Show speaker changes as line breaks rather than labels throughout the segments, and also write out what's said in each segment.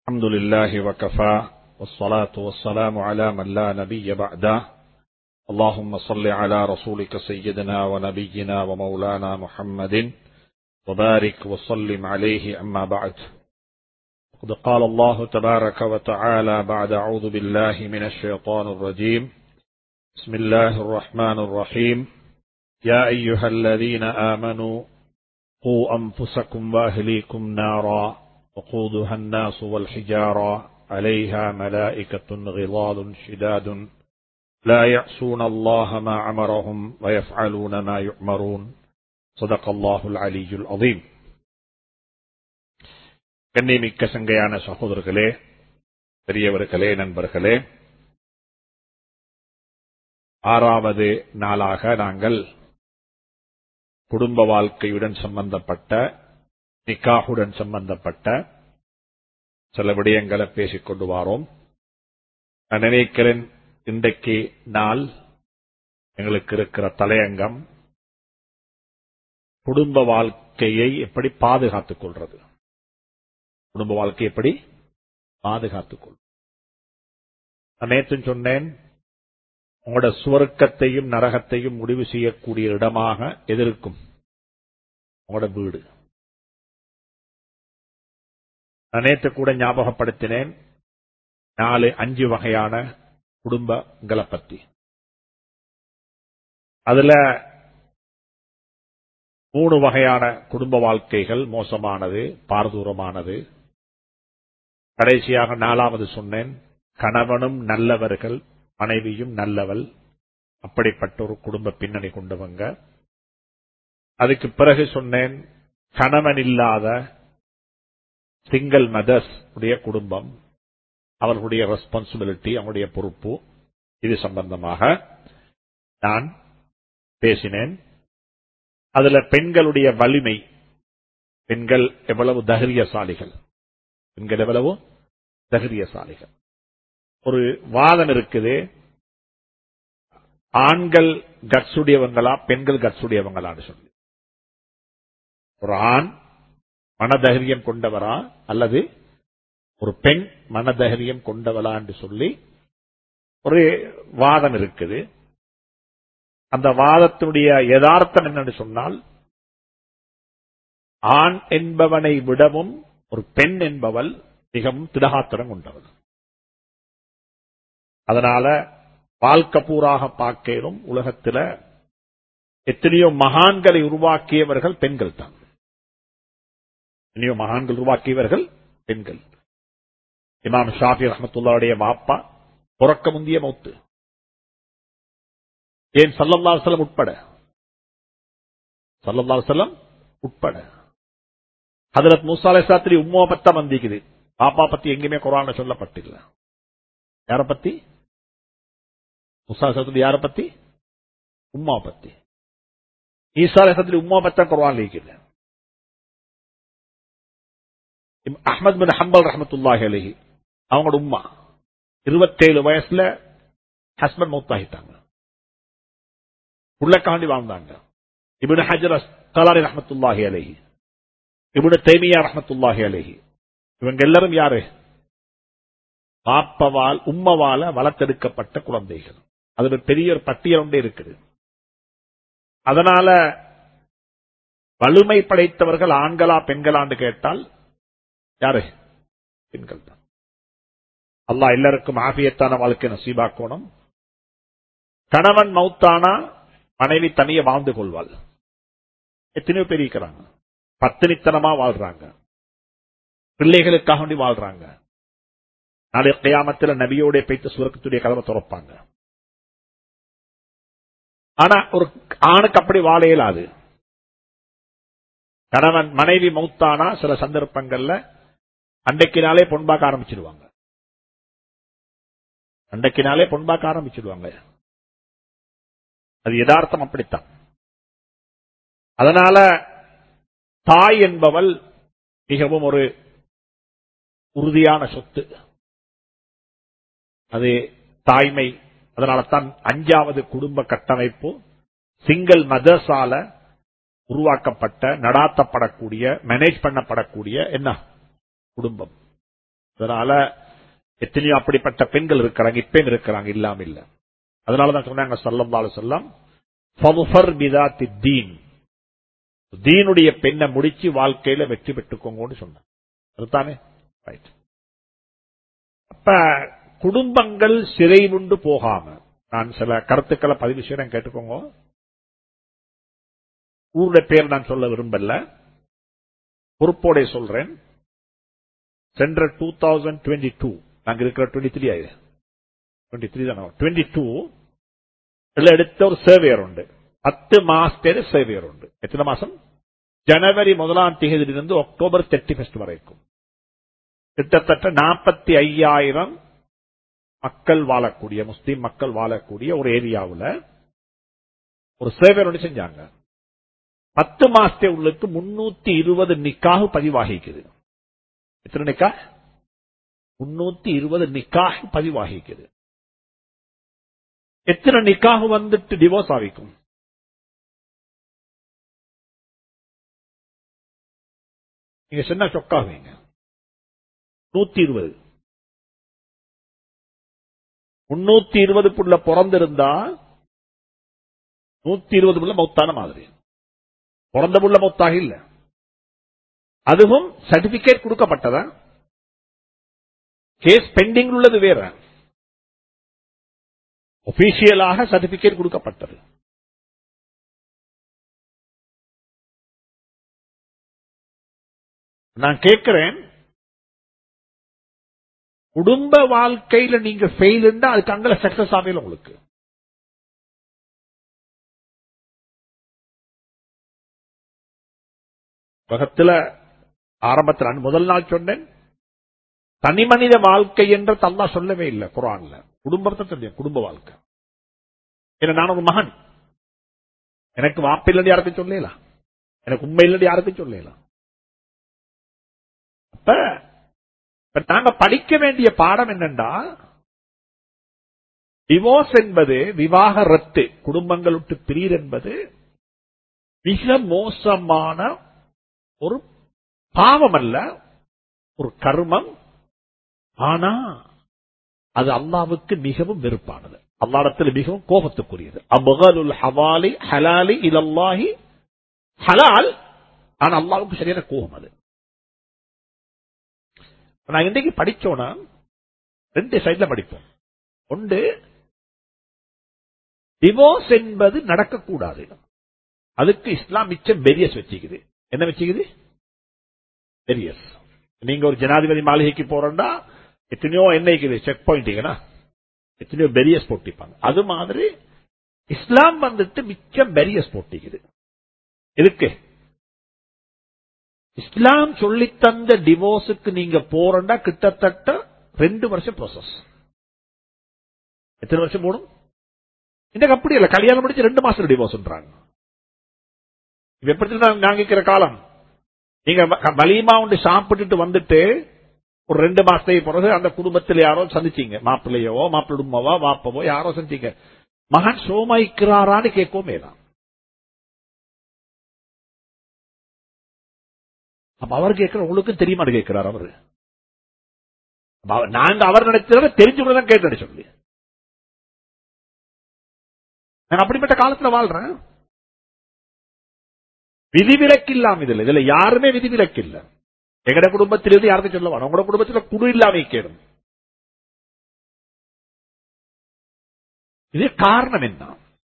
الحمد لله وكفى والصلاة والسلام على من لا نبي بعده اللهم صل على رسولك سيدنا ونبينا ومولانا محمد وبارك وسلم عليه أما بعد قد قال الله تبارك وتعالى بعد أعوذ بالله من الشيطان الرجيم بسم الله الرحمن الرحيم يا أيها الذين آمنوا قوا أنفسكم وأهليكم نارا وقودها الناس والحجارة عليها ملائكة غضال شداد لا يعصون الله ما أمرهم ويفعلون ما يؤمرون صدق الله العلي العظيم கண்ணியமிக்க சங்கையான சகோதரர்களே பெரியவர்களே நண்பர்களே ஆறாவது நாளாக நாங்கள் குடும்ப வாழ்க்கையுடன் சம்பந்தப்பட்ட நிக்காகுடன் சம்பந்தப்பட்ட சில விடயங்களை பேசிக் கொண்டு வாரோம் நான் நினைக்கிறேன் இன்றைக்கு நாள் எங்களுக்கு இருக்கிற தலையங்கம் குடும்ப வாழ்க்கையை எப்படி பாதுகாத்துக் கொள்றது குடும்ப வாழ்க்கை எப்படி பாதுகாத்துக் கொள் நான் நேற்று சொன்னேன் உங்களோட சுவர்க்கத்தையும் நரகத்தையும் முடிவு செய்யக்கூடிய இடமாக எதிர்க்கும் உங்களோட வீடு நான் நேற்று கூட ஞாபகப்படுத்தினேன் நாலு அஞ்சு வகையான குடும்பங்களை பத்தி அதுல மூணு வகையான குடும்ப வாழ்க்கைகள் மோசமானது பாரதூரமானது கடைசியாக நாலாவது சொன்னேன் கணவனும் நல்லவர்கள் மனைவியும் நல்லவள் அப்படிப்பட்ட ஒரு குடும்ப பின்னணி கொண்டவங்க அதுக்கு பிறகு சொன்னேன் கணவன் இல்லாத சிங்கிள் மதர்ஸ் உடைய குடும்பம் அவர்களுடைய ரெஸ்பான்சிபிலிட்டி அவருடைய பொறுப்பு இது சம்பந்தமாக நான் பேசினேன் அதுல பெண்களுடைய வலிமை பெண்கள் எவ்வளவு தகரியசாலிகள் பெண்கள் எவ்வளவு தகரியசாலிகள் ஒரு வாதம் இருக்குது ஆண்கள் கட்சுடையவங்களா பெண்கள் கட்சுடையவங்களான்னு சொல்லி ஒரு ஆண் மனதைரியம் கொண்டவரா அல்லது ஒரு பெண் மனதைரியம் கொண்டவளா என்று சொல்லி ஒரு வாதம் இருக்குது அந்த வாதத்தினுடைய யதார்த்தம் என்னன்னு சொன்னால் ஆண் என்பவனை விடவும் ஒரு பெண் என்பவள் மிகவும் திடகாத்திரம் கொண்டவள் அதனால வாழ்க்கை பூராக பார்க்கிறோம் உலகத்தில் எத்தனையோ மகான்களை உருவாக்கியவர்கள் பெண்கள் தான் எத்தனையோ மகான்கள் உருவாக்கியவர்கள் பெண்கள் இமாம் ஷாஃபி ரஹமத்துல்லாவுடைய வாப்பா புறக்க முந்திய மௌத்து ஏன் சல்லல்லா செல்லம் உட்பட சல்லல்லா செல்லம் உட்பட ஹதரத் மூசா அலைசாத்திரி உம்மாவை பத்தா வந்திக்குது பாப்பா பத்தி எங்கேயுமே குரான சொல்லப்பட்டில்ல யார பத்தி முசா அலைசாத்திரி யார பத்தி உம்மா பத்தி ஈசா அலைசாத்திரி உம்மா பத்தா குரான் இருக்குது அஹமது பின் ஹம்பல் ரஹமத்துல்லாஹி அலஹி அவங்களோட உம்மா இருபத்தேழு வயசுல ஹஸ்பண்ட் மௌத்தாகிட்டாங்க உள்ளக்காண்டி வாழ்ந்தாங்க இபின் ஹஜர் கலாரி ரஹமத்துல்லாஹி அலஹி இபின் தைமியா ரஹமத்துல்லாஹி அலஹி இவங்க எல்லாரும் யாரு பாப்பவால் உம்மவால வளர்த்தெடுக்கப்பட்ட குழந்தைகள் அது ஒரு பெரிய ஒரு பட்டியல் ஒன்றே இருக்குது அதனால வலிமை படைத்தவர்கள் ஆண்களா பெண்களான்னு கேட்டால் யாரு பெண்கள் தான் அல்லா எல்லாருக்கும் ஆபியத்தான வாழ்க்கை நசீபாக்கணும் கணவன் மௌத்தானா மனைவி தனிய வாழ்ந்து கொள்வாள் எத்தனையோ பேர் இருக்கிறாங்க பத்தினித்தனமா வாழ்றாங்க பிள்ளைகளுக்காக வேண்டி வாழ்றாங்க நாளை கையாமத்தில் நபியோட பேச்சு சுரக்கத்துடைய கதவை துறப்பாங்க ஆனா ஒரு ஆணுக்கு அப்படி வாழ இயலாது கணவன் மனைவி மௌத்தானா சில சந்தர்ப்பங்கள்ல அன்றைக்கினாலே பொன்பாக்க ஆரம்பிச்சிடுவாங்க அன்றைக்கினாலே பொன்பாக்க ஆரம்பிச்சிடுவாங்க அது யதார்த்தம் அப்படித்தான் அதனால தாய் என்பவள் மிகவும் ஒரு உறுதியான சொத்து அது தாய்மை அதனால தான் அஞ்சாவது குடும்ப கட்டமைப்பு சிங்கிள் மதர்ஸால உருவாக்கப்பட்ட நடாத்தப்படக்கூடிய மேனேஜ் பண்ணப்படக்கூடிய என்ன குடும்பம் அதனால எத்தனையோ அப்படிப்பட்ட பெண்கள் இருக்கிறாங்க இப்பயும் இருக்கிறாங்க இல்லாம இல்ல அதனாலதான் சொன்னாங்க சல்லல்லாஹு அலைஹி வஸல்லம் ஃபதுஃபர் பிதாத்தி தீன் தீனுடைய பெண்ணை முடிச்சு வாழ்க்கையில வெற்றி பெற்றுக்கோங்கன்னு சொன்னாங்க அதுதானே ரைட் அப்ப குடும்பங்கள் சிறைவுண்டு போகாம நான் சில கருத்துக்களை பதிவு செய்யறேன் கேட்டுக்கோங்க ஊருடைய பேர் நான் சொல்ல விரும்பல பொறுப்போட சொல்றேன் சென்ற டூ தௌசண்ட் டுவெண்ட்டி டூ நாங்க இருக்கிற டுவெண்ட்டி த்ரீ ஆயுது டுவெண்ட்டி த்ரீ தானே டுவெண்ட்டி டூ எடுத்த ஒரு சேவையர் உண்டு பத்து மாசத்தேடு சேவையர் உண்டு எத்தனை மாசம் ஜனவரி முதலாம் தேதியிலிருந்து அக்டோபர் தேர்ட்டி ஃபர்ஸ்ட் வரைக்கும் கிட்டத்தட்ட நாற்பத்தி ஐயாயிரம் மக்கள் வாழக்கூடிய முஸ்லீம் மக்கள் வாழக்கூடிய ஒரு ஏரியாவில் ஒரு சேவை ஒன்று செஞ்சாங்க பத்து மாசத்தை உள்ளுக்கு முன்னூத்தி இருபது நிக்காக பதிவாகிக்குது எத்தனை நிக்கா முன்னூத்தி இருபது நிக்காக பதிவாகிக்குது எத்தனை நிக்காக வந்துட்டு டிவோர்ஸ் ஆகிக்கும் நீங்க சொன்ன சொக்காவீங்க நூத்தி இருபது முன்னூத்தி இருபதுக்குள்ள பிறந்திருந்தா நூத்தி இருபது புள்ள மௌத்தான மாதிரி பிறந்த புள்ள மௌத்தாக இல்ல அதுவும் சர்டிபிகேட் கொடுக்கப்பட்டதா கேஸ் பெண்டிங் உள்ளது வேற ஒபிஷியலாக சர்டிபிகேட் கொடுக்கப்பட்டது நான் கேட்கிறேன் குடும்ப வாழ்க்கையில நீங்க ஃபெயில் அதுக்கு அங்கே சக்சஸ் ஆகல உங்களுக்கு உலகத்துல ஆரம்பத்தில் நான் முதல் நாள் சொன்னேன் தனி மனித வாழ்க்கை என்று தல்லா சொல்லவே இல்லை குரான்ல குடும்பத்தை தெரியும் குடும்ப வாழ்க்கை ஏன்னா நான் ஒரு மகன் எனக்கு வாப்பு இல்லைன்னு யாருக்கும் சொல்லலாம் எனக்கு உண்மை இல்லைன்னு யாருக்கும் சொல்லலாம் அப்ப இப்ப நாங்க படிக்க வேண்டிய பாடம் என்னண்டா டிவோர்ஸ் என்பது விவாக ரத்து குடும்பங்கள் விட்டு பிரியர் என்பது மிக மோசமான ஒரு பாவம் அல்ல ஒரு கர்மம் ஆனா அது அல்லாவுக்கு மிகவும் வெறுப்பானது அல்லாடத்தில் மிகவும் கோபத்துக்குரியது அபகலுல் ஹவாலி ஹலாலி இலல்லாஹி ஹலால் ஆனா அல்லாவுக்கு சரியான கோபம் அது நான் இன்றைக்கு படிச்சோன்னா ரெண்டு சைட்ல படிப்போம் ஒன்று டிவோர்ஸ் என்பது நடக்கக்கூடாது அதுக்கு இஸ்லாம் மிச்சம் பெரியஸ் வச்சுக்குது என்ன வச்சுக்குது பெரியஸ் நீங்க ஒரு ஜனாதிபதி மாளிகைக்கு போறோம்னா எத்தனையோ என்னைக்குது செக் பாயிண்ட் எத்தனையோ பெரியஸ் போட்டிப்பாங்க அது மாதிரி இஸ்லாம் வந்துட்டு மிச்சம் பெரியஸ் போட்டிக்குது எதுக்கு இஸ்லாம் சொல்லி தந்த டிவோர்ஸுக்கு நீங்க போறண்டா கிட்டத்தட்ட ரெண்டு வருஷம் ப்ராசஸ் எத்தனை வருஷம் போடும் இன்னைக்கு அப்படி இல்ல கல்யாணம் முடிச்சு ரெண்டு மாசம் டிவோர்ஸ்ன்றாங்க எப்படி நாங்க இருக்கிற காலம் நீங்க வலிமா உண்டு சாப்பிட்டுட்டு வந்துட்டு ஒரு ரெண்டு மாசத்துக்கு பிறகு அந்த குடும்பத்தில் யாரோ சந்திச்சீங்க மாப்பிள்ளையோ மாப்பிள்ளை உமாவோ வாப்பவோ யாரோ சந்திச்சீங்க மகன் சோமாய்க்கிறாரான்னு கேட்கவுமே தான் அப்ப அவர் கேட்கிற உங்களுக்கு தெரியுமா கேட்கிறார் அவரு நாங்க அவர் நினைச்சத தெரிஞ்சுக்கணும் கேட்டு சொல்லி நான் அப்படிப்பட்ட காலத்துல வாழ்றேன் விதிவிலக்கு இல்லாம இதுல இதுல யாருமே விதிவிலக்கு இல்ல எங்கட குடும்பத்திலிருந்து யாருக்கும் சொல்ல வேணும் உங்களோட குடும்பத்தில் குடு இல்லாம கேடும் இது காரணம் என்ன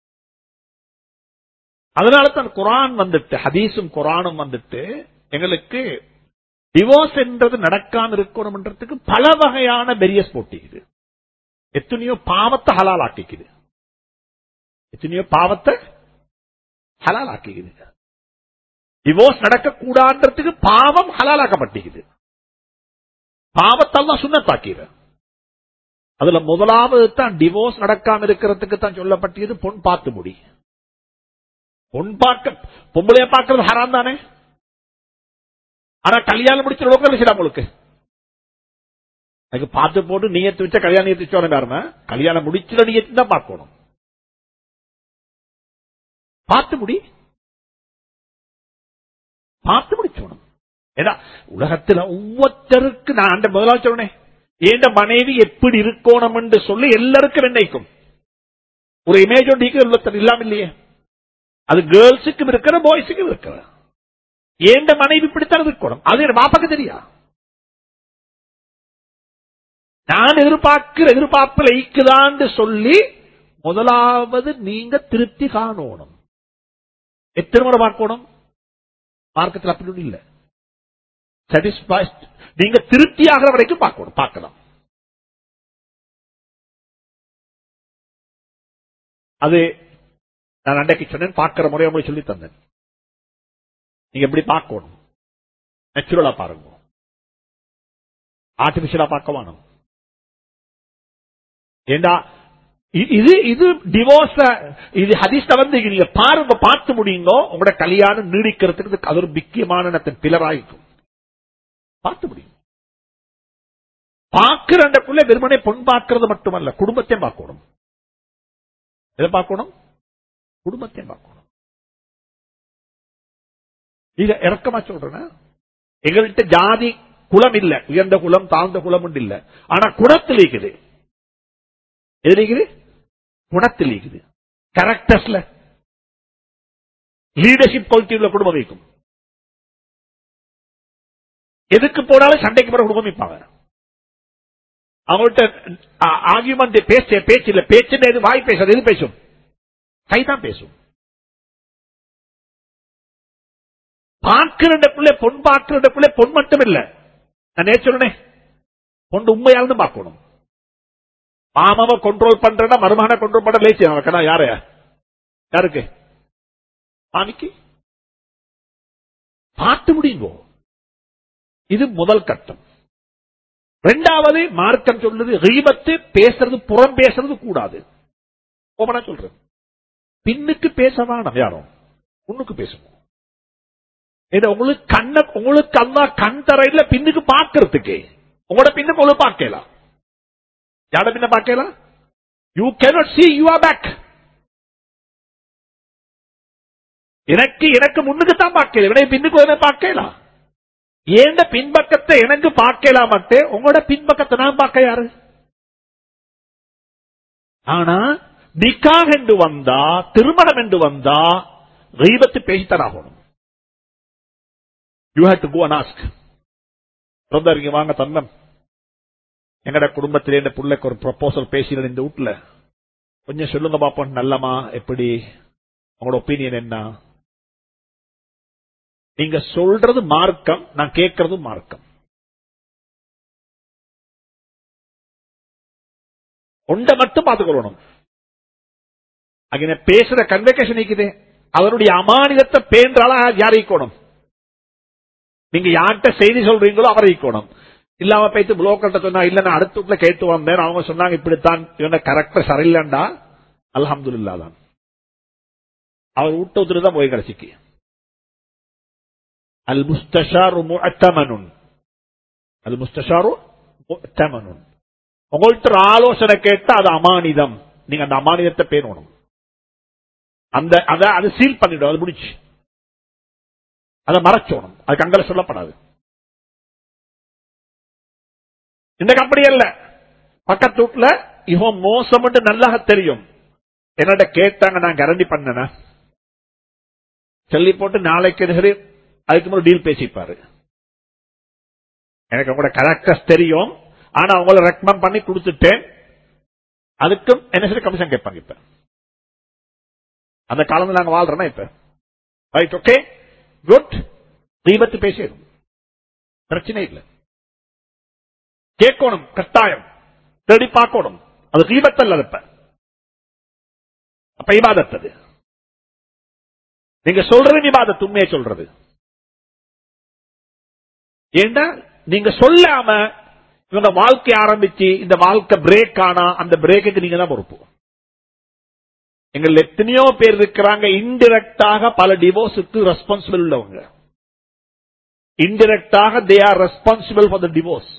அதனால தான் குரான் வந்துட்டு ஹதீஸும் குரானும் வந்துட்டு எங்களுக்கு டிவோர்ஸ் என்றது நடக்காம இருக்கணும்ன்றதுக்கு பல வகையான பெரியஸ் போட்டிக்குது எத்தனையோ பாவத்தை ஹலால் ஆக்கிக்குது எத்தனையோ பாவத்தை ஹலால் ஆக்கிக்குது டிவோர்ஸ் நடக்கக்கூடாதுன்றதுக்கு பாவம் ஹலாலாக்கப்பட்டிக்குது பாவத்தெல்லாம் சுண்ணத்தாக்கிற அதுல முதலாவது தான் டிவோர்ஸ் நடக்காம இருக்கிறதுக்கு தான் சொல்லப்பட்டது பொன் பார்த்து முடி பொன் பார்க்க பொம்பளைய பார்க்கறது ஹராம் தானே ஆனா கல்யாணம் முடிச்ச லோக்கல் விஷயம் உங்களுக்கு அதுக்கு பார்த்து போட்டு நீயத்து வச்ச கல்யாணம் நீயத்து வச்சோம் பாருங்க கல்யாணம் முடிச்சுல நீயத்து தான் பார்க்கணும் பார்த்து முடி பார்த்து முடிச்சோணும் ஏன்னா உலகத்துல ஒவ்வொருத்தருக்கு நான் அந்த முதலாவது சொன்னேன் ஏண்ட மனைவி எப்படி இருக்கணும் என்று சொல்லி எல்லாருக்கும் நிர்ணயிக்கும் ஒரு இமேஜ் ஒன்று ஒருத்தர் இல்லாம இல்லையே அது கேர்ள்ஸுக்கும் இருக்கிற பாய்ஸுக்கும் இருக்கிற ஏண்ட மனைவி இப்படித்தான் இருக்கணும் அது என் பாப்பாக்கு தெரியா நான் எதிர்பார்க்கிற எதிர்பார்ப்பில் ஈக்குதான்னு சொல்லி முதலாவது நீங்க திருப்தி காணணும் எத்தனை முறை பார்க்கணும் மார்க்கத்தில் அப்படி ஒண்ணும் இல்ல சாட்டிஸ்பைட் நீங்க திருப்தி ஆகிற வரைக்கும் பார்க்கணும் பார்க்கலாம் அது நான் அன்றைக்கு சொன்னேன் பார்க்கிற முறையை உங்களுக்கு சொல்லி தந்தேன் நீங்க எப்படி பார்க்கணும் நேச்சுரலா பாருங்க ஆர்டிபிஷியலா பார்க்க வேணும் ஏண்டா இ- இது இது டிவோர்ஸ் இது ஹதீஸ்ல வந்து நீங்க பாருங்க பார்த்து முடியுங்க உங்களோட கல்யாணம் நீடிக்கிறதுக்கு இது அது ஒரு முக்கியமான பிலராயிருக்கும் பார்த்து முடியும் பார்க்கிற அந்த புள்ள வெறுமனே பொன் பார்க்கிறது மட்டுமல்ல குடும்பத்தையும் பார்க்கணும் எதை பார்க்கணும் குடும்பத்தையும் பார்க்கணும் இத இறக்கமா சொல்றேன் எங்கள்கிட்ட ஜாதி குலம் இல்ல உயர்ந்த குலம் தாழ்ந்த குலம் உண்டு இல்ல ஆனா குணத்தில் இருக்குது எது இருக்குது குணத்தில் இருக்குது கேரக்டர்ஸ்ல லீடர்ஷிப் குவாலிட்டி உள்ள குடும்பம் வைக்கும் எதுக்கு போனாலும் சண்டைக்கு பிறகு குடும்பம் வைப்பாங்க அவங்கள்ட்ட ஆர்கியூமெண்ட் பேச்ச பேச்சு இல்ல பேச்சு எது வாய் பேசாது எது பேசும் கைதான் பேசும் பார்க்கிற பிள்ளை பொன் பார்க்கிற பிள்ளை பொன் மட்டும் இல்ல நான் நேச்சுரனே பொண்ணு உண்மையாலும் பார்க்கணும் மாமாவை கண்ட்ரோல் பண்றேன்னா மருமகனை கண்ட்ரோல் பண்ண லேசி அவன் யார யாருக்கு மாமிக்கு பார்த்து முடியுங்கோ இது முதல் கட்டம் ரெண்டாவது மார்க்கம் சொல்றது ரீபத்து பேசுறது புறம் பேசுறது கூடாது ஓபனா சொல்றது பின்னுக்கு பேச வேணாம் யாரும் முன்னுக்கு பேசுவோம் இது உங்களுக்கு கண்ண உங்களுக்கு அல்லா கண் தரையில பின்னுக்கு பார்க்கறதுக்கு உங்களோட பின்னுக்கு உங்களுக்கு பார்க்கலாம் யாரோட பின்ன பார்க்கலாம் you cannot see you are back எனக்கு எனக்கு முன்னுக்கு தான் பார்க்கல இவனை பின்னுக்கு வந்து பார்க்கலாம் ஏண்ட பின்பக்கத்தை எனக்கு பார்க்கலாம் மட்டும் உங்களோட பின்பக்கத்தை நான் பார்க்க யாரு ஆனா நிக்காக என்று வந்தா திருமணம் என்று வந்தா ரீபத்து பேசித்தராகணும் you had to go and ask brother இங்க வாங்க தந்தம் எங்கட குடும்பத்திலே இந்த பிள்ளைக்கு ஒரு ப்ரொபோசல் பேசினது இந்த வீட்டுல கொஞ்சம் சொல்லுங்க பாப்போம் நல்லமா எப்படி உங்களோட ஒப்பீனியன் என்ன நீங்க சொல்றது மார்க்கம் நான் கேட்கறது மார்க்கம் ஒன்றை மட்டும் பார்த்துக்கொள்ளணும் அங்கே பேசுற கன்வெகேஷன் இருக்குது அவருடைய அமானிதத்தை பேன்றால யார் ஈக்கணும் நீங்க யார்கிட்ட செய்தி சொல்றீங்களோ அவரை ஈக்கணும் இல்லாம போயிட்டு புலோக்கர்ட்ட சொன்னா இல்ல நான் அடுத்த வீட்டுல கேட்டு வந்தேன் அவங்க சொன்னாங்க இப்படித்தான் இவன கரெக்டா சரியில்லைண்டா அல்ஹம்துல்லா தான் அவர் விட்ட ஒருத்தர் தான் போய் கடைசிக்கு அல் முஸ்தஷாரு முஅத்தமனுன் அல் முஸ்தஷாரு முஅத்தமனுன் உங்கள்ட்ட ஒரு ஆலோசனை கேட்டா அது அமானிதம் நீங்க அந்த அமானிதத்தை பேணணும் அந்த அத அது சீல் பண்ணிடும் அது முடிச்சு அதை மறைச்சோணும் அதுக்கு அங்கல சொல்லப்படாது இந்த கம்பெனி அல்ல பக்கத்து வீட்டுல இவன் மோசம் நல்லா தெரியும் என்னோட கேட்டாங்க நான் கரண்டி பண்ணன சொல்லி போட்டு நாளைக்கு சரி அதுக்கு முன்னாடி டீல் பேசிப்பாரு எனக்கு உங்களோட கரெக்டர்ஸ் தெரியும் ஆனா அவங்கள ரெக்கமெண்ட் பண்ணி கொடுத்துட்டேன் அதுக்கும் என்ன சரி கமிஷன் கேட்பாங்க இப்ப அந்த காலத்துல நாங்க வாழ்றோம்னா இப்ப ரைட் ஓகே குட் தீபத்து பேசிடும் பிரச்சனை இல்லை கேட்கணும் கட்டாயம் தேடி பார்க்கணும் அது தீபத்தல்ல இப்ப அப்ப இபாதத் அது நீங்க சொல்றது இபாதத் உண்மையை சொல்றது ஏண்டா நீங்க சொல்லாம இவங்க வாழ்க்கை ஆரம்பிச்சு இந்த வாழ்க்கை பிரேக் ஆனா அந்த பிரேக்குக்கு நீங்க தான் பொறுப்பு எங்கள் எத்தனையோ பேர் இருக்கிறாங்க இன்டிரெக்டாக பல டிவோர்ஸுக்கு ரெஸ்பான்சிபிள் உள்ளவங்க இன்டிரெக்டாக they are responsible for the divorce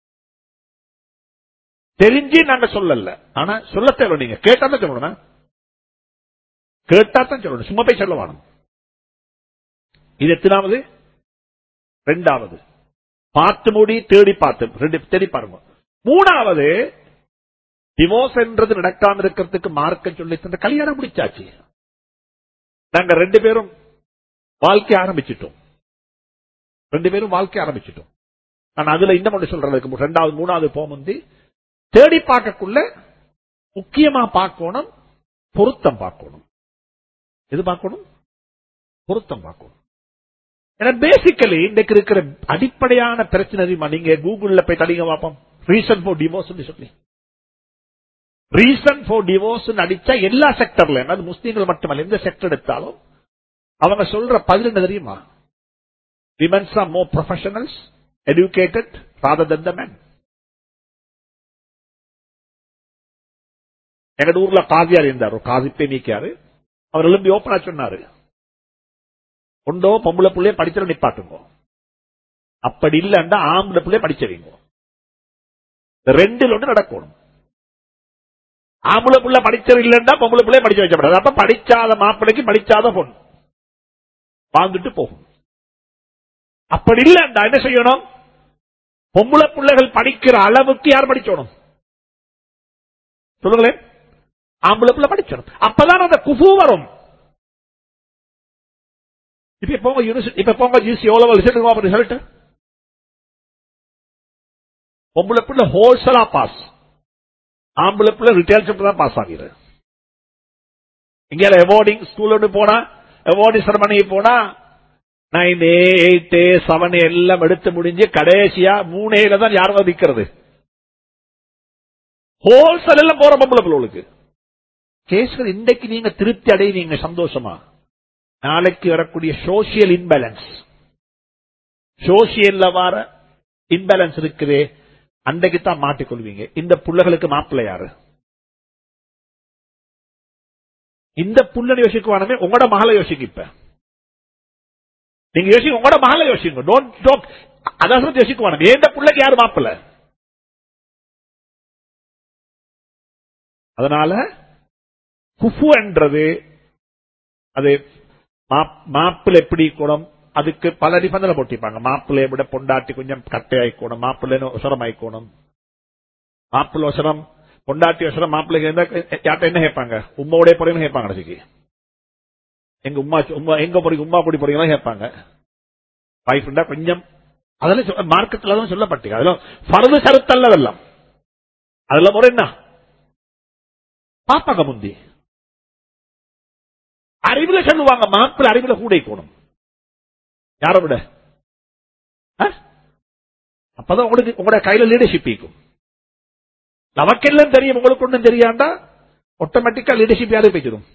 தெரிஞ்சு நாங்க சொல்லல ஆனா சொல்ல தேவை நீங்க கேட்டா தான் சொல்லணும் கேட்டா தான் சொல்லணும் சும்மா போய் சொல்ல வேணும் இது எத்தனாவது ரெண்டாவது பார்த்து மூடி தேடி பார்த்து ரெண்டு தேடி பாருங்க மூணாவது டிவோர்ஸ் என்றது நடக்காம இருக்கிறதுக்கு மார்க்க சொல்லி தந்த கல்யாணம் முடிச்சாச்சு நாங்க ரெண்டு பேரும் வாழ்க்கை ஆரம்பிச்சிட்டோம் ரெண்டு பேரும் வாழ்க்கை ஆரம்பிச்சிட்டோம் நான் அதுல இன்னும் ஒன்று சொல்றதுக்கு ரெண்டாவது மூணாவது போமுந்தி தேடி பார்க்கக்குள்ள முக்கியமா பார்க்கணும் பொருத்தம் பார்க்கணும் எது பார்க்கணும் பொருத்தம் பார்க்கணும் ஏன்னா பேசிக்கலி இன்றைக்கு இருக்கிற அடிப்படையான பிரச்சனை தெரியுமா நீங்க கூகுள்ல போய் தடிங்க பார்ப்போம் ரீசன் ஃபார் டிவோர்ஸ் சொல்லி ரீசன் ஃபார் டிவோர்ஸ் அடிச்சா எல்லா செக்டர்ல அது முஸ்லீம்கள் மட்டுமல்ல எந்த செக்டர் எடுத்தாலும் அவங்க சொல்ற பதில் என்ன தெரியுமா womens are more professionals educated rather than the men. எங்க ஊர்ல காதியார் இருந்தார் ஒரு காதிப்பே நீக்கியாரு அவர் எழும்பி ஓப்பனா சொன்னாரு ஒண்டோ பொம்பளை பிள்ளைய படிச்சிட நிப்பாட்டுங்க அப்படி இல்லைன்னா ஆம்பளை பிள்ளைய படிச்சவீங்க ரெண்டில் ஒன்று நடக்கணும் ஆம்பளை புள்ள படிச்சது இல்லைன்னா பொம்பளை பிள்ளைய படிச்சு வைக்கப்படாது அப்ப படிச்சாத மாப்பிள்ளைக்கு படிச்சாத பொண்ணு வாழ்ந்துட்டு போகும் அப்படி இல்லைண்டா என்ன செய்யணும் பொம்பளை பிள்ளைகள் படிக்கிற அளவுக்கு யார் படிச்சோணும் சொல்லுங்களேன் ஆம்பளை பிள்ளை படிச்சணும் அப்பதான் அந்த குஃபு வரும் இப்ப போங்க யூனிவர்சிட்டி இப்ப போங்க யூசி எவ்வளவு ரிசல்ட் ரிசல்ட் பொம்பளை பிள்ளை ஹோல்சேலா பாஸ் ஆம்பளை பிள்ளை ரிட்டைல் சென்டர் தான் பாஸ் ஆகிறது இங்க அவார்டிங் ஸ்கூல் போனா அவார்டிங் செரமனி போனா நைன் எயிட் செவன் எல்லாம் எடுத்து முடிஞ்சு கடைசியா மூணேல தான் யாரும் நிக்கிறது ஹோல்சேல் எல்லாம் போற பொம்பளை பிள்ளைகளுக்கு கேஸ்கள் இன்றைக்கு நீங்க திருப்தி அடைவீங்க சந்தோஷமா நாளைக்கு வரக்கூடிய சோசியல் இன்பேலன்ஸ் சோசியல்ல வர இன்பேலன்ஸ் இருக்குதே அன்றைக்கு தான் மாட்டிக்கொள்வீங்க இந்த புள்ளைகளுக்கு மாப்பிள்ளை யாரு இந்த புள்ளனை யோசிக்குவானமே உங்களோட மகளை யோசிக்க இப்ப நீங்க யோசிக்க உங்களோட மகளை யோசிங்க டோன்ட் டோக் அதான் யோசிக்குவானுங்க ஏந்த பிள்ளைக்கு யாரு மாப்பிள்ள அதனால குஃபு என்றது அது மாப்பிள்ளை எப்படி கூடும் அதுக்கு பல நிபந்தனை போட்டிருப்பாங்க மாப்பிள்ளையை விட பொண்டாட்டி கொஞ்சம் கட்டையாய்க்கணும் மாப்பிள்ளை ஒசரம் ஆயிக்கணும் மாப்பிள்ளை ஒசரம் பொண்டாட்டி ஒசரம் மாப்பிள்ளைக்கு இருந்தா யார்ட்ட என்ன கேட்பாங்க உம்மாவுடைய போறீங்கன்னு கேட்பாங்க கடைசிக்கு எங்க உமா உமா எங்க போறீங்க உமா கூடி போறீங்களா கேட்பாங்க வைஃப் கொஞ்சம் அதெல்லாம் மார்க்கெட்ல தான் சொல்லப்பட்டீங்க அதெல்லாம் பரது சருத்தல்ல அதெல்லாம் அதுல முறை என்ன பாப்பாங்க முந்தி அறிவுல சொல்லுவாங்க மாப்பிள்ள அறிவுல கூட இருக்கணும் யார விட அப்பதான் உங்களுக்கு உங்களோட கையில லீடர்ஷிப் இருக்கும் நமக்கெல்லாம் தெரியும் உங்களுக்கு ஒன்றும் தெரியாண்டா ஆட்டோமேட்டிக்கா லீடர்ஷிப் யாரும் பேசிடும்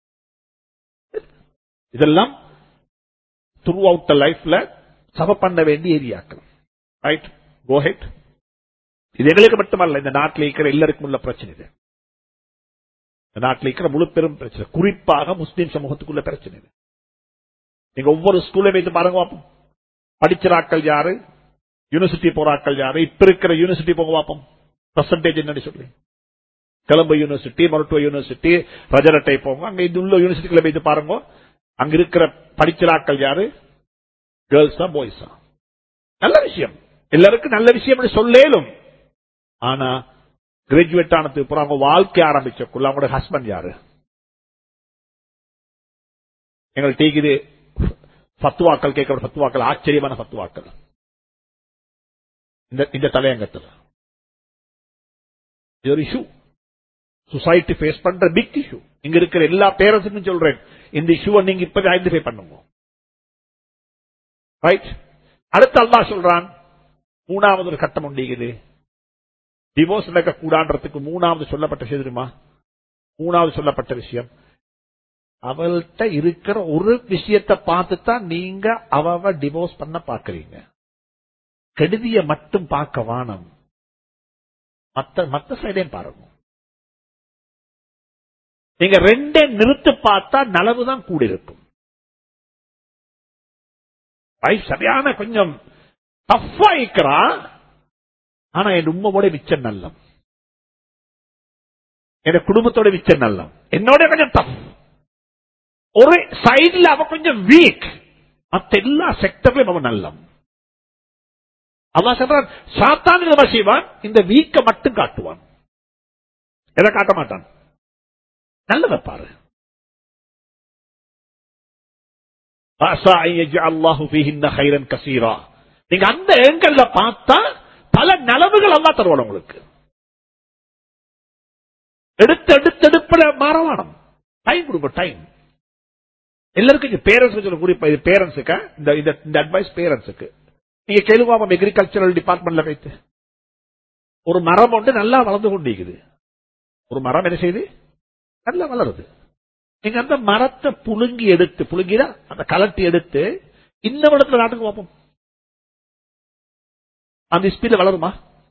இதெல்லாம் த்ரூ அவுட் த லைஃப்ல சப பண்ண வேண்டிய ஏரியாக்கள் ரைட் கோஹெட் இது எங்களுக்கு மட்டுமல்ல இந்த நாட்டில் இருக்கிற எல்லாருக்கும் உள்ள பிரச்சனை இது இந்த நாட்டில் இருக்கிற முழு பெரும் பிரச்சனை குறிப்பாக முஸ்லீம் சமூகத்துக்குள்ள பிரச்சனை இது நீங்க ஒவ்வொரு ஸ்கூல்ல வைத்து பாருங்க பார்ப்போம் படிச்சிராக்கள் யாரு யூனிவர்சிட்டி போறாக்கள் யாரு இப்ப இருக்கிற யூனிவர்சிட்டி போக பார்ப்போம் பர்சன்டேஜ் என்னன்னு சொல்லி கொலம்போ யூனிவர்சிட்டி மருத்துவ யூனிவர்சிட்டி ரஜரட்டை போங்க அங்க இது உள்ள யூனிவர்சிட்டிகளை வைத்து பாருங்க அங்க இருக்கிற படிச்சிராக்கள் யாரு கேர்ள்ஸா பாய்ஸா நல்ல விஷயம் எல்லாருக்கும் நல்ல விஷயம் சொல்லேலும் ஆனா கிராஜுவேட் ஆனதுக்கு அப்புறம் அவங்க வாழ்க்கை ஆரம்பிச்சக்குள்ள அவங்களோட ஹஸ்பண்ட் யாரு எங்களுக்கு டீக்குது பத்துவாக்கள் கேட்கிற பத்துவாக்கள் ஆச்சரியமான பத்துவாக்கள் இந்த தலையங்கத்தில் இது ஒரு இஷ்யூ சொசைட்டி ஃபேஸ் பண்ற பிக் இஷ்யூ இங்க இருக்கிற எல்லா பேரண்ட்ஸுக்கும் சொல்றேன் இந்த இஷ்யூவை நீங்க இப்பவே ஐடென்டிஃபை பண்ணுங்க ரைட் அடுத்து அல்லா சொல்றான் மூணாவது ஒரு கட்டம் உண்டிக்குது டிவோர்ஸ் நடக்க கூடான்றதுக்கு மூணாவது சொல்லப்பட்ட விஷயம் தெரியுமா மூணாவது சொல்லப்பட்ட விஷயம் அவள்கிட்ட இருக்கிற ஒரு விஷயத்தை பார்த்து தான் நீங்க அவ டிவோர்ஸ் பண்ண பாக்குறீங்க கெடுதிய மட்டும் பார்க்க வானம் மத்த மத்த சைடையும் பாருங்க நீங்க ரெண்டே நிறுத்து பார்த்தா நலவுதான் கூட இருக்கும் சரியான கொஞ்சம் டஃபா இருக்கிறா ஆனா என் உண்மையோட மிச்சம் நல்லம் என் குடும்பத்தோட மிச்சம் நல்லம் என்னோட கொஞ்சம் டஃப் ஒரு சைட்ல அவ கொஞ்சம் வீக் மத்த எல்லா செக்டர்லயும் அவன் நல்லம் அல்லாஹ் சொல்றான் சாத்தான் என்ன செய்வான் இந்த வீக்க மட்டும் காட்டுவான் எதை காட்ட மாட்டான் நல்லதை பாரு عسى أن يجعل الله فيهن خيرا كثيرا நீங்க அந்த இடங்கள்ல பார்த்தா பல நலவுகள் எல்லாம் தருவான் உங்களுக்கு எடுத்து எடுத்து எடுப்புல மாறவானம் டைம் கொடுங்க டைம் எல்லாருக்கும் பேரண்ட்ஸ் சொல்ல குறிப்பா இது பேரண்ட்ஸுக்கு இந்த இந்த- இந்த அட்வைஸ் பேரண்ட்ஸுக்கு நீங்க கேளுவாம அக்ரிகல்ச்சரல் டிபார்ட்மெண்ட்ல வைத்து ஒரு மரம் ஒன்று நல்லா வளர்ந்து கொண்டிருக்குது ஒரு மரம் என்ன செய்யுது நல்லா வளருது நீங்க அந்த மரத்தை புழுங்கி எடுத்து புழுங்கிதான் அந்த கலட்டி எடுத்து இந்த இடத்துல நாட்டுக்கு பார்ப்போம் அந்த ஸ்பீட்ல வளருமா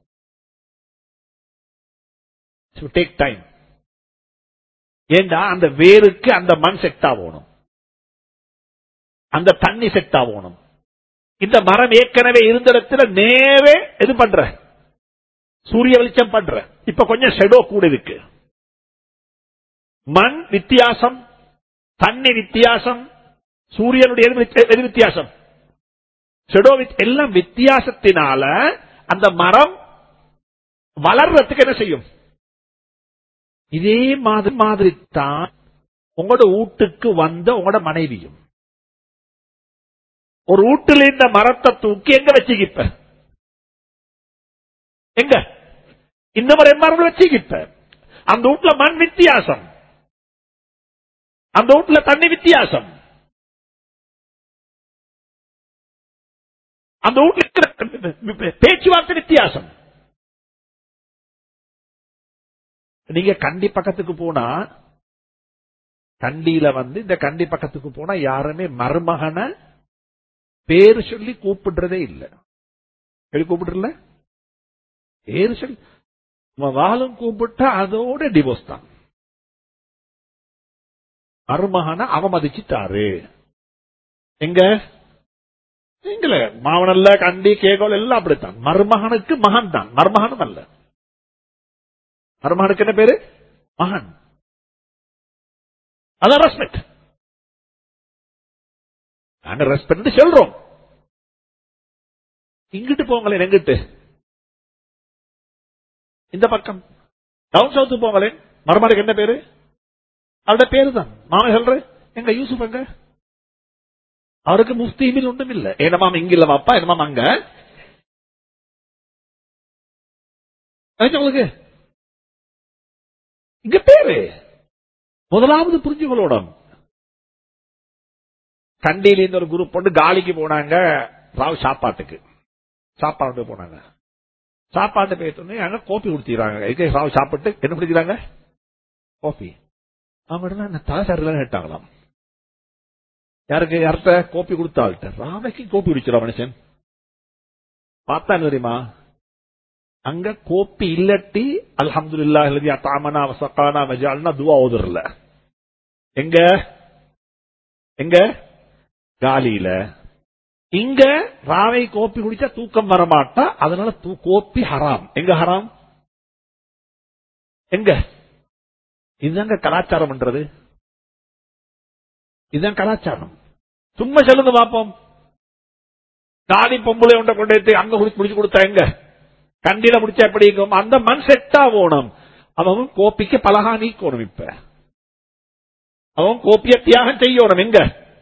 டேக் டைம் ஏண்டா அந்த வேருக்கு அந்த மண் செட் ஆகணும் அந்த தண்ணி செட் ஆகணும் இந்த மரம் ஏற்கனவே இருந்த இடத்துல நேவே எது பண்ற சூரிய வெளிச்சம் பண்ற இப்ப கொஞ்சம் ஷெடோ கூட இருக்கு மண் வித்தியாசம் தண்ணி வித்தியாசம் சூரியனுடைய எது வித்தி- எது வித்தியாசம் ஷெடோ வித்- எல்லாம் வித்தியாசத்தினால அந்த மரம் வளர்றதுக்கு என்ன செய்யும் இதே மாதிரி மாதிரி தான் உங்களோட வீட்டுக்கு வந்த உங்களோட மனைவியும் ஒரு வீட்டுல இந்த மரத்தை தூக்கி எங்க வச்சுக்கிப்ப எங்க இந்த மாதிரி மரம் வச்சுக்கிப்ப அந்த வீட்டுல மண் வித்தியாசம் அந்த வீட்டுல தண்ணி வித்தியாசம் அந்த வீட்டுல இருக்கிற பேச்சுவார்த்தை வித்தியாசம் நீங்க கண்டி பக்கத்துக்கு போனா கண்டியில வந்து இந்த கண்டி பக்கத்துக்கு போனா யாருமே மருமகனை பேரு சொல்லி கூப்பிடுறதே இல்ல எப்படி கூப்பிடுறல பேரு சொல்லி வாழும் கூப்பிட்டா அதோட டிவோர்ஸ் தான் மருமகனை அவமதிச்சுட்டாரு எங்க எங்கள மாவனல்ல கண்டி கேகோல் எல்லாம் அப்படித்தான் மருமகனுக்கு மகன் தான் மருமகனும் அல்ல மருமகனுக்கு என்ன பேரு மகன் அதான் ரெஸ்பெக்ட் நாங்க ரெஸ்பெக்ட் சொல்றோம் இங்கிட்டு போங்களேன் எங்கிட்டு இந்த பக்கம் டவுன் சவுத்து போங்களேன் மருமகனுக்கு என்ன பேரு அவருடைய பேரு தான் மாமன் சொல்ற எங்க யூசுப் எங்க அவருக்கு முஸ்தீமில் ஒன்றும் இல்ல என்னமாம் இங்க இல்ல வாப்பா என்னமாம் அங்க ஆயிடுச்சா உங்களுக்கு இங்க பேரு முதலாவது புரிஞ்சுகளோட கண்டியில இருந்து ஒரு குரூப் போட்டு காலிக்கு போனாங்க ராவ் சாப்பாட்டுக்கு சாப்பாடு போனாங்க சாப்பாட்டு போயிட்டு அங்க கோப்பி குடிச்சிக்கிறாங்க ராவ் சாப்பிட்டு என்ன குடிக்கிறாங்க கோப்பி அவங்க என்ன தலை சரியில்லைன்னு கேட்டாங்களாம் யாருக்கு யார்கிட்ட கோப்பி கொடுத்தாள்கிட்ட ராமைக்கு கோப்பி குடிச்சிடா மனுஷன் பார்த்தா என்ன தெரியுமா அங்க கோப்பி இல்லட்டி அல்ஹம்துலில்லா எழுதி அத்தாமனா வசக்கானா வஜால்னா துவா ஓதுறல எங்க எங்க காலியில இங்க ராவை கோப்பி குடிச்சா தூக்கம் வர மாட்டா அதனால தூ- கோப்பி ஹராம் எங்க ஹராம் எங்க இதுதாங்க கலாச்சாரம் பண்றது இதுதான் கலாச்சாரம் சும்மா சொல்லுங்க பாப்போம் காலி பொம்பளை உண்டை கொண்டு போய் அங்க குடிச்சு குடிச்சு கொடுத்தா எங்க கண்டில முடிச்சா எப்படி இருக்கும் அந்த மண் செட்டா போகணும் அவன் கோப்பிக்கு பலகா நீக்கணும் இப்ப அவன் கோப்பிய தியாகம் செய்யணும் எங்க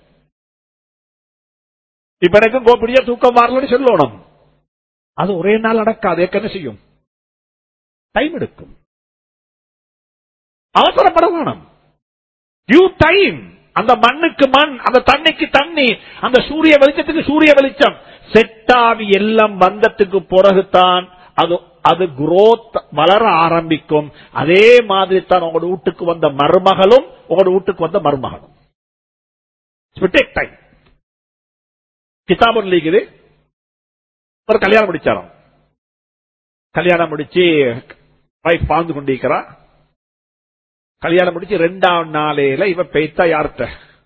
இப்ப எனக்கு கோப்பிடியா தூக்கம் வரலன்னு சொல்லணும் அது ஒரே நாள் நடக்காது என்ன செய்யும் டைம் எடுக்கும் அவசரப்பட வேணும் டியூ டைம் அந்த மண்ணுக்கு மண் அந்த தண்ணிக்கு தண்ணி அந்த சூரிய வெளிச்சத்துக்கு சூரிய வெளிச்சம் செட்டாவி எல்லாம் வந்ததுக்கு பிறகுதான் அது அது குரோத் வளர ஆரம்பிக்கும் அதே மாதிரி தான் உங்களோட வீட்டுக்கு வந்த மருமகளும் உங்களோட வீட்டுக்கு வந்த மருமகனும் டேக் டைம் கிதாபன் லீக்குது ஒரு கல்யாணம் முடிச்சாராம் கல்யாணம் முடிச்சு வைஃப் வாழ்ந்து கொண்டிருக்கிறா கல்யாணம் முடிச்சு ரெண்டாம் நாளையில இவ பெய்த்தா யார்கிட்ட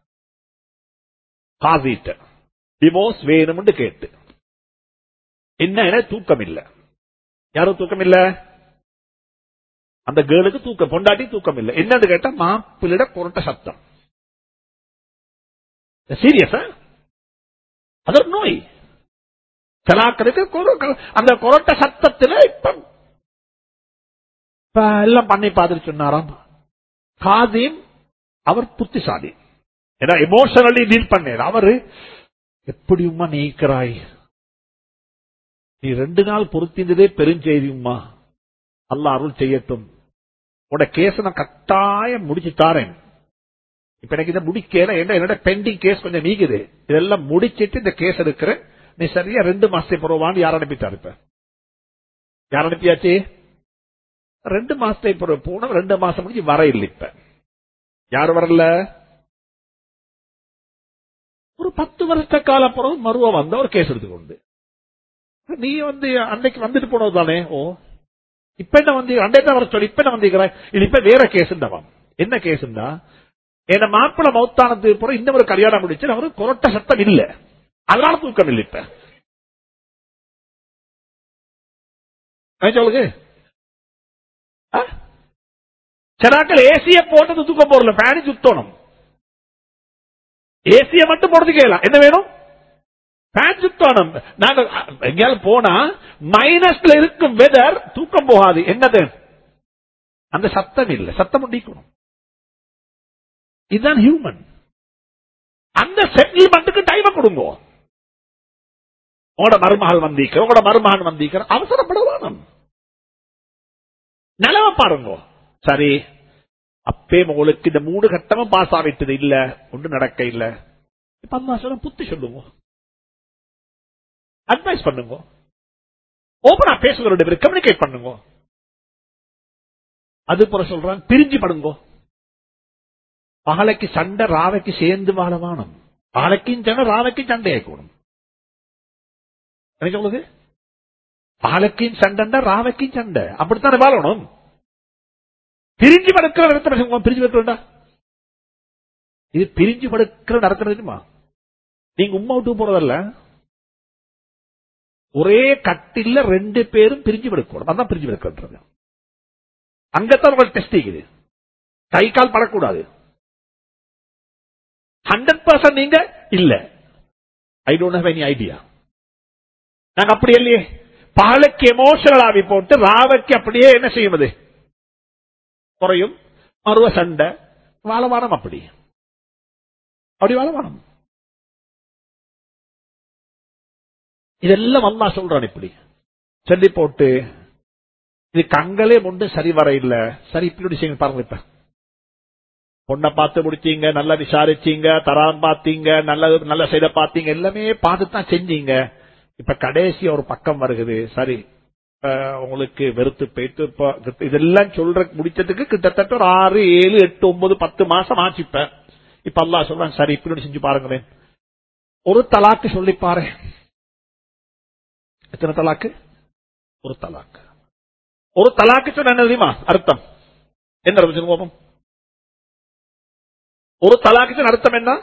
காசிட்ட டிவோர்ஸ் வேணும்னு கேட்டு என்ன தூக்கம் இல்ல யாரும் தூக்கம் இல்ல அந்த கேர்ளுக்கு தூக்கம் பொண்டாட்டி தூக்கம் இல்ல என்னன்னு கேட்டா மாப்பிள்ளிட புரட்ட சத்தம் சீரியஸா அது ஒரு நோய் தலாக்களுக்கு கொர- அந்த கொரட்ட சத்தத்துல இப்ப இப்ப எல்லாம் பண்ணி பார்த்துட்டு சொன்னாராம் காதீம் அவர் புத்திசாலி ஏன்னா எமோஷனலி டீல் பண்ணார் அவரு எப்படி உம்மா நீக்கிறாய் நீ ரெண்டு நாள் பொருத்திந்ததே பெருஞ்செய்தி உம்மா அல்லாஹ் அருள் செய்யட்டும் உட கேஸ் நான் கட்டாயம் முடிச்சு தாரேன் இப்ப எனக்கு இதை முடிக்கல என்ன என்னோட பெண்டிங் கேஸ் கொஞ்சம் நீக்குது இதெல்லாம் முடிச்சிட்டு இந்த கேஸ் எடுக்கிறேன் நீ சரியா ரெண்டு மாசத்தை பிறவான்னு யார் அனுப்பித்தாரு இப்ப யார் அனுப்பியாச்சு ரெண்டு மாசத்தை பிறகு போன ரெண்டு மாசம் முடிஞ்சு வர இல்லை இப்ப யார் வரல ஒரு பத்து வருஷ கால பிறகு மருவ வந்த ஒரு கேஸ் எடுத்துக்கொண்டு நீ வந்து அன்னைக்கு வந்துட்டு போனது தானே ஓ இப்ப என்ன வந்து அண்டே தான் வர சொல்லி இப்ப என்ன வந்திருக்கிற இது இப்ப வேற கேஸ் என்ன கேஸ்ண்டா என்ன மாப்பிள மௌத்தானதுக்கு பிறகு இன்னும் ஒரு கல்யாணம் முடிச்சு அவரு கொரட்ட சத்தம் இல்ல அதனால தூக்கம் இல்லை இப்ப நான் சொல்லுங்க ஆ? சிலாக்கள் ஏசிய போட்டது தூக்கம் போடல ஃபேனு சுத்தணும் ஏசிய மட்டும் போடுறது கேட்கலாம் என்ன வேணும் ஃபேன் சுத்தணும் நாங்க எங்கேயாவது போனா மைனஸ்ல இருக்கும் வெதர் தூக்கம் போகாது என்னது அந்த சத்தம் இல்ல சத்தம் நீக்கணும் இதுதான் ஹியூமன் அந்த செட்டில்மெண்ட்டுக்கு டைம் கொடுங்க உங்களோட மருமகள் வந்திருக்கிற உங்களோட மருமகன் வந்திருக்கிற அவசரப்படவானம் நிலவ பாருங்க சரி அப்பே உங்களுக்கு இந்த மூணு கட்டமும் பாஸ் ஆகிட்டது இல்ல ஒன்றும் நடக்க இல்ல இப்ப அம்மா சொல்ல புத்தி சொல்லுங்க அட்வைஸ் பண்ணுங்க ஓபனா பேசுங்க ரெண்டு பேரும் கம்யூனிகேட் பண்ணுங்க அது போல சொல்றான் பிரிஞ்சு படுங்கோ பகலைக்கு சண்டை ராவைக்கு சேர்ந்து வாழவானம் பகலைக்கும் சண்டை ராவைக்கும் சண்டை ஆயிக்கணும் என்ன சொல்லுது பகலைக்கும் சண்டைண்டா ராவைக்கும் சண்டை அப்படித்தானே வாழணும் பிரிஞ்சு படுக்கிற நடத்துற பிரிஞ்சு படுக்கிறா இது பிரிஞ்சு படுக்கிற நடத்துறது தெரியுமா நீங்க உமா விட்டு போறதல்ல ஒரே கட்டில ரெண்டு பேரும் பிரிஞ்சு படுக்கணும் அதான் பிரிஞ்சு படுக்கிறது அங்கத்தான் உங்களுக்கு டெஸ்ட் இருக்குது கை கால் படக்கூடாது ஹண்ட்ரட் பர்சன்ட் நீங்க இல்ல I don't have any idea நாங்க அப்படி இல்லையே பகலுக்கு எமோஷனல் ஆவி போட்டு ராவைக்கு அப்படியே என்ன செய்யுது குறையும் மறுவ சண்டை வாழவானம் அப்படி அப்படி வாழவானம் இதெல்லாம் அல்லா சொல்றான் இப்படி சொல்லி போட்டு இது கங்களே முண்டு சரி வர இல்ல சரி இப்படி செய்யுங்க பாருங்க இப்ப பொண்ணை பார்த்து முடிச்சீங்க நல்லா விசாரிச்சீங்க தரான் பார்த்தீங்க நல்ல நல்ல சைட பார்த்தீங்க எல்லாமே பார்த்து தான் செஞ்சீங்க இப்ப கடைசி ஒரு பக்கம் வருகுது சரி அஹ், உங்களுக்கு வெறுத்து போயிட்டு இப்ப இதெல்லாம் சொல்ற முடிச்சதுக்கு கிட்டத்தட்ட ஒரு ஆறு ஏழு எட்டு ஒன்பது பத்து மாசம் ஆச்சு இப்ப இப்ப அல்லாஹ் சொல்றான் சரி இப்படி செஞ்சு பாருங்களேன் ஒரு தலாக்கு சொல்லி பாரு எத்தனை தலாக்கு ஒரு தலாக்கு ஒரு தலாக்கு சொன்ன என்ன தெரியுமா அர்த்தம் என்ன அர்த்தம் சொல்லுங்க பாப்போம். ஒரு தலாக்கு சொன்ன அர்த்தம் என்ன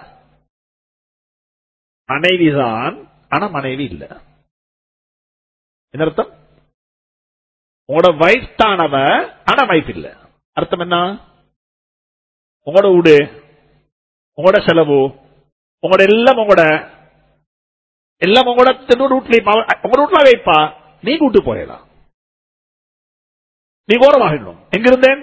மனைவிதான் ஆனா மனைவி இல்ல என்ன அர்த்தம் உங்களோட வைஃப் தானவ ஆனா வைஃப் இல்ல அர்த்தம் என்ன உங்களோட வீடு உங்களோட செலவு உங்களோட எல்லாம் உங்களோட எல்லாம் உங்களோட தென்னோட வீட்டுல உங்களோட வீட்டுல வைப்பா நீங்க விட்டு போயிடலாம் நீ ஓரமாகிடணும் எங்க இருந்தேன்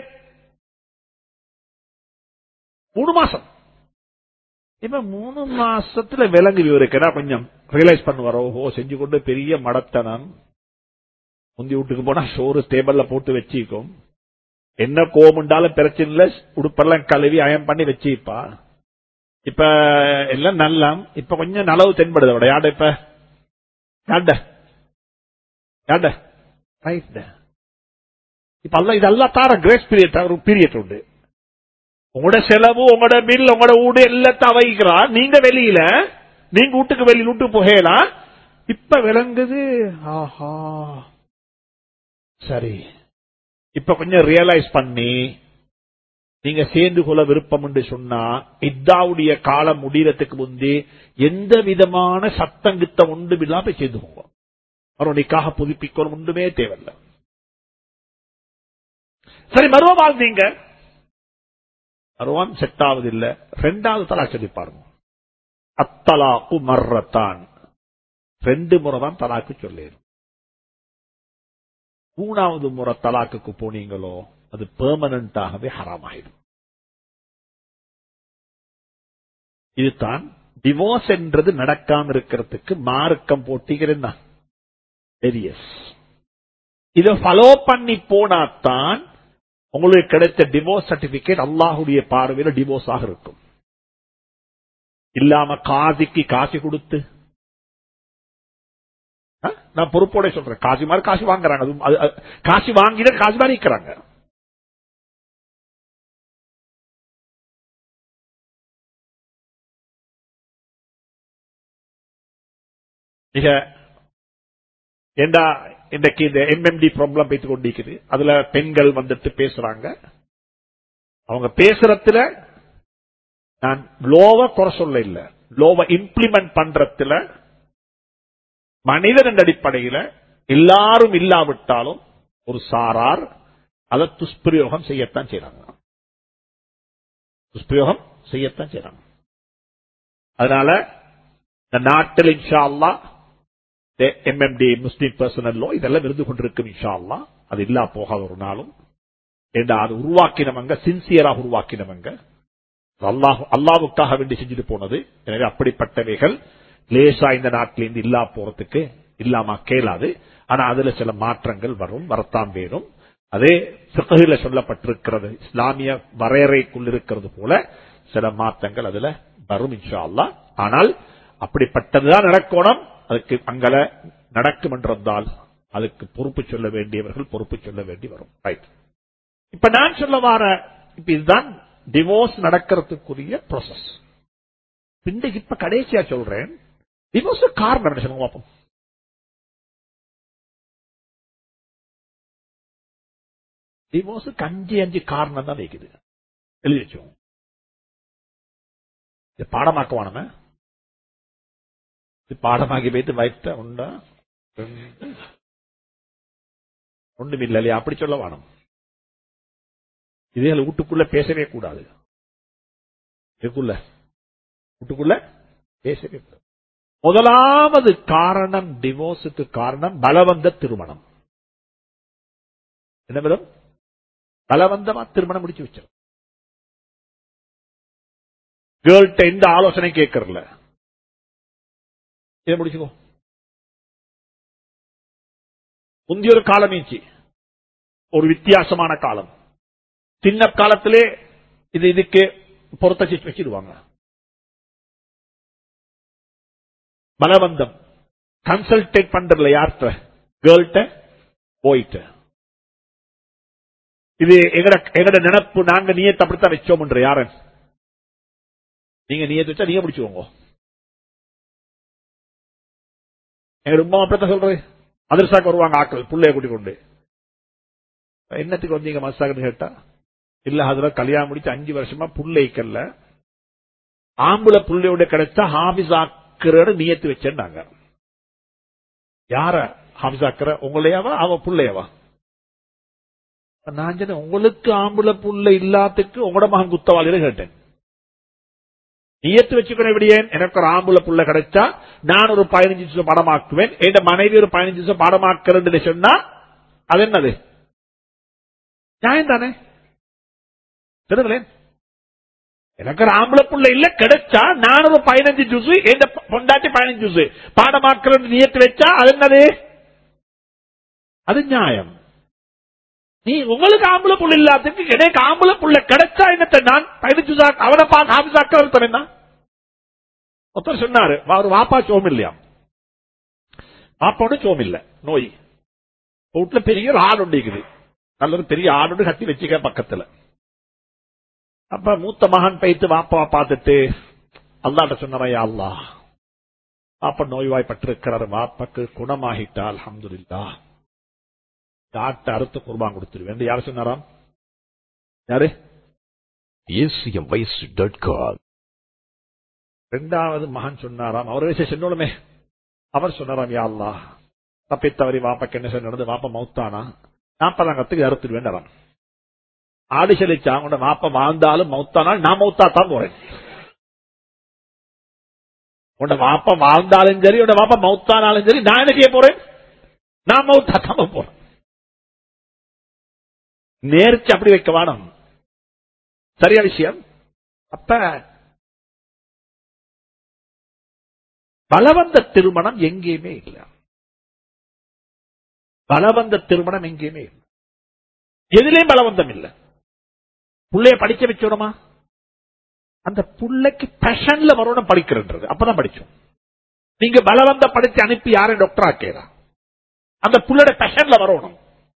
மூணு மாசம் இப்ப மூணு மாசத்துல விலங்கு விவரிக்கிறா கொஞ்சம் ரியலைஸ் பண்ணுவாரோ ஓஹோ செஞ்சு கொண்டு பெரிய மடத்தனம் முந்தி வீட்டுக்கு போனா சோறு டேபிள்ல போட்டு வச்சிக்கும் என்ன கோமுண்டாலும் பிரச்சனை இல்ல உடுப்பெல்லாம் கழுவி அயம் பண்ணி வச்சிப்பா இப்ப எல்லாம் நல்லா இப்ப கொஞ்சம் நலவு தென்படுது அவட யாட இப்ப யாண்ட யாண்ட ரைட் இப்ப அல்ல இதெல்லாம் தார கிரேஸ் பீரியட் ஒரு பீரியட் உண்டு உங்களோட செலவு உங்களோட பில் உங்களோட வீடு எல்லாத்தையும் வைக்கிறா நீங்க வெளியில நீங்க வீட்டுக்கு வெளியில விட்டு போகலாம் இப்ப விளங்குது ஆஹா சரி இப்ப கொஞ்சம் ரியலைஸ் பண்ணி நீங்க சேர்ந்து கொள்ள விருப்பம் என்று சொன்னா இத்தாவுடைய காலம் முடியறதுக்கு முந்தி எந்த விதமான சத்தங்கித்தம் ஒன்றும் இல்லாம சேர்ந்து போங்க மறுபடிக்காக புதுப்பிக்கணும் ஒன்றுமே தேவையில்லை சரி மருவ வாழ்ந்தீங்க மருவான் செட் ஆகுது இல்ல ரெண்டாவது தலா சொல்லி பாருங்க அத்தலாக்கு மர்றத்தான் ரெண்டு முறை தான் தலாக்கு சொல்லிடும் மூணாவது முறை தலாக்குக்கு போனீங்களோ அது பெர்மனண்டாகவே ஹராமாயிடும் இதுதான் டிவோர்ஸ் என்றது நடக்காம இருக்கிறதுக்கு மார்க்கம் போட்டிக்கிறேன் பெரியஸ் இதை ஃபாலோ பண்ணி போனாத்தான் உங்களுக்கு கிடைத்த டிவோர்ஸ் சர்டிபிகேட் அல்லாஹுடைய பார்வையில டிவோர்ஸ் ஆக இருக்கும் இல்லாம காசிக்கு காசு கொடுத்து ஆ? நான் பொறுப்போட சொல்றேன் காசு மாதிரி காசு வாங்குறாங்க அது- அது- அது- காசு வாங்கின காசு மாதிரி நிக்கிறாங்க மிக ஏண்டா இன்றைக்கு இந்த எம்எம்டி ப்ராப்ளம் வைத்துக் கொண்டிருக்குது அதுல பெண்கள் வந்துட்டு பேசுறாங்க அவங்க பேசுறதுல நான் லோவ குறை சொல்ல இல்ல லோவ இம்ப்ளிமெண்ட் பண்றதுல மனிதன் அடிப்படையில எல்லாரும் இல்லாவிட்டாலும் ஒரு சாரார் அதை துஷ்பிரயோகம் செய்யத்தான் செய்றாங்க துஷ்பிரயோகம் செய்யத்தான் செய்றாங்க அதனால இந்த நாட்டில் இன்ஷா அல்லாஹ் எம்எம்டி முஸ்லீம் பர்சனல் லோ இதெல்லாம் இருந்து கொண்டிருக்கும் இன்ஷா அல்லாஹ் அது இல்லா போகாத ஒரு நாளும் ஏண்டா அது உருவாக்கினவங்க சின்சியராக உருவாக்கினவங்க அல்லாஹ் அல்லாவுக்காக வேண்டி செஞ்சுட்டு போனது எனவே அப்படிப்பட்டவைகள் லேசா இந்த நாட்டிலிருந்து இல்லா போறதுக்கு இல்லாம கேளாது ஆனா அதுல சில மாற்றங்கள் வரும் வரத்தான் வேணும் அதே சிககில சொல்லப்பட்டிருக்கிறது இஸ்லாமிய வரையறைக்குள் இருக்கிறது போல சில மாற்றங்கள் அதுல வரும் இன்ஷா அல்லாஹ் ஆனால் அப்படிப்பட்டதுதான் நடக்கணும் அதுக்கு அங்கல நடக்கும் என்றால் அதுக்கு பொறுப்பு சொல்ல வேண்டியவர்கள் பொறுப்பு சொல்ல வேண்டி வரும் ரைட் இப்ப நான் சொல்ல வார இப்ப இதுதான் டிவோர்ஸ் நடக்கிறதுக்குரிய ப்ராசஸ் இன்றைக்கு இப்ப கடைசியா சொல்றேன் டிவோர்ஸ் காரணம் என்ன சொல்லுங்க பாப்போம் டிவோர்ஸுக்கு அஞ்சு அஞ்சு காரணம் தான் வைக்குது எழுதி வச்சோம் இது பாடமாக்குவானமே இது பாடமாக்கி வைத்து வைத்த உண்டா ரெண்டு ஒண்ணும் இல்லை இல்லையா அப்படி சொல்ல வானம் இதே வீட்டுக்குள்ள பேசவே கூடாது இதுக்குள்ள வீட்டுக்குள்ள பேசவே கூடாது முதலாவது காரணம் டிவோர்ஸுக்கு காரணம் பலவந்த திருமணம் என்ன விதம் பலவந்தமா திருமணம் முடிச்சு வச்சிடும் கேர்ள்கிட்ட எந்த ஆலோசனை கேட்கறல இதை முடிச்சுக்கோ முந்தைய ஒரு காலம் ஈச்சி ஒரு வித்தியாசமான காலம் சின்ன காலத்திலே இது இதுக்கு பொருத்த வச்சிருவாங்க பலவந்தம் கன்சல்டேட் பண்றதுல யார்கிட்ட கேர்ள்கிட்ட போயிட்ட இது எங்கட எங்கட நினைப்பு நாங்க நீயத்தை அப்படித்தான் வச்சோம்ன்ற யாரன் நீங்க நீயத்தை வச்சா நீங்க முடிச்சுக்கோங்க எங்க உமா அப்படித்தான் சொல்றது அதிர்சாக்கு வருவாங்க ஆக்கள் புள்ளைய கூட்டிக் கொண்டு என்னத்துக்கு வந்தீங்க மசாகன்னு கேட்டா இல்ல அதுல கல்யாணம் முடிச்சு அஞ்சு வருஷமா புள்ளைக்கல்ல ஆம்புல புள்ளையோட கிடைச்சா ஹாபிஸ் ஆக்குற நியத்து வச்சேன்னாங்க யார ஹாபிஸ் ஆக்குற உங்களையாவா அவ புள்ளையவா நான் சொன்னேன் உங்களுக்கு ஆம்புல புள்ள இல்லாத்துக்கு உங்களோட மகன் குத்தவாளியில கேட்டேன் நியத்து வச்சுக்கணும் எப்படியேன் எனக்கு ஒரு ஆம்புல புள்ள கிடைச்சா நான் ஒரு பதினஞ்சு நிமிஷம் படமாக்குவேன் என் மனைவி ஒரு பதினஞ்சு நிமிஷம் படமாக்குறேன்னு சொன்னா அது என்னது நியாயம் தானே தெரியுங்களேன் எனக்கு ஒரு ஆம்பளை புள்ள இல்ல கிடைச்சா நான் ஒரு பதினஞ்சு ஜூஸ் எந்த பொண்டாட்டி பதினஞ்சு ஜூஸ் பாடமாக்குறது நியத்து வச்சா அது என்னது அது நியாயம் நீ உங்களுக்கு ஆம்பளை புள்ள இல்லாததுக்கு எனக்கு ஆம்பளை புள்ள கிடைச்சா என்னத்த நான் பதினஞ்சு ஜூஸ் அவனை பார்த்து ஹாபிசாக்க ஒருத்தர் என்ன ஒருத்தர் சொன்னாரு அவர் வாப்பா சோம் இல்லையா வாப்பாவோட சோம் இல்ல நோய் வீட்டுல பெரிய ஒரு ஆடு இருக்குது நல்ல ஒரு பெரிய ஆடு கட்டி வச்சுக்க பக்கத்துல அப்ப மூத்த மகன் பைத்து வாப்பாவை பார்த்துட்டு அல்லாட்ட சொன்னவையா அல்லா வாப்பா நோய்வாய்ப்பட்டிருக்கிறார் வாப்பாக்கு குணமாகிட்டா அல்ஹம்துலில்லா ஆட்டை அறுத்து குர்பான் கொடுத்துருவேன் யார் சொன்னாராம் யாரு
acmvoice.com.
ரெண்டாவது மகன் சொன்னாராம் அவர் வயசு சொன்னோமே அவர் சொன்னாராம் யா அல்லா தப்பித்தவரி வாப்பாக்கு என்ன செய்ய நடந்து வாப்பா மௌத்தானா நாற்பதாங்கத்துக்கு அறுத்துருவேன் ஆடு செலிச்சா உங்களோட வாப்ப வாழ்ந்தாலும் மௌத்தானால் நான் மௌத்தா தான் போறேன் உன்னை வாப்பா வாழ்ந்தாலும் சரி உன்னை வாப்பா மௌத்தானாலும் சரி நான் என்ன செய்ய போறேன் நான் மௌத்தா தம போறேன் நேர்ச்சி அப்படி வைக்க வேணும் சரியா விஷயம் அப்ப பலவந்த திருமணம் எங்கேயுமே இல்லை பலவந்த திருமணம் எங்கேயுமே இல்லை எதிலையும் பலவந்தம் இல்லை புள்ளைய படிக்க வச்சோமா அந்த புள்ளைக்கு பேஷன்ல வரணும் படிக்கிறது அப்பதான் படிச்சோம் நீங்க பலவந்த படிச்சு அனுப்பி யாரும் டாக்டர் ஆக்கிறா அந்த புள்ளோட பேஷன்ல வரணும்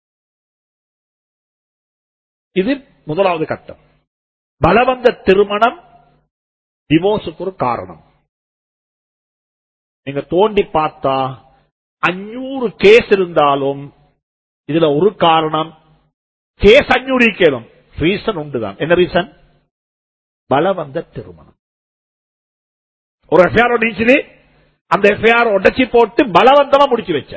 இது முதலாவது கட்டம் பலவந்த திருமணம் டிவோர்ஸுக்கு ஒரு காரணம் நீங்க தோண்டி பார்த்தா அஞ்சூறு கேஸ் இருந்தாலும் இதுல ஒரு காரணம் கேஸ் அஞ்சூறு கேளும் ரீசன் உண்டுதான் என்ன ரீசன் பலவந்த திருமணம் ஒரு எஃப்ஐஆர் ஒடிச்சு அந்த எஃப்ஐஆர் உடச்சி போட்டு பலவந்தமா முடிச்சு வச்ச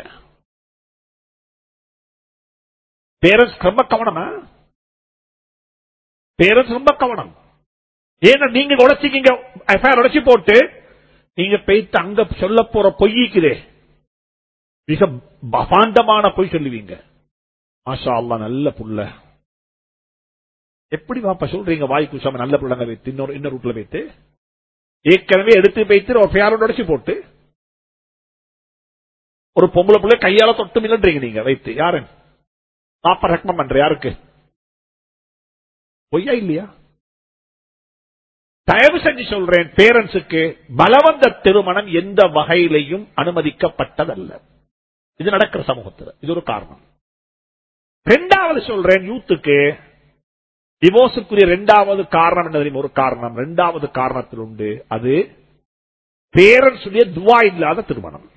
பேரண்ட்ஸ் ரொம்ப கவனமா பேரண்ட்ஸ் ரொம்ப கவனம் ஏன்னா நீங்க உடைச்சிக்கிங்க எஃப்ஐஆர் உடைச்சி போட்டு நீங்க போய்த்து அங்க சொல்ல போற பொய்க்குதே மிக பபாண்டமான பொய் சொல்லுவீங்க மாஷா அல்லா நல்ல புள்ள எப்படி வாப்பா சொல்றீங்க வாய் குசாம நல்ல பிள்ளைங்க வைத்து இன்னொரு இன்னொரு ரூட்ல வைத்து ஏற்கனவே எடுத்து வைத்து ஒரு ஃபேரோட உடைச்சு போட்டு ஒரு பொம்பளை பிள்ளை கையால தொட்டு மில்லன்றீங்க நீங்க வைத்து யாரு பாப்பா ரெக்கமெண்ட் பண்ற யாருக்கு பொய்யா இல்லையா தயவு செஞ்சு சொல்றேன் பேரண்ட்ஸுக்கு பலவந்த திருமணம் எந்த வகையிலையும் அனுமதிக்கப்பட்டதல்ல இது நடக்கிற சமூகத்தில் இது ஒரு காரணம் ரெண்டாவது சொல்றேன் யூத்துக்கு டிவோர்ஸுக்குரிய ரெண்டாவது காரணம் என்ன தெரியுமா ஒரு காரணம் ரெண்டாவது காரணத்தில் உண்டு அது பேரண்ட்ஸுடைய துவா இல்லாத திருமணம்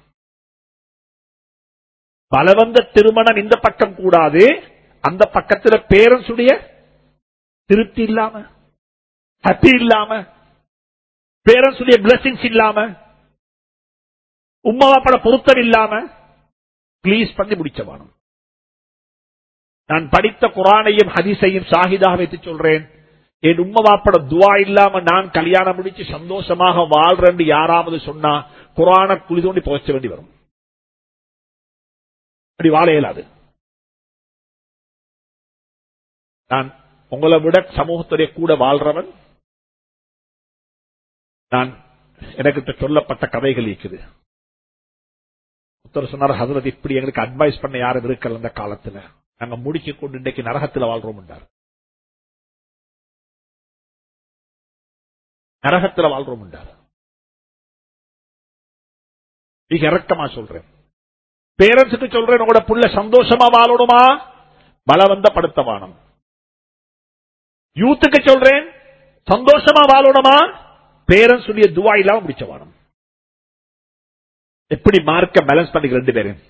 பலவந்த திருமணம் இந்த பக்கம் கூடாது அந்த பக்கத்தில் பேரண்ட்ஸுடைய திருப்தி இல்லாம ஹாப்பி இல்லாம பேரண்ட்ஸுடைய பிளஸிங்ஸ் இல்லாம உமாவாப்பட பொருத்தம் இல்லாம பிளீஸ் பண்ணி முடிச்சவானும் நான் படித்த குரானையும் ஹதீஸையும் சாகிதாக வைத்து சொல்றேன் என் உம்மவாப்பட துவா இல்லாம நான் கல்யாணம் முடிச்சு சந்தோஷமாக வாழ்றேன் யாராவது சொன்னா குரான குழி தோண்டி புதைச்ச வேண்டி வரும் அப்படி வாழ இயலாது நான் உங்களை விட சமூகத்துடைய கூட வாழ்றவன் நான் எனக்கு சொல்லப்பட்ட கதைகள் இருக்குது ஒருத்தர் சொன்னார் ஹசரத் இப்படி எங்களுக்கு அட்வைஸ் பண்ண யாரும் இருக்கல அந்த காலத்துல நாங்க முடிச்சு கொண்டு இன்றைக்கு நரகத்தில் வாழ்றோம் என்றார் நரகத்தில் வாழ்றோம் என்றார் மிக இறக்கமா சொல்றேன் பேரண்ட்ஸுக்கு சொல்றேன் உங்களோட புள்ள சந்தோஷமா வாழணுமா பலவந்த படுத்தவானம் யூத்துக்கு சொல்றேன் சந்தோஷமா வாழணுமா பேரண்ட்ஸ் உடைய துவா இல்லாம முடிச்சவானம் எப்படி மார்க்க பேலன்ஸ் பண்ணிக்க ரெண்டு பேரும்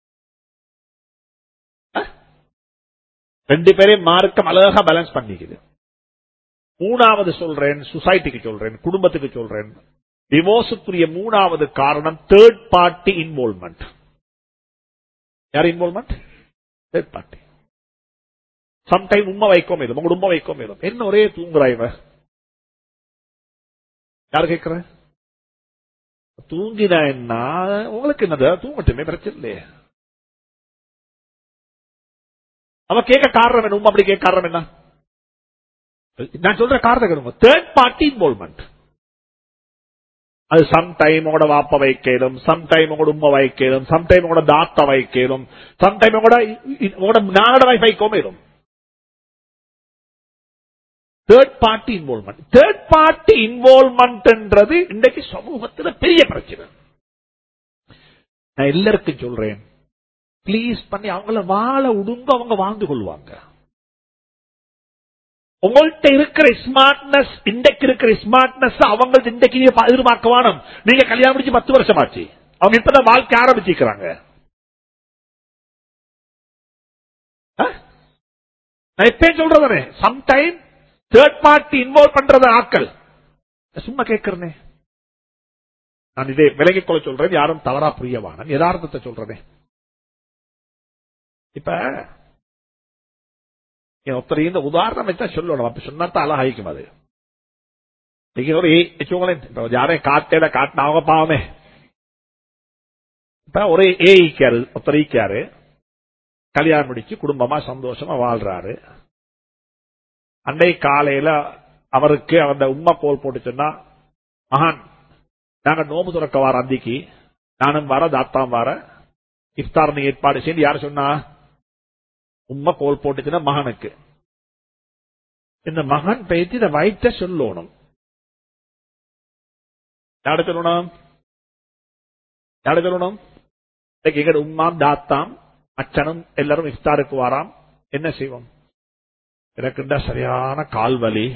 ரெண்டு பேரையும் மார்க்கம் அழகா பேலன்ஸ் பண்ணிக்குது மூணாவது சொல்றேன் சொசைட்டிக்கு சொல்றேன் குடும்பத்துக்கு சொல்றேன் டிவோர்ஸுக்குரிய மூணாவது காரணம் தேர்ட் பார்ட்டி இன்வால்மெண்ட் யார் இன்வால்மெண்ட் தேர்ட் பார்ட்டி சம்டைம் உண்மை வைக்கோ மேலும் உங்க உண்மை வைக்கோ மேலும் என்ன ஒரே தூங்குறா இவ யாரு கேட்கிற தூங்கினா என்ன உங்களுக்கு என்னது தூங்கட்டுமே பிரச்சனை இல்லையே அவ கேட்க காரணம் என்ன உண்மை அப்படி கேட்க காரணம் என்ன நான் சொல்ற காரணம் கேளுங்க தேர்ட் பார்ட்டி இன்வால்மெண்ட் அது சம்டைம் உங்களோட வாப்ப வைக்கலும் சம்டைம் உங்களோட உண்மை வைக்கலும் சம்டைம் உங்களோட தாத்தா வைக்கலும் சம்டைம் உங்களோட உங்களோட நானோட வைஃப் வைக்கோமேலும் third party involvement third party இன்வால்மெண்ட்ன்றது இன்றைக்கு சமூகத்தில் பெரிய பிரச்சனை நான் எல்லாருக்கும் சொல்றேன் பிளீஸ் பண்ணி அவங்கள வாழ உடுங்க அவங்க வாழ்ந்து கொள்வாங்க உங்கள்கிட்ட இருக்கிற ஸ்மார்ட்னஸ் இன்றைக்கு இருக்கிற ஸ்மார்ட்னஸ் அவங்களுக்கு இன்றைக்கு எதிர்பார்க்க வேணும் நீங்க கல்யாணம் முடிச்சு பத்து வருஷம் ஆச்சு அவங்க இப்பதான் வாழ்க்கை ஆரம்பிச்சிருக்கிறாங்க நான் எப்பயும் சொல்றதானே சம்டைம் தேர்ட் பார்ட்டி இன்வால்வ் பண்றத ஆக்கள் சும்மா கேட்கிறனே நான் இதே விலகிக் கொள்ள சொல்றேன் யாரும் தவறா புரியவான யதார்த்தத்தை சொல்றேனே இப்ப ஒருத்தர் இந்த உதாரணம் வச்சா சொல்லணும் அப்ப சொன்னா தான் அழகாய்க்கும் அது ஒரு வச்சுக்கோங்களேன் இப்ப யாரையும் காட்டேல காட்டின அவங்க பாவமே இப்ப ஒரு ஏ ஈக்காரு ஒருத்தர் ஈக்காரு கல்யாணம் முடிச்சு குடும்பமா சந்தோஷமா வாழ்றாரு அன்னை காலையில அவருக்கு அந்த உண்மை கோல் போட்டு சொன்னா மகான் நாங்க நோம்பு துறக்க வார அந்திக்கு நானும் வர தாத்தாம் வர இஃப்தார் ஏற்பாடு செய்து யார் சொன்னா உண்மை கோல் போட்டுச்சுன்னா மகனுக்கு இந்த மகன் பேத்தி இந்த வயிற்ற சொல்லணும் யார சொல்லணும் யார சொல்லணும் எங்க உம்மாம் தாத்தாம் அச்சனும் எல்லாரும் இஃப்தாருக்கு வாராம் என்ன செய்வோம் எனக்குண்டா சரியான கால்வலி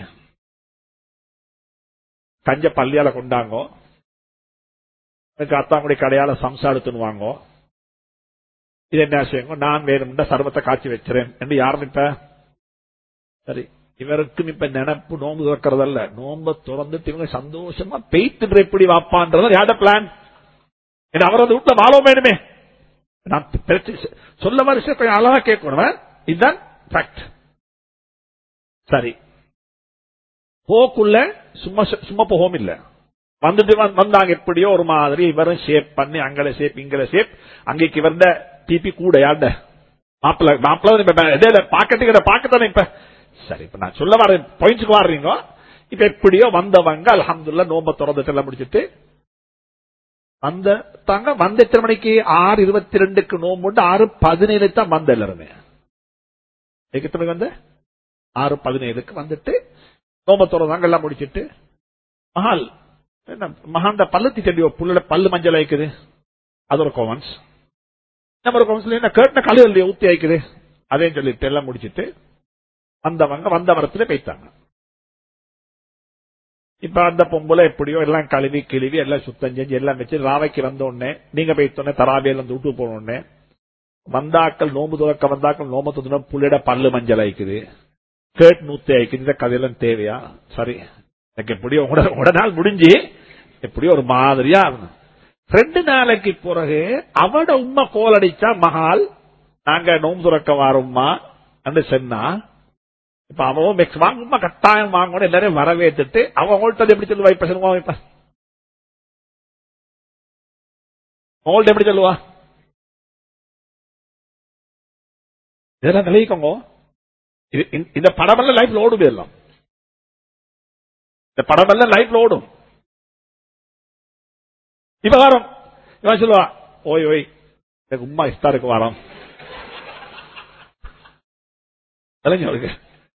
கஞ்ச பள்ளியால கொண்டாங்கோ எனக்கு அத்தாங்குடி கடையால சம்சாடு துணுவாங்கோ இது என்ன செய்யுங்க நான் வேணும்னா சர்வத்தை காட்சி வச்சிரேன் என்று யாரும் இப்ப சரி இவருக்கும் இப்ப நினப்பு நோம்பு துறக்கிறதல்ல நோம்ப திறந்துட்டு இவங்க சந்தோஷமா பெய்த்து எப்படி வாப்பான்றது யாட பிளான் அவரது வீட்டுல வாழ வேணுமே நான் சொல்ல வருஷம் கொஞ்சம் அழகா கேட்கணும் இதுதான் ஃபேக்ட் சரி போக்குள்ள சும்மா சும்மா போகவும் இல்ல வந்துட்டு வந்தாங்க எப்படியோ ஒரு மாதிரி இவரும் ஷேப் பண்ணி அங்கல ஷேப் இங்கல ஷேப் அங்கேக்கு வந்த டிபி கூட யாண்ட மாப்பிள்ள மாப்பிள்ள பாக்கெட்டுக்கிற பாக்கத்தானே இப்ப சரி இப்ப நான் சொல்ல வர பாயிண்ட்ஸ்க்கு வர்றீங்க இப்ப எப்படியோ வந்தவங்க அலமதுல்ல நோம்ப திறந்துட்டு எல்லாம் முடிச்சுட்டு வந்த தாங்க வந்த எத்தனை மணிக்கு ஆறு இருபத்தி ரெண்டுக்கு நோம்பு ஆறு பதினேழு தான் வந்த எல்லாருமே எத்தனை மணிக்கு வந்த ஆறு பதினேழுக்கு வந்துட்டு நோம்ப திறந்தாங்க எல்லாம் முடிச்சிட்டு மகால் என்ன மகாண்ட பள்ளத்தி தெரியும் புள்ள பல்லு மஞ்சள் ஆயிக்குது அது ஒரு கோவன்ஸ் நம்ம ஒரு கோவன்ஸ்ல என்ன கேட்ட கழுவல் ஊத்தி ஆயிக்குது அதையும் சொல்லிட்டு எல்லாம் முடிச்சிட்டு வந்தவங்க வந்த மரத்துல போய்த்தாங்க இப்ப அந்த பொம்பளை எப்படியோ எல்லாம் கழுவி கிழுவி எல்லாம் சுத்தம் செஞ்சு எல்லாம் வச்சு ராவைக்கு வந்த உடனே நீங்க போய்த்தோடனே தராபியில இருந்து விட்டு போன உடனே வந்தாக்கள் நோம்பு துறக்க வந்தாக்கள் நோம்பு துணை புள்ளிட பல்லு மஞ்சள் ஆயிக்குது கேட் நூத்தி ஆயிக்குது இந்த கதையெல்லாம் தேவையா சரி எனக்கு எப்படியோ உட நாள் முடிஞ்சு எப்படியோ ஒரு மாதிரியா ரெண்டு நாளைக்கு பிறகு அவட உண்மை கோல் அடிச்சா மகால் நாங்க நோம்பு துறக்க வாரோம்மா சொன்னா இப்ப அவன் மிக்ஸ் வாங்குமா கட்டாயம் வாங்கணும் எல்லாரையும் வரவேற்றுட்டு அவன் அவங்கள்ட்ட எப்படி சொல்லுவா இப்ப சொல்லுவான் இப்ப அவங்கள்ட்ட எப்படி சொல்லுவா இதெல்லாம் விளைவிக்கோங்க இந்த படமெல்லாம் லைஃப்ல ஓடும் எல்லாம் இந்த படமெல்லாம் லைஃப்ல ஓடும் இப்ப வரோம் இவன் சொல்லுவா ஓய் ஓய் எனக்கு உமா இஸ்தாருக்கு வரோம் அவருக்கு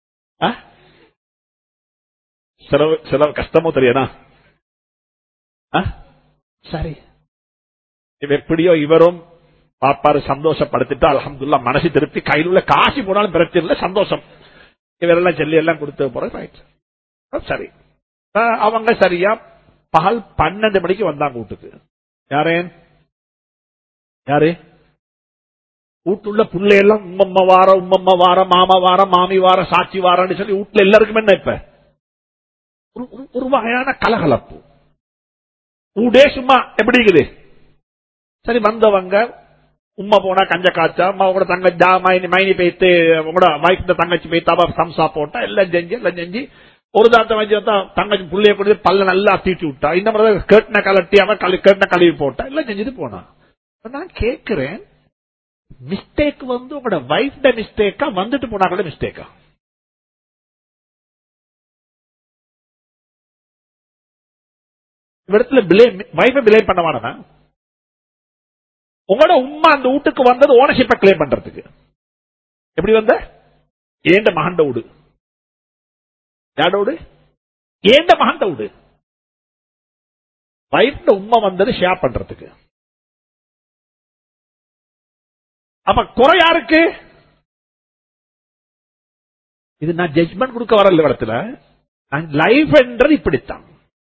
செலவு செலவு கஷ்டமோ தெரியாதா சரி இவ எப்படியோ இவரும் பாப்பாரு சந்தோஷப்படுத்திட்டு அலமதுல்லா மனசு திருப்பி கையில் உள்ள காசு போனாலும் பிரச்சனை இல்லை சந்தோஷம் இவரெல்லாம் சொல்லி எல்லாம் கொடுத்து போற சரி அவங்க சரியா பகல் பன்னெண்டு மணிக்கு வந்தாங்க வீட்டுக்கு யாரே யாரு வீட்டுள்ள பிள்ளையெல்லாம் உம்மம்மா வார உம்மம்மா வார மாமா வார மாமி வார சாட்சி வாரன்னு சொல்லி வீட்டுல எல்லாருக்கும் என்ன இப்ப ஒரு வகையான கலகலப்பு ஊடே சும்மா எப்படி இருக்குது சரி வந்தவங்க உம்மா போனா கஞ்ச காய்ச்சா உங்களோட தங்கச்சி மைனி மைனி பேத்து உங்களோட வைஃப் தங்கச்சி பேத்து அவ சம்சா போட்டா எல்லாம் செஞ்சு எல்லாம் செஞ்சு ஒரு தாத்த வச்சு தங்கச்சி புள்ளைய கொண்டு பல்ல நல்லா தீட்டி விட்டா இந்த மாதிரி கேட்டின கலட்டி அவன் கேட்டின கழுவி போட்டா எல்லாம் செஞ்சுட்டு போனா நான் கேட்கிறேன் மிஸ்டேக் வந்து உங்களோட வைஃப் மிஸ்டேக்கா வந்துட்டு போனா கூட மிஸ்டேக்கா இடத்துல பிளேம் வைஃபை பிளேம் பண்ண மாட்டேன் உங்களோட உண்மை அந்த வீட்டுக்கு வந்தது ஓனர்ஷிப்பை கிளைம் பண்றதுக்கு எப்படி வந்த ஏண்ட மகண்ட வீடு யாரோட வீடு ஏண்ட மகண்ட வீடு வைஃப் உண்மை வந்தது ஷேர் பண்றதுக்கு அப்ப குறை யாருக்கு இது நான் ஜட்மெண்ட் கொடுக்க வரல இடத்துல லைஃப் என்றது இப்படித்தான்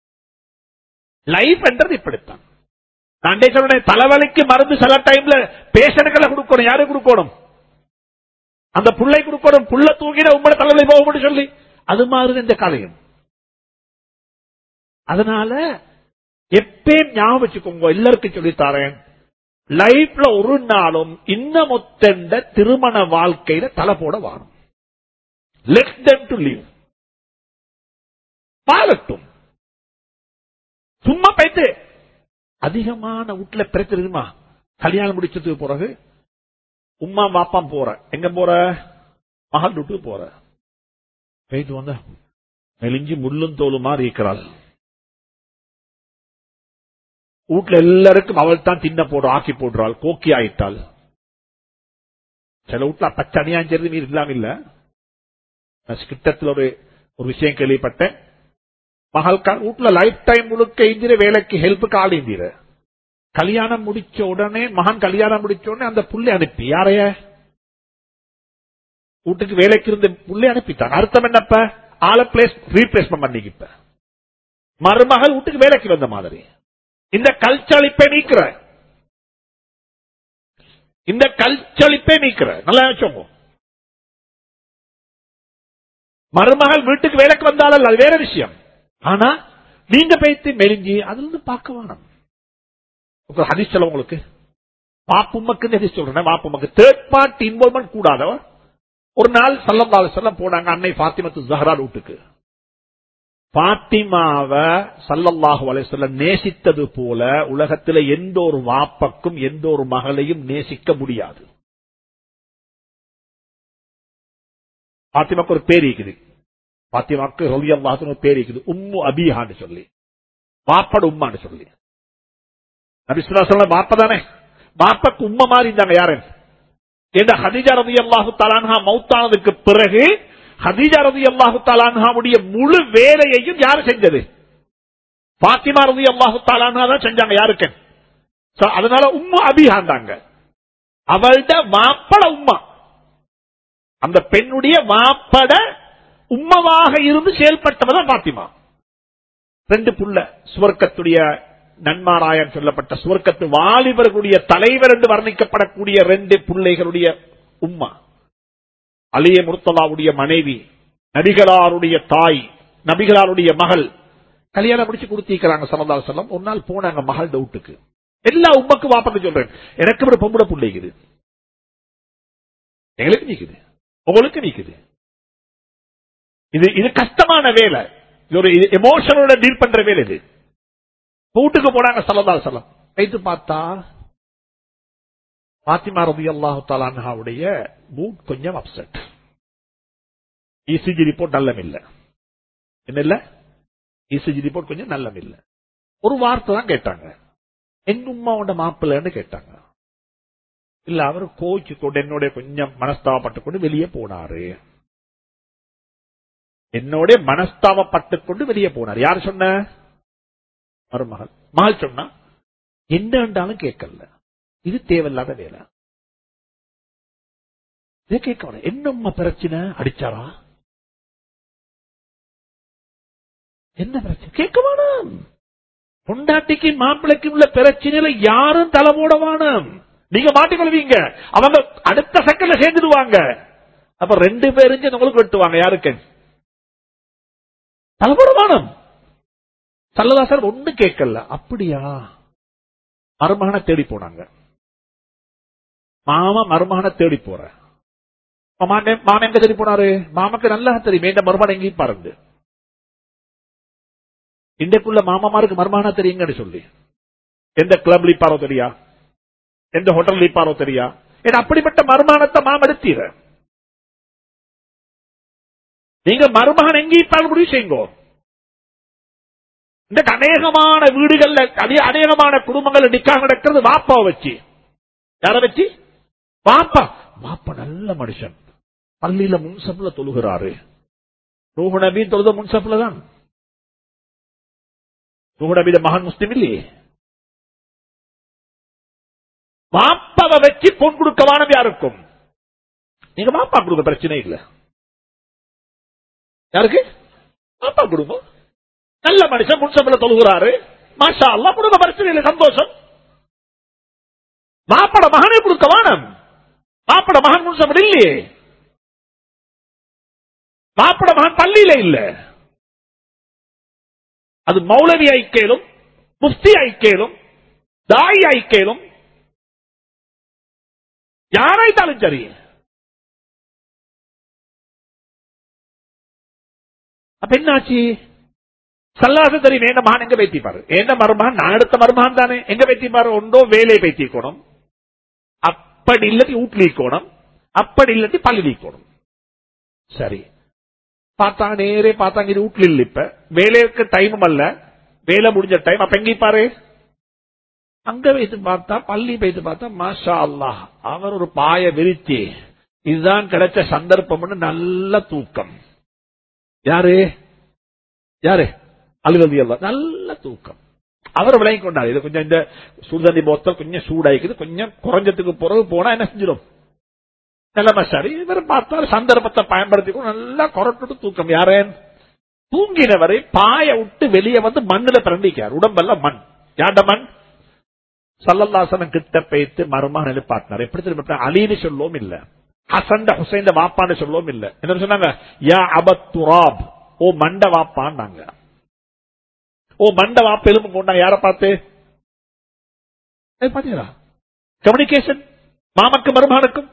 லைஃப் என்றது இப்படித்தான் நான் சொல்றேன் தலைவலிக்கு மருந்து சில டைம்ல பேஷனுக்களை கொடுக்கணும் யாரு கொடுக்கணும் அந்த புள்ளை கொடுக்கணும் புள்ள தூங்கின உங்களோட தலைவலி போகும் சொல்லி அது மாதிரி இந்த கலையும் அதனால எப்பயும் ஞாபகம் வச்சுக்கோங்க எல்லாருக்கும் சொல்லித்தாரேன் லைஃப்ல ஒரு நாளும் இன்னும் ஒத்தண்ட திருமண வாழ்க்கையில தலை போட வாரும் லெட் தெம் டு லீவ் பாலட்டும் சும்மா போயிட்டு அதிகமான வீட்டுல பிரச்சனை இருக்குமா கல்யாணம் முடிச்சதுக்கு பிறகு உம்மா பாப்பாம் போற எங்க போற மகள் வீட்டுக்கு போற போயிட்டு வந்த மெலிஞ்சி முள்ளும் தோலுமா இருக்கிறாள் வீட்டுல எல்லாருக்கும் அவள் தான் தின்ன போடுற ஆக்கி போடுறாள் கோக்கி ஆயிட்டாள் சில வீட்டுல பச்சனியான் சரி நீர் இல்லாம இல்ல நான் கிட்டத்துல ஒரு ஒரு விஷயம் கேள்விப்பட்டேன் மகள் வீட்டுல லைஃப் டைம் முழுக்க இந்திர வேலைக்கு ஹெல்ப்புக்கு ஆள் இந்திர கல்யாணம் முடிச்ச உடனே மகன் கல்யாணம் முடிச்ச உடனே அந்த புள்ளை அனுப்பி யாரைய வீட்டுக்கு வேலைக்கு இருந்த புள்ளை அனுப்பித்தான் அர்த்தம் என்னப்ப ஆளை பிளேஸ் ரீப்ளேஸ்மெண்ட் பண்ணிக்கிப்ப மருமகள் வீட்டுக்கு வேலைக்கு வந்த மாதிரி இந்த கல்ச்சளிப்பை நீக்கிற இந்த கல்ச்சளிப்பை நீக்கிற நல்லா வச்சோங்க மருமகள் வீட்டுக்கு வேலைக்கு வந்தாலும் அது வேற விஷயம் ஆனா நீங்க பேத்து மெலிஞ்சி அதுல இருந்து பார்க்க வேணும் ஒரு ஹதீஸ் சொல்ல உங்களுக்கு பாப்புமக்கு ஹதீஸ் சொல்றேன் பாப்புமக்கு தேர்ட் பார்ட்டி இன்வால்மெண்ட் கூடாத ஒரு நாள் சல்லல்லாஹு செல்லம் போனாங்க அன்னை பாத்திமத்து ஜஹரா வீட்டுக்கு பாத்திமாவ சல்லல்லாஹு அலைஹிஸ்ஸல்லம் நேசித்தது போல உலகத்தில் எந்த ஒரு வாப்பக்கும் எந்த ஒரு மகளையும் நேசிக்க முடியாது பாத்திமாக்கு ஒரு பேர் இருக்குது பாத்திமாக்கு ரவி அல்லாஹுன்னு ஒரு பேர் இருக்குது உம்மு அபிஹான்னு சொல்லி வாப்பட உம்மான்னு சொல்லி நபிசுல்லா சொல்ல வாப்ப தானே வாப்பக்கு உம்ம மாதிரி இருந்தாங்க யாரு என்ற ஹதிஜா ரவி அல்லாஹு தலான்ஹா மௌத்தானதுக்கு பிறகு ஹதீஜா ரதி அல்லாஹு தாலான்ஹாவுடைய முழு வேலையையும் யாரு செஞ்சது பாத்திமா ரதி அல்லாஹு தாலான்ஹா தான் செஞ்சாங்க யாருக்கு So, அதனால உம்மா அபிஹாண்டாங்க அவள்ட மாப்பட உம்மா அந்த பெண்ணுடைய மாப்பட உம்மவாக இருந்து செயல்பட்டவதான் பாத்திமா ரெண்டு புள்ள சுவர்க்கத்துடைய நன்மாராயன் சொல்லப்பட்ட சுவர்க்கத்து வாலிபர்களுடைய தலைவர் என்று வர்ணிக்கப்படக்கூடிய ரெண்டு பிள்ளைகளுடைய உம்மா அலிய முர்த்தலாவுடைய மனைவி நபிகளாருடைய தாய் நபிகளாருடைய மகள் கல்யாணம் முடிச்சு கொடுத்திருக்கிறாங்க சரதா செல்லம் ஒரு நாள் போனாங்க மகள் டவுட்டுக்கு எல்லா உமக்கு வாப்பன்னு சொல்றேன் எனக்கு ஒரு பொம்பளை பிள்ளைக்குது எங்களுக்கு நீக்குது உங்களுக்கு நீக்குது இது இது கஷ்டமான வேலை இது ஒரு எமோஷனோட டீல் பண்ற வேலை இது வீட்டுக்கு போனாங்க சல்லதா செல்லம் வைத்து பார்த்தா பாத்திமா ரபி அல்லாஹு தாலான்ஹாவுடைய மூட் கொஞ்சம் அப்செட் இசிஜி ரிப்போர்ட் நல்லம் இல்ல என்ன இல்ல இசிஜி ரிப்போர்ட் கொஞ்சம் நல்லம் இல்ல ஒரு வார்த்தை தான் கேட்டாங்க எங்க உமாவோட மாப்பிள்ளன்னு கேட்டாங்க இல்ல அவர் கோச்சு கொண்டு என்னோட கொஞ்சம் மனஸ்தாபப்பட்டு கொண்டு வெளியே போனாரு என்னோட மனஸ்தாபப்பட்டு கொண்டு வெளியே போனார் யார் சொன்ன மருமகள் மகள் சொன்னா என்னன்றாலும் கேட்கல இது தேவையில்லாத வேலை இதை கேட்க என்னம்மா பிரச்சனை அடிச்சாரா என்ன பிரச்சனை கேட்க வேணாம் பொண்டாட்டிக்கு மாப்பிளைக்கு உள்ள பிரச்சனையில யாரும் தலை போட வேணாம் நீங்க மாட்டிக்கொள்வீங்க அவங்க அடுத்த செகண்ட்ல சேர்ந்துடுவாங்க அப்ப ரெண்டு பேரும் உங்களுக்கு வெட்டுவாங்க யாருக்கு தலை போட வேணாம் சல்லதாசர் ஒண்ணு கேட்கல அப்படியா மருமகனை தேடி போனாங்க மாமா மருமகனை தேடி போற மாமன் எங்க தேடி போனாரு மாமாக்கு நல்லா தெரியும் இந்த மருமகன் எங்கேயும் பாருங்க இன்றைக்குள்ள மாமாமாருக்கு மருமகனா தெரியுங்கன்னு சொல்லி எந்த கிளப் லீப்பாரோ தெரியா எந்த ஹோட்டல் லீப்பாரோ தெரியா ஏன்னா அப்படிப்பட்ட மருமானத்தை மாம் எடுத்தீர நீங்க மருமகன் எங்கேயும் பாரு முடிவு செய்யுங்க இந்த அநேகமான வீடுகள்ல அநேகமான குடும்பங்கள் நிக்காக நடக்கிறது வாப்பாவை வச்சு யார வச்சு வாப்பா வாப்பா நல்ல மனுஷன் பள்ளியில முன்சப்ல தொழுகிறாரு ரூஹு நபி தொழுத முன்சப்ல தான் ரூஹு நபித மகன் முஸ்லிம் இல்லையே வாப்பாவை வச்சு பொன் கொடுக்கவானது யாருக்கும் நீங்க வாப்பா கொடுக்க பிரச்சனை இல்லை யாருக்கு வாப்பா குடும்பம் நல்ல மனுஷன் முன்சப்ல தொழுகிறாரு மாஷா அல்லா குடும்ப பிரச்சனை இல்லை சந்தோஷம் மாப்பட மகனே கொடுக்க வானம் மாப்பட மகன் முன்சபடி இல்லையே மாப்பட மகன் பள்ளியில இல்ல அது மௌலவி ஐக்கியலும் முஃப்தி ஐக்கியலும் தாய் ஐக்கியலும் யாராய்த்தாலும் சரி அப்ப என்னாச்சு சல்லாசம் தெரியும் என்ன மகன் எங்க வைத்திப்பாரு என்ன மருமகன் நான் எடுத்த மருமகன் தானே எங்க வைத்திப்பாரு ஒன்றோ வேலையை வைத்திக்கணும் அப்படி இல்லாட்டி வீட்டில் அப்படி இல்லாட்டி பள்ளி நீக்கணும் சரி பார்த்தாங்க நேரே பார்த்தாங்க இது வீட்டுல இல்ல இப்ப வேலைக்கு டைமும் அல்ல வேலை முடிஞ்ச டைம் அப்ப எங்க பாரு அங்க வைத்து பார்த்தா பள்ளி வைத்து பார்த்தா மாஷா அல்லாஹ் அவர் ஒரு பாய விரிச்சு இதுதான் கிடைச்ச சந்தர்ப்பம்னு நல்ல தூக்கம் யாரு யாரு அலுவலி அல்ல நல்ல தூக்கம் அவர் விளங்கி கொண்டார் இது கொஞ்சம் இந்த சுடுதண்ணி போத்தல் கொஞ்சம் சூடாயிக்குது கொஞ்சம் குறைஞ்சதுக்கு பிறகு போனா என்ன செஞ்சிடும் நிலைமை சரி இவர் பார்த்தார் சந்தர்ப்பத்தை பயன்படுத்தி நல்லா குரட்டு தூக்கம் யாரேன் தூங்கினவரை பாய விட்டு வெளியே வந்து மண்ணுல பிரண்டிக்கார் உடம்பெல்லாம் மண் யாண்ட மண் சல்லல்லாசனம் கிட்ட பேத்து மருமான எழுப்பாட்டினார் எப்படி திரும்ப அலின்னு சொல்லவும் இல்ல ஹசண்ட ஹுசைந்த வாப்பான்னு சொல்லவும் இல்ல என்ன சொன்னாங்க யா அபத்துராப் ஓ மண்ட வாப்பான்னாங்க ஓ மண்ட வாப்ப எலும்பு கொண்டா யார பார்த்து பாத்தீங்களா கம்யூனிகேஷன் மாமக்கு மருமகனுக்கும்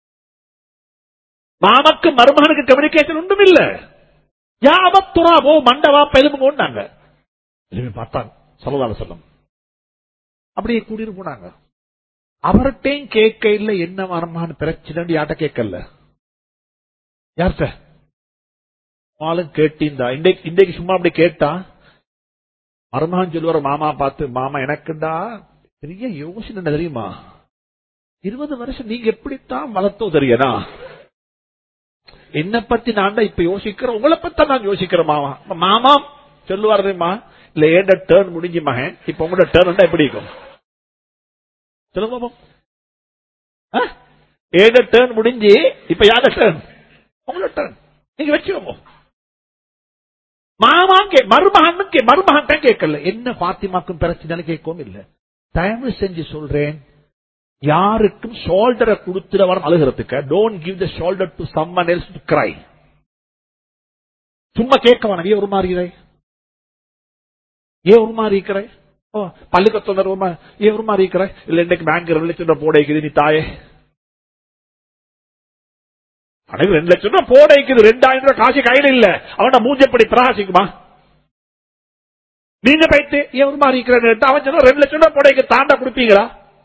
மாமக்கு மருமகனுக்கு கம்யூனிகேஷன் ஒன்றும் இல்ல யாவத்துரா ஓ மண்டவா பெரும்பு கொண்டாங்க பார்த்தாங்க சொல்லதால சொல்லம் அப்படியே கூட்டிட்டு போனாங்க அவர்கிட்டையும் கேட்க இல்ல என்ன மருமகன் பிரச்சனை யார்ட்ட கேட்கல யார்கிட்ட ஆளும் கேட்டீந்தா இன்றைக்கு இன்றைக்கு சும்மா அப்படி கேட்டா மருமகன் சொல்லுவார மாமா பார்த்து மாமா எனக்குண்டா பெரிய யோசனை என்ன தெரியுமா இருபது வருஷம் நீங்க எப்படித்தான் வளர்த்தோ தெரியனா என்ன பத்தி நான் இப்ப யோசிக்கிறேன் உங்களை பத்தி நான் யோசிக்கிறேன் மாமா மாமா சொல்லுவார் தெரியுமா இல்ல ஏண்ட டேர்ன் முடிஞ்சு மகன் இப்ப உங்களோட டேர்ன் எப்படி இருக்கும் சொல்லுங்க பாப்போம் ஏட டேர்ன் முடிஞ்சு இப்ப யார டேர்ன் உங்களோட டேர்ன் நீங்க வச்சுக்கோங்க மாமா கே மருமகனுக்கு மருமகன் கேட்கல என்ன பாத்திமாக்கும் பிரச்சனை கேட்கவும் இல்ல தயவு செஞ்சு சொல்றேன் யாருக்கும் ஷோல்டரை கொடுத்துட வர அழுகிறதுக்கு don't give the shoulder to someone else to cry சும்மா கேட்க வேணாம் ஏன் ஒரு மாதிரி ஏன் ஒரு மாதிரி இருக்கிற ஓ பள்ளிக்கு தொந்தரவுமா ஏன் ஒரு மாதிரி இருக்கிற இல்ல இன்னைக்கு பேங்க் ரெண்டு லட்சம் ரூபாய் போடைக்குது நீ தாயே அனைவரும் ரெண்டு லட்சம் ரூபாய் போடைக்குது ரெண்டாயிரம் ரூபாய் காசு கையில இல்ல அவன மூஞ்சப்படி பிரகாசிக்குமா நீங்க போயிட்டு ஏன் ஒரு மாதிரி இருக்கிற அவன் சொன்னா ரெண்டு லட்சம் ரூபாய் போடைக்கு தாண்டா கொடுப்பீங்களா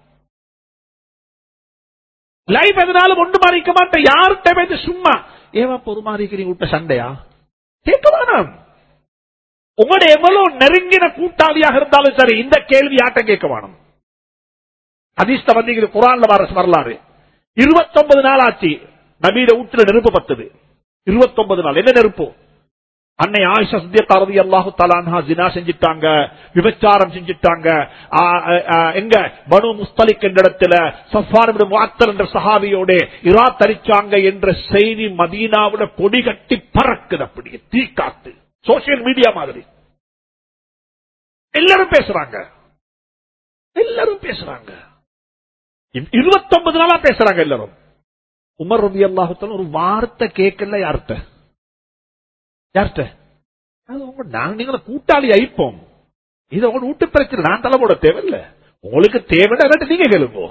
லைஃப் எதனாலும் ஒன்று மாறிக்க மாட்டேன் யார்கிட்ட போயிட்டு சும்மா ஏவா பொறுமாறிக்கு நீங்க விட்ட சண்டையா கேட்க வேணாம் உங்களோட எவ்வளவு நெருங்கின கூட்டாளியாக இருந்தாலும் சரி இந்த கேள்வி யார்ட்ட கேட்க வேணும் அதிர்ஷ்ட வந்து குரான்ல வர வரலாறு இருபத்தொன்பது நாள் ஆச்சு நபீர ஊற்றுல நெருப்பு பத்தது இருபத்தொன்பது நாள் என்ன நெருப்பு அன்னை ஆயிஷா சத்தியத்தா ரதி அல்லாஹு தலான்ஹா ஜினா செஞ்சிட்டாங்க விபச்சாரம் செஞ்சிட்டாங்க எங்க பனு முஸ்தலிக் என்ற இடத்துல சஃபான் முஅத்தல் என்ற சஹாபியோட இரா தரிச்சாங்க என்ற செய்தி மதீனாவோட கொடி கட்டி பறக்குது அப்படியே தீ காத்து சோசியல் மீடியா மாதிரி எல்லாரும் பேசுறாங்க எல்லாரும் பேசுறாங்க இருபத்தொன்பது நாளா பேசுறாங்க எல்லாரும் உமர் ரபி அல்லாஹுத்தல ஒரு வார்த்தை கேட்கல யார்கிட்ட யார்கிட்ட நாங்க நீங்கள கூட்டாளி ஐப்போம் இது உங்க வீட்டு பிரச்சனை நான் தலை போட தேவையில்ல உங்களுக்கு தேவைன்னா நீங்க கேளுங்க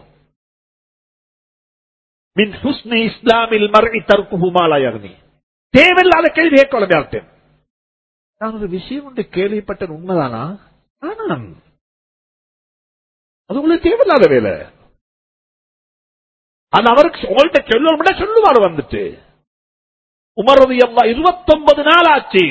மின் ஹுஸ்னி இஸ்லாமில் மறை தற்குமாலாயர்னி தேவையில்லாத கேள்வி கேட்கலாம் யார்கிட்ட நான் ஒரு விஷயம் ஒன்று கேள்விப்பட்ட உண்மைதானா ஆனாம் அது உங்களுக்கு தேவையில்லாத வேலை அது அவருக்கு உங்கள்கிட்ட சொல்லணும்னா சொல்லுவாரு வந்துட்டு உமரது எவ்வா இருபத்தொன்பது நாள் ஆச்சு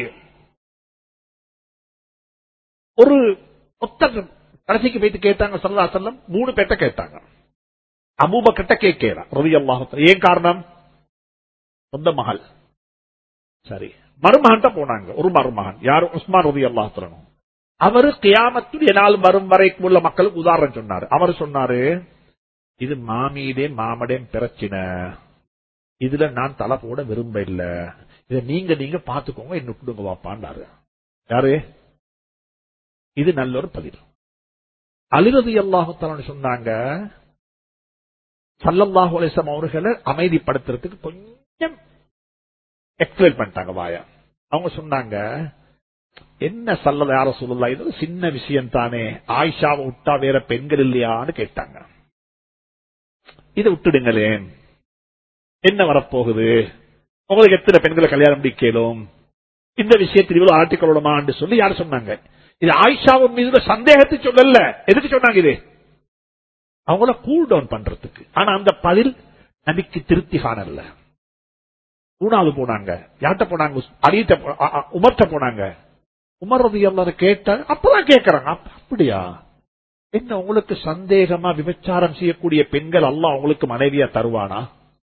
ஒரு ஒத்தர் கடைசிக்கு போயிட்டு கேட்டாங்க சல்லா செல்லம் மூணு பேர்ட்ட கேட்டாங்க அபூப கிட்ட கேட்கிறா ரவி அல்லாஹ் ஏன் காரணம் சொந்த மகள் சரி மருமகன்ட்ட போனாங்க ஒரு மருமகன் யாரு உஸ்மான் ரவி அல்லாஹ் அவரு கியாமத்துடைய நாள் வரும் வரைக்கும் உள்ள மக்களுக்கு உதாரணம் சொன்னாரு அவர் சொன்னாரு இது மாமீடே மாமடே பிரச்சனை இதுல நான் தலை போட விரும்ப இல்ல இத நீங்க நீங்க பாத்துக்கோங்க என்ன விட்டுடுங்க வாப்பாண்டாரு யாரு இது நல்ல ஒரு பதில் அலிரதி அல்லாஹு சொன்னாங்க சல்லல்லாஹு அலிசம் அவர்களை அமைதிப்படுத்துறதுக்கு கொஞ்சம் எக்ஸ்பிளைன் பண்ணிட்டாங்க வாயா அவங்க சொன்னாங்க என்ன சல்லத யார சொல்லலாம் இது சின்ன விஷயம் தானே ஆயிஷாவை விட்டா வேற பெண்கள் இல்லையான்னு கேட்டாங்க இதை விட்டுடுங்களேன் என்ன வரப்போகுது உங்களுக்கு எத்தனை பெண்களை கல்யாணம் முடிக்கலும்
இந்த விஷயத்தில் இவ்வளவு ஆர்டிக்கலோடமா என்று சொல்லி யார் சொன்னாங்க இது ஆயிஷாவின் மீது சந்தேகத்தை சொல்லல எதுக்கு சொன்னாங்க இது அவங்கள கூல் டவுன் பண்றதுக்கு ஆனா அந்த பதில் நபிக்கு திருப்தி காணல மூணாவது போனாங்க யார்கிட்ட போனாங்க அலிட்ட போ- அ- அ- உமர்ட்ட போனாங்க உமர் ரதி எல்லாரும் கேட்ட அப்பதான் கேட்கறாங்க அப்ப- அப்படியா என்ன உங்களுக்கு சந்தேகமா விபச்சாரம் செய்யக்கூடிய பெண்கள் அல்லாஹ் உங்களுக்கு மனைவியா தருவானா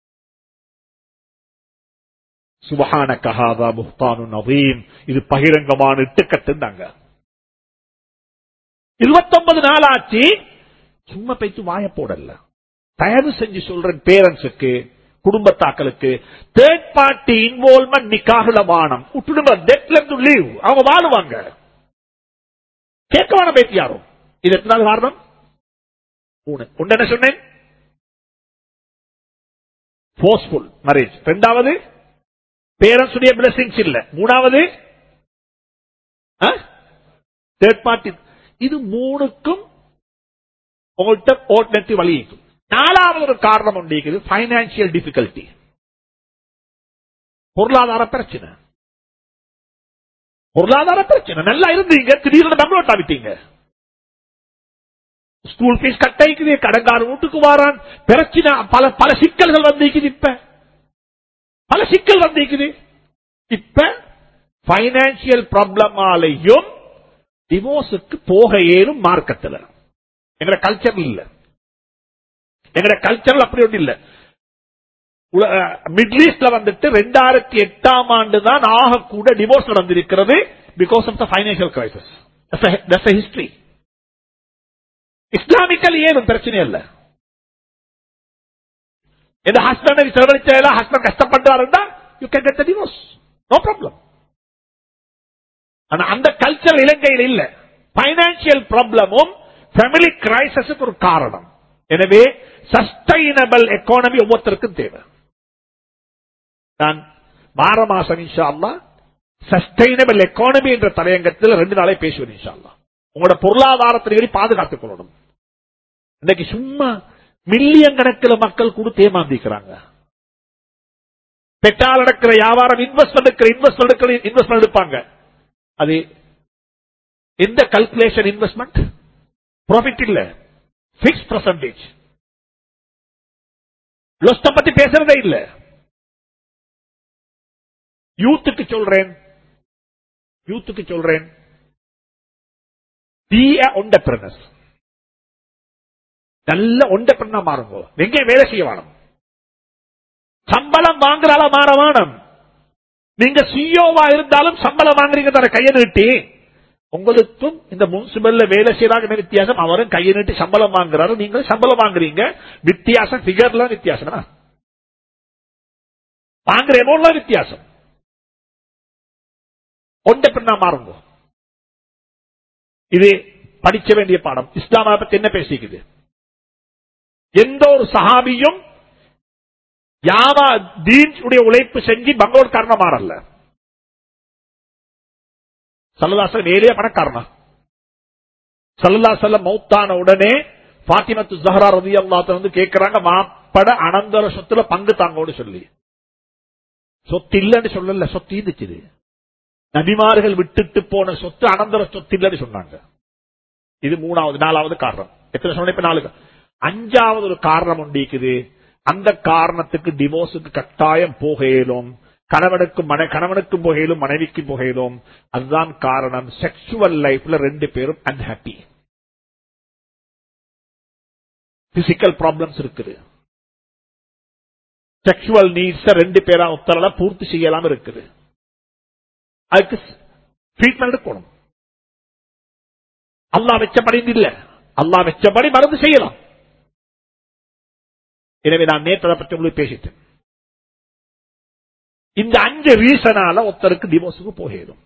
சுபஹான கஹாதா புஹ்தானு நவீம் இது பகிரங்கமான இட்டுக்கட்டுந்தாங்க இருபத்தொன்பது நாள் ஆச்சு சும்மா பேச்சு வாய போடல தயவு செஞ்சு சொல்றேன் பேரண்ட்ஸுக்கு குடும்பத்தாக்களுக்கு தேர்ட் பார்ட்டி இன்வால்மெண்ட் நிக்காகல வானம் விட்டுடுங்க டெத்ல இருந்து லீவ் அவங்க வாழுவாங்க கேட்க வேணாம் பேச்சு யாரும் இது எத்தனாவது காரணம் மூணு ஒன்று என்ன சொன்னேன் போர்ஸ்ஃபுல் மேரேஜ் ரெண்டாவது பேரண்ட்ஸ் உடைய பிளஸிங்ஸ் இல்ல மூணாவது தேர்ட் பார்ட்டி இது மூணுக்கும் உங்கள்கிட்ட ஆல்டர்னேட்டிவ் வழி இருக்கும் நாலாவது ஒரு காரணம் உண்டு இருக்குது பைனான்சியல் டிஃபிகல்ட்டி பொருளாதார பிரச்சனை பொருளாதார பிரச்சனை நல்லா இருந்தீங்க திடீர்னு பெங்களூர் ஆகிட்டீங்க ஸ்கூல் ஃபீஸ் கட்டாயிக்குது கடங்கார வீட்டுக்கு வாரான் பிரச்சனை பல பல சிக்கல்கள் வந்திருக்குது இப்ப பல சிக்கல் வந்திருக்குது இப்ப பைனான்சியல் ப்ராப்ளமாலையும் டிவோர்ஸுக்கு போக ஏறும் மார்க்கத்தில் எங்கட கல்ச்சர் இல்ல எங்கட கல்ச்சர் அப்படி ஒண்ணு இல்ல மிடில் ஈஸ்ட்ல வந்துட்டு ரெண்டாயிரத்தி எட்டாம் ஆண்டு தான் ஆக கூட டிவோர்ஸ் நடந்திருக்கிறது because of the financial crisis history Islamically ஏதும் பிரச்சனை இல்ல இந்த ஹஸ்பண்ட் செலவழிச்சா ஹஸ்பண்ட் கஷ்டப்படுறாருன்னா you can get divorce no problem ஆனா அந்த கல்ச்சர் இலங்கையில் இல்ல பைனான்சியல் ப்ராப்ளமும் ஃபேமிலி கிரைசஸுக்கு ஒரு காரணம் எனவே சஸ்டைனபிள் எக்கானமி ஒவ்வொருத்தருக்கும் தேவை நான் வார மாசம் இன்ஷா அல்லா சஸ்டைனபிள் எக்கானமி என்ற தலையங்கத்தில் ரெண்டு நாளே பேசுவேன் இன்ஷா அல்லா உங்களோட பொருளாதாரத்தை பாதுகாத்துக் கொள்ளணும் இன்னைக்கு சும்மா மில்லியன் கணக்கில் மக்கள் கொடுத்து ஏமாந்திக்கிறாங்க பெற்றால் நடக்கிற வியாபாரம் இன்வெஸ்ட்மெண்ட் இருக்கிற இன்வெஸ்ட்மெண்ட் இன்வெஸ்ட்மெண்ட் எடுப்பாங்க அது எந்த கல்குலேஷன் இன்வெஸ்ட்மெண்ட் ப்ராஃபிட் இல்ல பிக்ஸ் பர்சன்டேஜ் லொஸ்ட பத்தி பேசுறதே இல்ல யூத்துக்கு சொல்றேன் யூத்துக்கு சொல்றேன் பி ஒண்டப்பிரனஸ் நல்ல ஒண்டப்பிரனா மாறுங்க எங்கே வேலை செய்ய வேணும் சம்பளம் வாங்குறால மாற வேணும் நீங்க சிஓவா இருந்தாலும் சம்பளம் வாங்குறீங்க தர கையை நீட்டி உங்களுக்கும் இந்த முன்சிபல்ல வேலை செய்யறாங்க வித்தியாசம் அவரும் கையை நீட்டி சம்பளம் வாங்குறாரு நீங்க சம்பளம் வாங்குறீங்க வித்தியாசம் பிகர்ல வித்தியாசம் வாங்குற எமௌண்ட்ல வித்தியாசம் ஒண்ட பின்னா மாறுங்க இது படிக்க வேண்டிய பாடம் இஸ்லாமா பத்தி என்ன பேசிக்குது எந்த ஒரு சஹாபியும் யாவா தீன் உடைய உழைப்பு செஞ்சு பங்களூர் காரணம் மாறல்ல சல்லதாசன் ஏழைய பணக்காரனா சல்லதாசல்ல மௌத்தான உடனே பாத்திமத்து ஜஹரா ரதி அல்லாத்த வந்து கேட்கிறாங்க மாப்பட அனந்தர சொத்துல பங்கு தாங்கோடு சொல்லி சொத்து இல்லன்னு சொல்லல சொத்து இருந்துச்சு நபிமார்கள் விட்டுட்டு போன சொத்து அனந்தர சொத்து இல்லன்னு சொன்னாங்க இது மூணாவது நாலாவது காரணம் எத்தனை சொன்ன இப்ப நாலு அஞ்சாவது ஒரு காரணம் உண்டிக்குது அந்த காரணத்துக்கு டிவோர்ஸுக்கு கட்டாயம் போகையிலும் கணவனுக்கும் மனை கணவனுக்கும் புகையிலும் மனைவிக்கும் புகையிலும் அதுதான் காரணம் செக்ஷுவல் லைஃப்ல ரெண்டு பேரும் அன்ஹாப்பி பிசிக்கல் ப்ராப்ளம்ஸ் இருக்குது செக்ஷுவல் நீட்ஸ் ரெண்டு பேரா ஒத்தரல பூர்த்தி செய்யலாம் இருக்குது அதுக்கு ட்ரீட்மெண்ட் எடுக்கணும் அல்லா வெச்சபடி இல்ல அல்லா வெச்சபடி மருந்து செய்யலாம் எனவே நான் நேற்று பற்றி உங்களுக்கு பேசிட்டேன் இந்த அஞ்சு ரீசனால ஒருத்தருக்கு டிவோர்ஸுக்கு போகலும்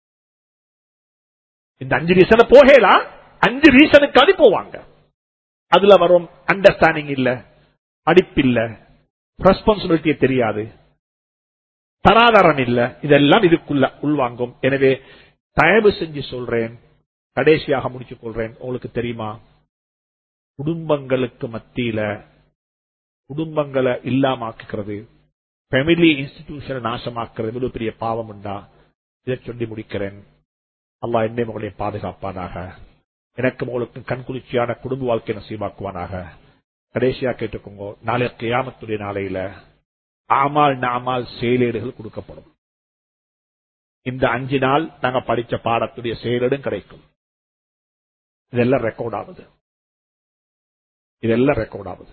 இந்த அஞ்சு ரீசன போகலாம் அஞ்சு ரீசனுக்காக போவாங்க அதுல வரும் அண்டர்ஸ்டாண்டிங் இல்ல படிப்பு இல்ல ரெஸ்பான்சிபிலிட்டியை தெரியாது தராதாரம் இல்ல இதெல்லாம் இதுக்குள்ள உள்வாங்கும் எனவே தயவு செஞ்சு சொல்றேன் கடைசியாக முடிச்சுக் கொள்றேன் உங்களுக்கு தெரியுமா குடும்பங்களுக்கு மத்தியில குடும்பங்களை இல்லாமாக்குறது ஃபேமிலி இன்ஸ்டிடியூஷனை நாசமாக்குறது இவ்வளவு பெரிய பாவம் உண்டா இதை சொல்லி முடிக்கிறேன் அல்லாஹ் என்னை உங்களை பாதுகாப்பானாக எனக்கு உங்களுக்கு கண்குளிர்ச்சியான குடும்ப வாழ்க்கை நசீவாக்குவானாக கடைசியா கேட்டுக்கோங்க நாளை கியாமத்துடைய நாளையில ஆமால் நாமால் செயலேடுகள் கொடுக்கப்படும் இந்த அஞ்சு நாள் நாங்க படிச்ச பாடத்துடைய செயலேடும் கிடைக்கும் இதெல்லாம் ரெக்கார்ட் ஆகுது இதெல்லாம் ரெக்கார்ட் ஆகுது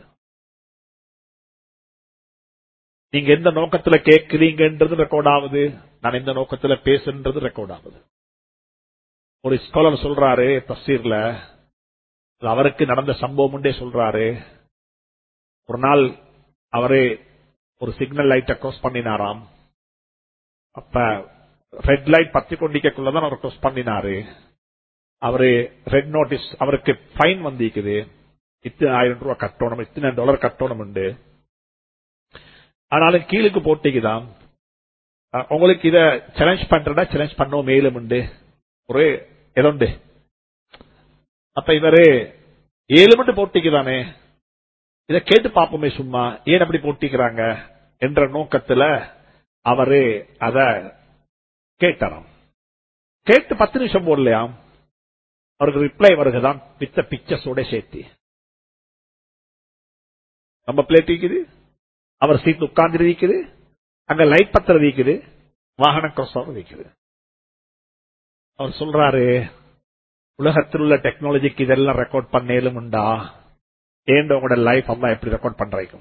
நீங்க எந்த நோக்கத்துல கேட்கிறீங்கன்றது ரெக்கார்ட் ஆகுது நான் எந்த நோக்கத்துல பேசுன்றது ரெக்கார்ட் ஆகுது ஒரு ஸ்காலர் சொல்றாரு தப்சீர்ல அது அவருக்கு நடந்த சம்பவம் உண்டே சொல்றாரு ஒரு நாள் அவரு ஒரு சிக்னல் லைட்டை கிராஸ் பண்ணினாராம் அப்ப ரெட் லைட் பத்தி கொண்டிக்கக்குள்ளதான் அவர் கிராஸ் பண்ணினாரு அவரு ரெட் நோட்டீஸ் அவருக்கு ஃபைன் வந்திருக்குது இத்தனை ஆயிரம் ரூபாய் கட்டணும் இத்தனை டாலர் கட்டணும் உண்டு ஆனாலும் கீழுக்கு போட்டிக்குதான் அஹ் உங்களுக்கு இத சேலஞ்ச் பண்றதா சேலஞ்ச் பண்ணோம் மேலும் உண்டு ஒரு எதோண்டு அப்ப இவரு ஏழு மண்டு போட்டிக்குதானே இத கேட்டு பார்ப்போமே சும்மா ஏன் அப்படி போட்டிக்கிறாங்க என்ற நோக்கத்துல அவரு அத கேட்டாராம் கேட்டு பத்து நிமிஷம் போடலையாம் அவருக்கு ரிப்ளை வருகுதான் வித்த பிக்சர்ஸோட சேர்த்து நம்ம பிளேட் இருக்குது அவர் சீட் உட்கார்ந்து இருக்குது அங்க லைட் பத்திரம் இருக்குது வாகன கிராஸ் இருக்குது அவர் சொல்றாரு உலகத்தில் உள்ள டெக்னாலஜிக்கு இதெல்லாம் ரெக்கார்ட் பண்ணேலும் உண்டா ஏன் உங்களோட லைஃப் அம்மா எப்படி ரெக்கார்ட் பண்றீங்க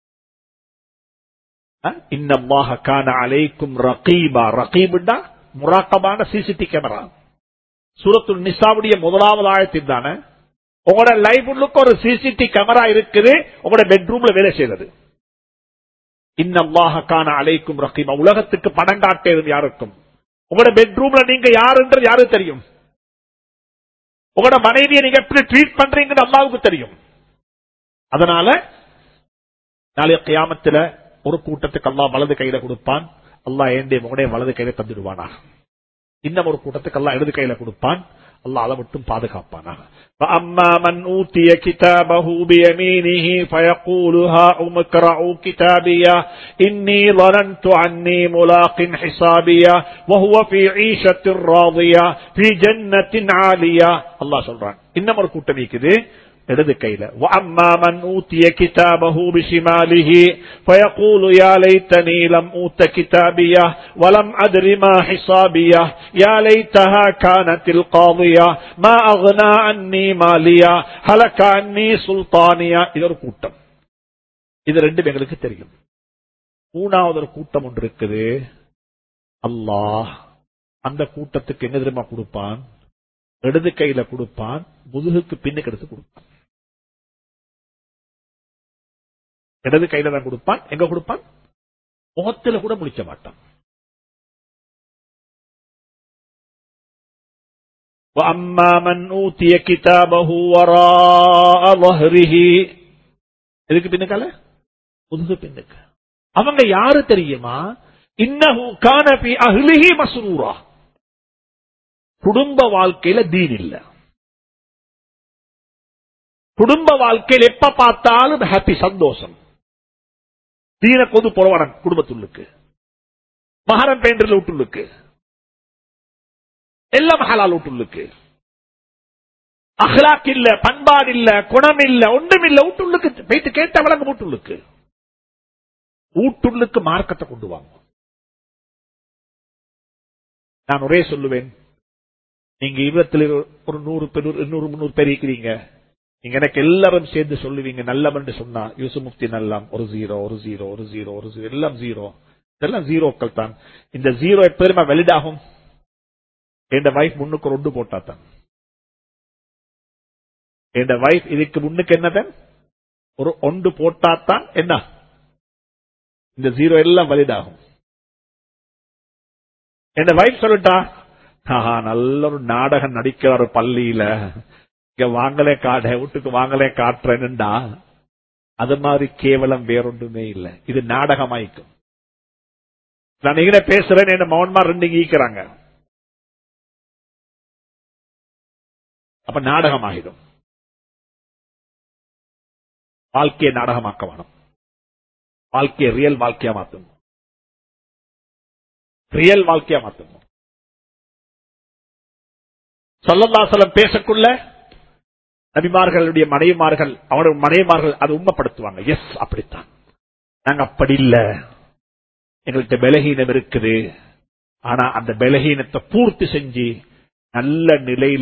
இன்னமாக கான அலைக்கும் ரகீபா ரகீபுண்டா முராக்கமான சிசிடி கேமரா சூரத்துல் நிசாவுடைய முதலாவது ஆயத்தில் தானே உங்களோட லைஃப் உள்ளுக்கு ஒரு சிசிடி கேமரா இருக்குது உங்களோட பெட்ரூம்ல வேலை செய்தது இன்னமாக கான அலைக்கும் ரகீபா உலகத்துக்கு பணம் காட்டேது யாருக்கும் உங்களோட பெட்ரூம்ல நீங்க யாருன்றது யாருக்கு தெரியும் உங்களோட மனைவியை நீங்க எப்படி ட்ரீட் பண்றீங்கன்னு அம்மாவுக்கு தெரியும் அதனால நாளைய கியாமத்துல ஒரு கூட்டத்துக்கு அல்லா வலது கையில கொடுப்பான் அல்லா ஏண்டே உடைய வலது கையில தந்துடுவானா இன்னும் ஒரு கூட்டத்துக்கு அல்லா இடது கையில கொடுப்பான் அல்லா அதை மட்டும் பாதுகாப்பானா فأما من أوتي كتابه بيمينه فيقول هاؤم اقرءوا كتابيه إني ظننت عني ملاق حسابيه وهو في عيشة راضية في جنة عالية الله சொல்றான் இன்னும் ஒரு கூட்டம் இருக்குது இடது கையில وَأَمَّا مَنْ أُوتِيَ كِتَابَهُ بِشِمَالِهِ فَيَقُولُ يَا لَيْتَنِي لَمْ أُوتَ كِتَابِيَهْ وَلَمْ أَدْرِ مَا حِسَابِيَهْ يَا لَيْتَهَا كَانَتِ الْقَاضِيَةَ مَا أَغْنَى عَنِّي مَالِيَهْ هَلَكَ عَنِّي سُلْطَانِيَهْ இது ஒரு கூட்டம் இது ரெண்டும் எங்களுக்கு தெரியும் மூணாவது ஒரு கூட்டம் ஒன்று இருக்குது அல்லாஹ் அந்த கூட்டத்துக்கு என்ன தெரியுமா கொடுப்பான் இடது கையில கொடுப்பான் முதுகுக்கு பின்னுக்கு எடுத்து கொடுப்பான் இடது கையில தான் கொடுப்பான் எங்க கொடுப்பான் முகத்துல கூட முடிக்க மாட்டான் وَأَمَّا مَنْ أُوتِيَ كِتَابَهُ وَرَاءَ ظَهْرِهِ எதுக்கு பின்னுக்கால முதுகு பின்னுக்கு அவங்க யாரு தெரியுமா இன்னஹு கான ஃபி அஹ்லிஹி மஸ்ரூரா குடும்ப வாழ்க்கையில தீன் இல்ல குடும்ப வாழ்க்கையில் எப்ப பார்த்தாலும் ஹாப்பி சந்தோஷம் தீன கொது போடுவான குடும்பத்துள்ளுக்கு மகரம் பேண்டரில் விட்டுள்ளுக்கு எல்லாம் ஹலால் விட்டுள்ளுக்கு அஹ்லாக் இல்ல பண்பாடு இல்ல குணம் இல்ல ஒன்றும் இல்ல வீட்டுள்ளுக்கு போயிட்டு கேட்ட வழங்க வீட்டுள்ளுக்கு வீட்டுள்ளுக்கு மார்க்கத்தை கொண்டு வாங்க நான் ஒரே சொல்லுவேன் நீங்க இருபத்துல ஒரு நூறு பேர் நூறு முன்னூறு பேர் இருக்கிறீங்க நீங்க எனக்கு எல்லாரும் சேர்ந்து சொல்லுவீங்க நல்லவன் சொன்னா யூசு முக்தி நல்லாம் ஒரு ஜீரோ ஒரு ஜீரோ ஒரு ஜீரோ ஒரு ஜீரோ எல்லாம் ஜீரோ இதெல்லாம் ஜீரோக்கள் தான் இந்த ஜீரோ எப்போதுமா வெலிட் ஆகும் என் வைஃப் முன்னுக்கு ரெண்டு போட்டா தான் என் வைஃப் இதுக்கு முன்னுக்கு என்னதான் ஒரு ஒன்று போட்டாத்தான் என்ன இந்த ஜீரோ எல்லாம் வெலிட் ஆகும் என் வைஃப் சொல்லிட்டா ஆஹா நல்ல ஒரு நாடகம் நடிக்கிறாரு பள்ளியில இங்க வாங்கலே காட வீட்டுக்கு வாங்கலே காட்டுறேன்னுடா அது மாதிரி கேவலம் வேறொன்றுமே இல்ல இது நாடகமாய்க்கும் நான் இங்க பேசுறேன் என்ன மௌன்மா ரெண்டு ஈக்கிறாங்க அப்ப நாடகமாகிடும் வாழ்க்கையை நாடகமாக்க வேணும் வாழ்க்கையை ரியல் வாழ்க்கையா மாத்தணும் ரியல் வாழ்க்கையா மாத்தணும் சல்லல்லாசலம் பேசக்குள்ள நபிமார்களுடைய மனைவிமார்கள் அவனுடைய மனைவிமார்கள் அதை உண்மைப்படுத்துவாங்க எஸ் அப்படித்தான் நாங்க அப்படி இல்ல எங்கள்கிட்ட பலகீனம் இருக்குது ஆனா அந்த பலகீனத்தை பூர்த்தி செஞ்சு நல்ல நிலையில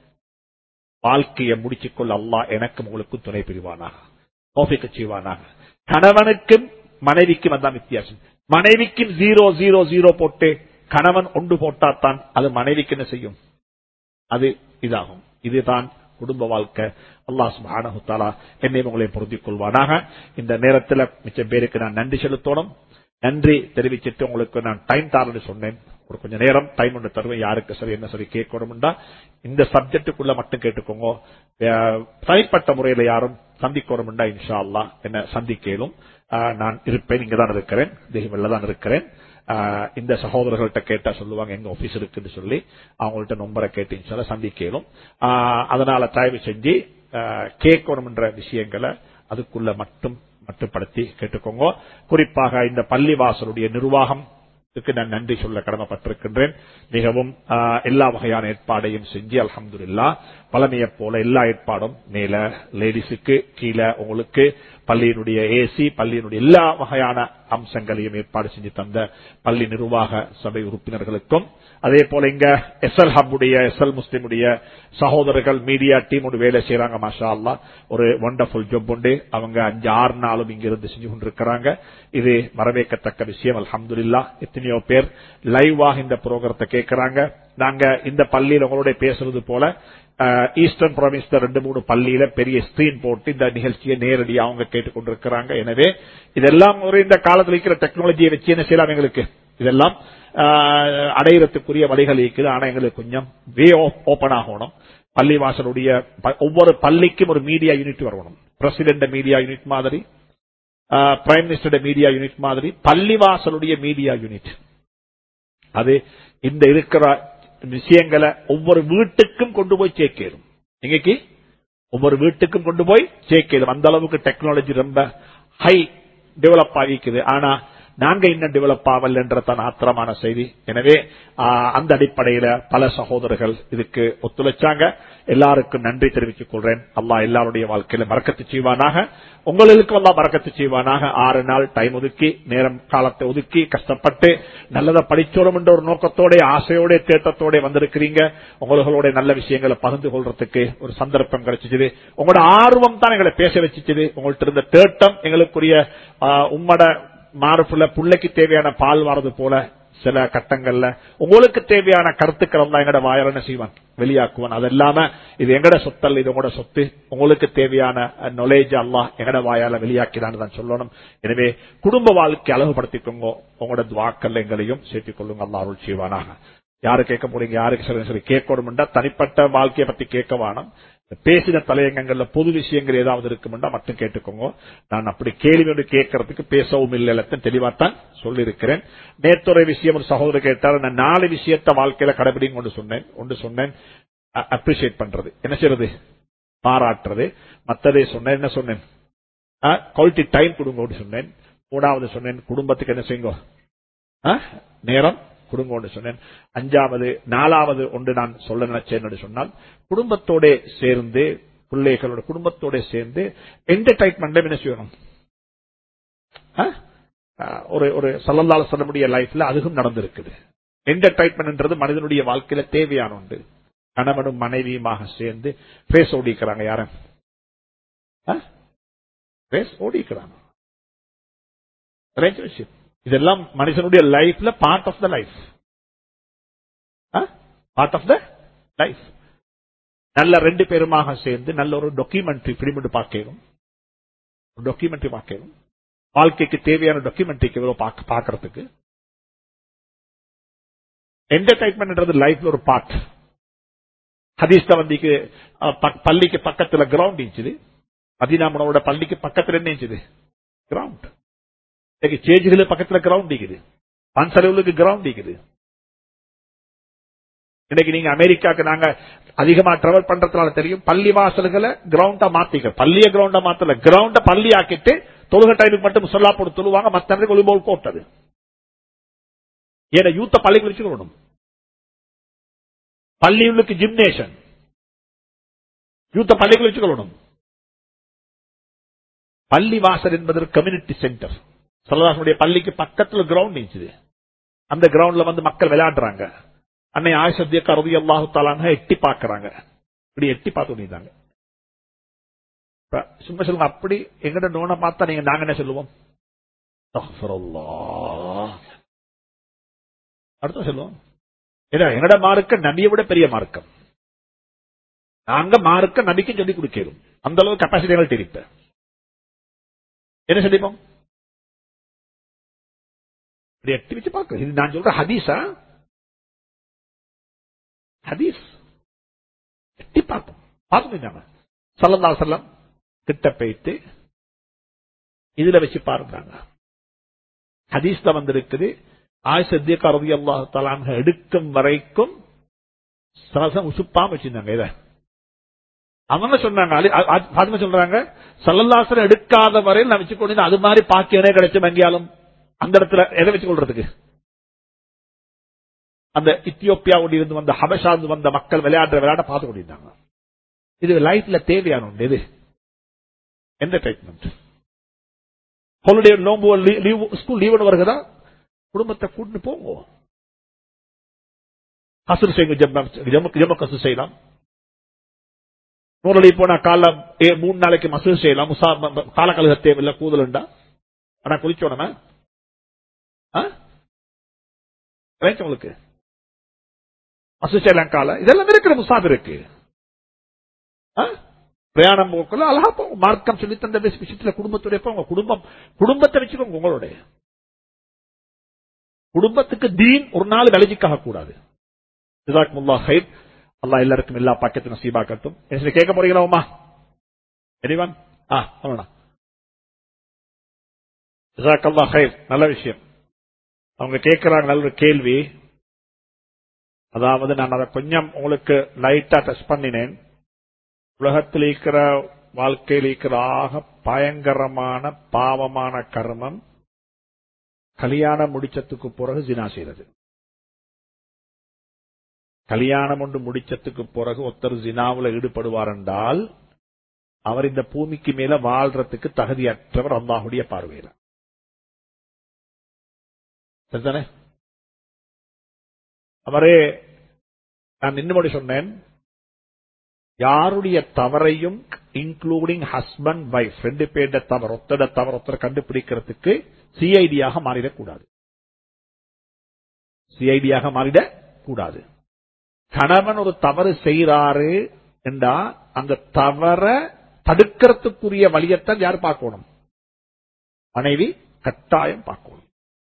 வாழ்க்கையை முடிச்சுக்கொள்ள அல்லாஹ் எனக்கும் உங்களுக்கும் துணை புரிவானாக தோஃபிக்க செய்வானாக கணவனுக்கும் மனைவிக்கும் அதான் வித்தியாசம் மனைவிக்கும் ஜீரோ ஜீரோ ஜீரோ போட்டு கணவன் ஒன்று போட்டாத்தான் அது மனைவிக்கு என்ன செய்யும் அது இதாகும் இதுதான் குடும்ப வாழ்க்கை அல்லாஹ் சுப்ஹானஹு தஆலா என்னை உங்களை பொருந்திக் கொள்வானாக இந்த நேரத்தில் மிச்ச பேருக்கு நான் நன்றி செலுத்தணும் நன்றி தெரிவிச்சிட்டு உங்களுக்கு நான் டைம் தாரன்னு சொன்னேன் ஒரு கொஞ்ச நேரம் டைம் ஒன்று தருவேன் யாருக்கு சரி என்ன சரி கேட்கணும்டா இந்த சப்ஜெக்டுக்குள்ள மட்டும் கேட்டுக்கோங்க அஹ், தனிப்பட்ட முறையில யாரும் சந்திக்கணும்டா இன்ஷா அல்லாஹ் என்ன சந்திக்கலும் நான் இருப்பேன் இங்க தான் இருக்கிறேன் தெய்வம்ல தான் இருக்கிறேன் ஆஹ், இந்த சகோதரர்கள்ட்ட கேட்டா சொல்லுவாங்க எங்க ஆபீஸ் இருக்குன்னு சொல்லி அவங்கள்ட்ட நம்பரை கேட்டு இன்ஷால்லா சந்திக்கலும் ஆஹ், அதனால தயவு செஞ்சு ஆஹ், கேட்கணும்ன்ற விஷயங்களை அதுக்குள்ள மட்டும் மட்டுப்படுத்தி கேட்டுக்கோங்க குறிப்பாக இந்த பள்ளிவாசலுடைய நிர்வாகம் இதுக்கு நான் நன்றி சொல்ல கடமைப்பட்டிருக்கின்றேன் மிகவும் ஆஹ், எல்லா வகையான ஏற்பாடையும் செஞ்சு அல்ஹம்துலில்லா பழமையை போல எல்லா ஏற்பாடும் மேல லேடிஸுக்கு கீழே உங்களுக்கு பள்ளியினுடைய ஏசி பள்ளியினுடைய எல்லா வகையான அம்சங்களையும் ஏற்பாடு செஞ்சு தந்த பள்ளி நிர்வாக சபை உறுப்பினர்களுக்கும் அதே போல இங்க எஸ்எல் ஹப்புடைய எஸ்எல் முஸ்லிமுடைய சகோதரர்கள் மீடியா டீம் ஒரு வேலை செய்யறாங்க மாஷா அல்லா ஒரு ஒண்டர்ஃபுல் ஜாப் உண்டு அவங்க அஞ்சு ஆறு நாளும் இங்க இருந்து செஞ்சு கொண்டிருக்கிறாங்க இது வரவேற்கத்தக்க விஷயம் அல்ஹம்துலில்லா எத்தனையோ பேர் லைவாக இந்த புரோகிரத்தை கேட்கறாங்க நாங்க இந்த பள்ளியில் உங்களோட பேசுறது போல அஹ், ஈஸ்டர்ன் ப்ராவின்ஸ்ல ரெண்டு மூணு பள்ளியில பெரிய ஸ்கிரீன் போட்டு இந்த நிகழ்ச்சியை நேரடியா அவங்க கேட்டுக்கொண்டிருக்கிறாங்க எனவே இதெல்லாம் ஒரு இந்த காலத்தில் இருக்கிற டெக்னாலஜியை வச்சு என்ன செய்யலாம் எங்களுக்கு இதெல்லாம் அஹ், அடையறதுக்குரிய வழிகள் இருக்குது ஆனா எங்களுக்கு கொஞ்சம் வே ஓபன் ஆகணும் பள்ளிவாசலுடைய ப- ஒவ்வொரு பள்ளிக்கும் ஒரு மீடியா யூனிட் வரணும் பிரசிடென்ட் மீடியா யூனிட் மாதிரி பிரைம் மினிஸ்டர் மீடியா யூனிட் மாதிரி பள்ளிவாசலுடைய மீடியா யூனிட் அது இந்த இருக்கிற விஷயங்களை ஒவ்வொரு வீட்டுக்கும் கொண்டு போய் சேர்க்கணும் எங்கக்கு ஒவ்வொரு வீட்டுக்கும் கொண்டு போய் சேர்க்கணும் அந்த அளவுக்கு டெக்னாலஜி ரொம்ப ஹை டெவலப் ஆகிக்குது ஆனா நாங்க இன்னும் டெவலப் ஆகல என்றதான் ஆத்திரமான செய்தி எனவே ஆ, அந்த அடிப்படையில பல சகோதரர்கள் இதுக்கு ஒத்துழைச்சாங்க எல்லாருக்கும் நன்றி தெரிவித்துக் கொள்றேன் அல்லாஹ் எல்லாருடைய வாழ்க்கையில மறக்கத்து செய்வானாக உங்களுக்கு எல்லாம் மறக்கத்து செய்வானாக ஆறு நாள் டைம் ஒதுக்கி நேரம் காலத்தை ஒதுக்கி கஷ்டப்பட்டு நல்லதை படிச்சோரும் என்ற ஒரு நோக்கத்தோட ஆசையோட தேட்டத்தோட வந்திருக்கிறீங்க உங்களோட நல்ல விஷயங்களை பகிர்ந்து கொள்றதுக்கு ஒரு சந்தர்ப்பம் கிடைச்சிச்சு உங்களோட ஆர்வம் தான் எங்களை பேச வச்சுச்சு உங்கள்ட்ட இருந்த தேட்டம் எங்களுக்குரிய ஆ, உம்மட மாறுப்புல புள்ளைக்கு தேவையான பால் வரது போல சில கட்டங்கள்ல உங்களுக்கு தேவையான கருத்துக்கள் எல்லாம் எங்கட வாயால என்ன செய்வான் வெளியாக்குவான் அது இல்லாம இது எங்கட சொத்தல் இது உங்களோட சொத்து உங்களுக்கு தேவையான நாலேஜ் அல்லாஹ் எங்கட வாயால வெளியாக்கினான்னு தான் சொல்லணும் எனவே குடும்ப வாழ்க்கை அழகுபடுத்திக்கோங்க உங்களோட துவாக்கல் எங்களையும் சேர்த்துக் கொள்ளுங்க அல்லாஹ் அருள் செய்வானாக யாரு கேட்க போறீங்க யாருக்கு சரி சரி கேட்கணும்டா தனிப்பட்ட வாழ்க்கையை பத்தி கேட்க வேணும் பேசின தலையங்கங்கள்ல பொது விஷயங்கள் ஏதாவது இருக்குமெண்டா மட்டும் கேட்டுக்கோங்க நான் அப்படி கேள்வி ஒன்று கேட்கறதுக்கு பேசவும் இல்லை தெளிவாத்தான் சொல்லியிருக்கிறேன் நேத்துறை விஷயம் ஒரு சகோதரர் கேட்டார் நான் நாலு விஷயத்த வாழ்க்கையில கடைபிடிங்க கொண்டு சொன்னேன் ஒன்று சொன்னேன் அப்ரிசியேட் பண்றது என்ன செய்யறது பாராட்டுறது மத்ததே சொன்னேன் என்ன சொன்னேன் குவாலிட்டி டைம் கொடுங்க சொன்னேன் மூணாவது சொன்னேன் குடும்பத்துக்கு என்ன செய்யுங்க ஆ? நேரம் குடும்பம்னு சொன்னேன் அஞ்சாவது நாலாவது ஒன்று நான் சொல்ல நினைச்சேன் என்று சொன்னால் குடும்பத்தோட சேர்ந்து பிள்ளைகளோட குடும்பத்தோட சேர்ந்து என்டர்டைன்மெண்ட் என்ன செய்யணும் ஆ? ஆ, ஒரு ஒரு சல்லல்லால சொல்ல முடிய லைஃப்ல அதுவும் நடந்திருக்குது என்டர்டைன்மெண்ட் மனிதனுடைய வாழ்க்கையில தேவையான ஒன்று கணவனும் மனைவியுமாக சேர்ந்து பேச ஓடிக்கிறாங்க யாரும் பேச ஓடிக்கிறாங்க relationship. இதெல்லாம் மனுஷனுடைய லைஃப்ல part of the life part of the life நல்ல ரெண்டு பேருமாக சேர்ந்து நல்ல ஒரு டாக்குமெண்ட்ரி பிலிம் பார்க்கணும் டாக்குமெண்ட்ரி பார்க்கணும் வாழ்க்கைக்கு தேவையான டாக்குமெண்ட்ரிக்கு பார்க்கறதுக்கு என்டர்டைன்மெண்ட் லைஃப்ல ஒரு பார்ட் ஹதீஸ்ல வந்திக்கு அஹ், ப- பள்ளிக்கு பக்கத்துல கிரவுண்ட் இருந்துச்சு மதினாமனோட பள்ளிக்கு பக்கத்துல என்ன இருந்துச்சு கிரவுண்ட் இன்னைக்கு சேஜுகளுக்கு பக்கத்துல கிரவுண்ட் இருக்குது பன்சலவுக்கு கிரவுண்ட் இருக்குது இன்னைக்கு நீங்க அமெரிக்காக்கு நாங்க அதிகமா டிராவல் பண்றதுனால தெரியும் பள்ளி வாசல்களை கிரவுண்டா மாத்திக்க பள்ளிய கிரவுண்டா மாத்தல கிரவுண்ட பள்ளி ஆக்கிட்டு தொழுக டைமுக்கு மட்டும் சொல்லா போட்டு தொழுவாங்க மத்த நேரத்துக்கு ஒளிபோல் போட்டது ஏன்னா யூத்த பள்ளி குறிச்சு விடணும் பள்ளிகளுக்கு ஜிம்னேஷன் யூத்த பள்ளிகள் வச்சுக்கொள்ளணும் பள்ளி வாசல் என்பது கம்யூனிட்டி சென்டர் சல்லதாசனுடைய பள்ளிக்கு பக்கத்துல கிரவுண்ட் இருந்துச்சு அந்த கிரவுண்ட்ல வந்து மக்கள் விளையாடுறாங்க அன்னை ஆயுஷத்திய கருதி அல்லாஹு தாலாங்க எட்டி பாக்குறாங்க இப்படி எட்டி பார்த்து பண்ணிட்டாங்க சும்மா சொல்லுங்க அப்படி எங்கட நோனை பார்த்தா நீங்க நாங்க என்ன சொல்லுவோம் அடுத்த சொல்லுவோம் ஏன்னா எங்கட மார்க்க நபியை விட பெரிய மார்க்கம் நாங்க மார்க்க நபிக்கும் சொல்லி கொடுக்கிறோம் அந்த அளவு கெப்பாசிட்டி எங்கள்கிட்ட இருப்ப என்ன சொல்லிப்போம் இப்படி எட்டி வச்சு பார்க்க இது நான் சொல்ற ஹதீஸா ஹதீஸ் எட்டி பார்ப்போம் பார்த்துட்டாங்க சல்லல்லா செல்லம் கிட்ட போயிட்டு இதுல வச்சு பாருங்க ஹதீஸ்ல வந்திருக்குது ஆயிஷத்திய ரவி அல்லாஹ் தலாங்க எடுக்கும் வரைக்கும் சலசம் உசுப்பாம வச்சிருந்தாங்க இத அவங்க சொன்னாங்க பாத்திமா சொல்றாங்க சல்லல்லாசரம் எடுக்காத வரையில் நான் வச்சு கொண்டு அது மாதிரி பாக்கியனே கிடைச்ச எங்கேயாலும் அந்த இடத்துல எதை வச்சு கொள்றதுக்கு அந்த இத்தியோப்பியாவோடு இருந்து வந்த ஹபஷாந்து வந்த மக்கள் விளையாடுற விளையாட பார்த்து கொண்டிருந்தாங்க இது லைஃப்ல தேவையான ஒன்று எது என்டர்டைன்மெண்ட் ஹாலிடே நோம்பு லீவ் ஸ்கூல் லீவ் வருகிறதா குடும்பத்தை கூட்டு போங்க கசூர் செய்யுங்க ஜம்மு கசூர் செய்யலாம் நூறடி போனா கால மூணு நாளைக்கு மசூர் செய்யலாம் கால கழுக தேவையில்லை கூதலுண்டா ஆனா குளிச்சோடனா உங்களுக்கு மசூர் செய்யலாம் கால இதெல்லாம் இருக்கிற முசாப் இருக்கு பிரயாணம் போக்குள்ள அழகா போங்க மார்க்கம் சொல்லி தந்த விஷயத்துல குடும்பத்துடைய போங்க குடும்பம் குடும்பத்தை வச்சுக்கோங்க உங்களுடைய குடும்பத்துக்கு தீன் ஒரு நாள் விளைஞ்சிக்காக கூடாது முல்லா ஹைப் அல்லா எல்லாருக்கும் எல்லா பாக்கத்தையும் நசீபாக்கட்டும் கேட்க போறீங்களா உமா எரிவான் ஆ சொல்லணும் ஜிசாக்கல்லா ஹைர் நல்ல விஷயம் அவங்க கேட்கிறாங்க நல்ல ஒரு கேள்வி அதாவது நான் அதை கொஞ்சம் உங்களுக்கு லைட்டா டச் பண்ணினேன் உலகத்தில் இருக்கிற வாழ்க்கையில் இருக்கிற ஆக பயங்கரமான பாவமான கர்மம் கல்யாணம் முடிச்சதுக்கு பிறகு ஜினா செய்யறது கல்யாணம் ஒன்று முடிச்சதுக்கு பிறகு ஒருத்தர் ஜினாவில் ஈடுபடுவார் என்றால் அவர் இந்த பூமிக்கு மேல வாழ்றதுக்கு தகுதியற்றவர் அல்லாஹுடைய பார்வையில சரிதானே அவரே நான் இன்னும் சொன்னேன் யாருடைய தவறையும் இன்க்ளூடிங் ஹஸ்பண்ட் வைஃப் ரெண்டு பேருட தவறு ஒத்தட தவறு ஒருத்தர் கண்டுபிடிக்கிறதுக்கு சிஐடியாக மாறிடக்கூடாது சிஐடியாக மாறிடக்கூடாது கணவன் ஒரு தவறு செய்யறாரு என்றா அந்த தவற தடுக்கிறதுக்குரிய வழியத்தான் யார் பார்க்கணும் மனைவி கட்டாயம் பார்க்கணும்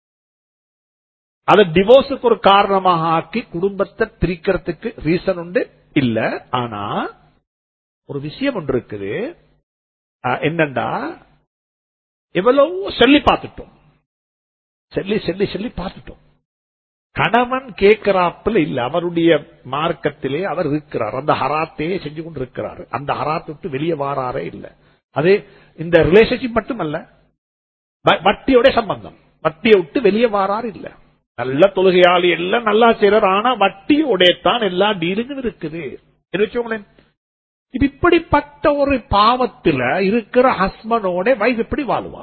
அதை டிவோர்ஸுக்கு ஒரு காரணமாக ஆக்கி குடும்பத்தை பிரிக்கிறதுக்கு ரீசன் உண்டு இல்ல ஆனா ஒரு விஷயம் ஒன்று இருக்குது என்னண்டா எவ்வளவு சொல்லி பார்த்துட்டோம் சொல்லி சொல்லி சொல்லி பார்த்துட்டோம் கணவன் கேட்கிறாப்புல இல்ல அவருடைய மார்க்கத்திலே அவர் இருக்கிறார் அந்த ஹராத்தையே செஞ்சு கொண்டு இருக்கிறார் அந்த ஹராத்தை விட்டு வெளியே வாராரே இல்ல அது இந்த ரிலேஷன்ஷிப் மட்டுமல்ல வட்டியோட சம்பந்தம் வட்டியை விட்டு வெளியே வாராரு இல்ல நல்ல தொழுகையாளி எல்லாம் நல்லா செய்யறார் ஆனா வட்டியோட தான் எல்லா டீலிங்கும் இருக்குது வச்சுக்கோங்களேன் இப்படிப்பட்ட ஒரு பாவத்துல இருக்கிற ஹஸ்பண்டோட வைஃப் எப்படி வாழ்வா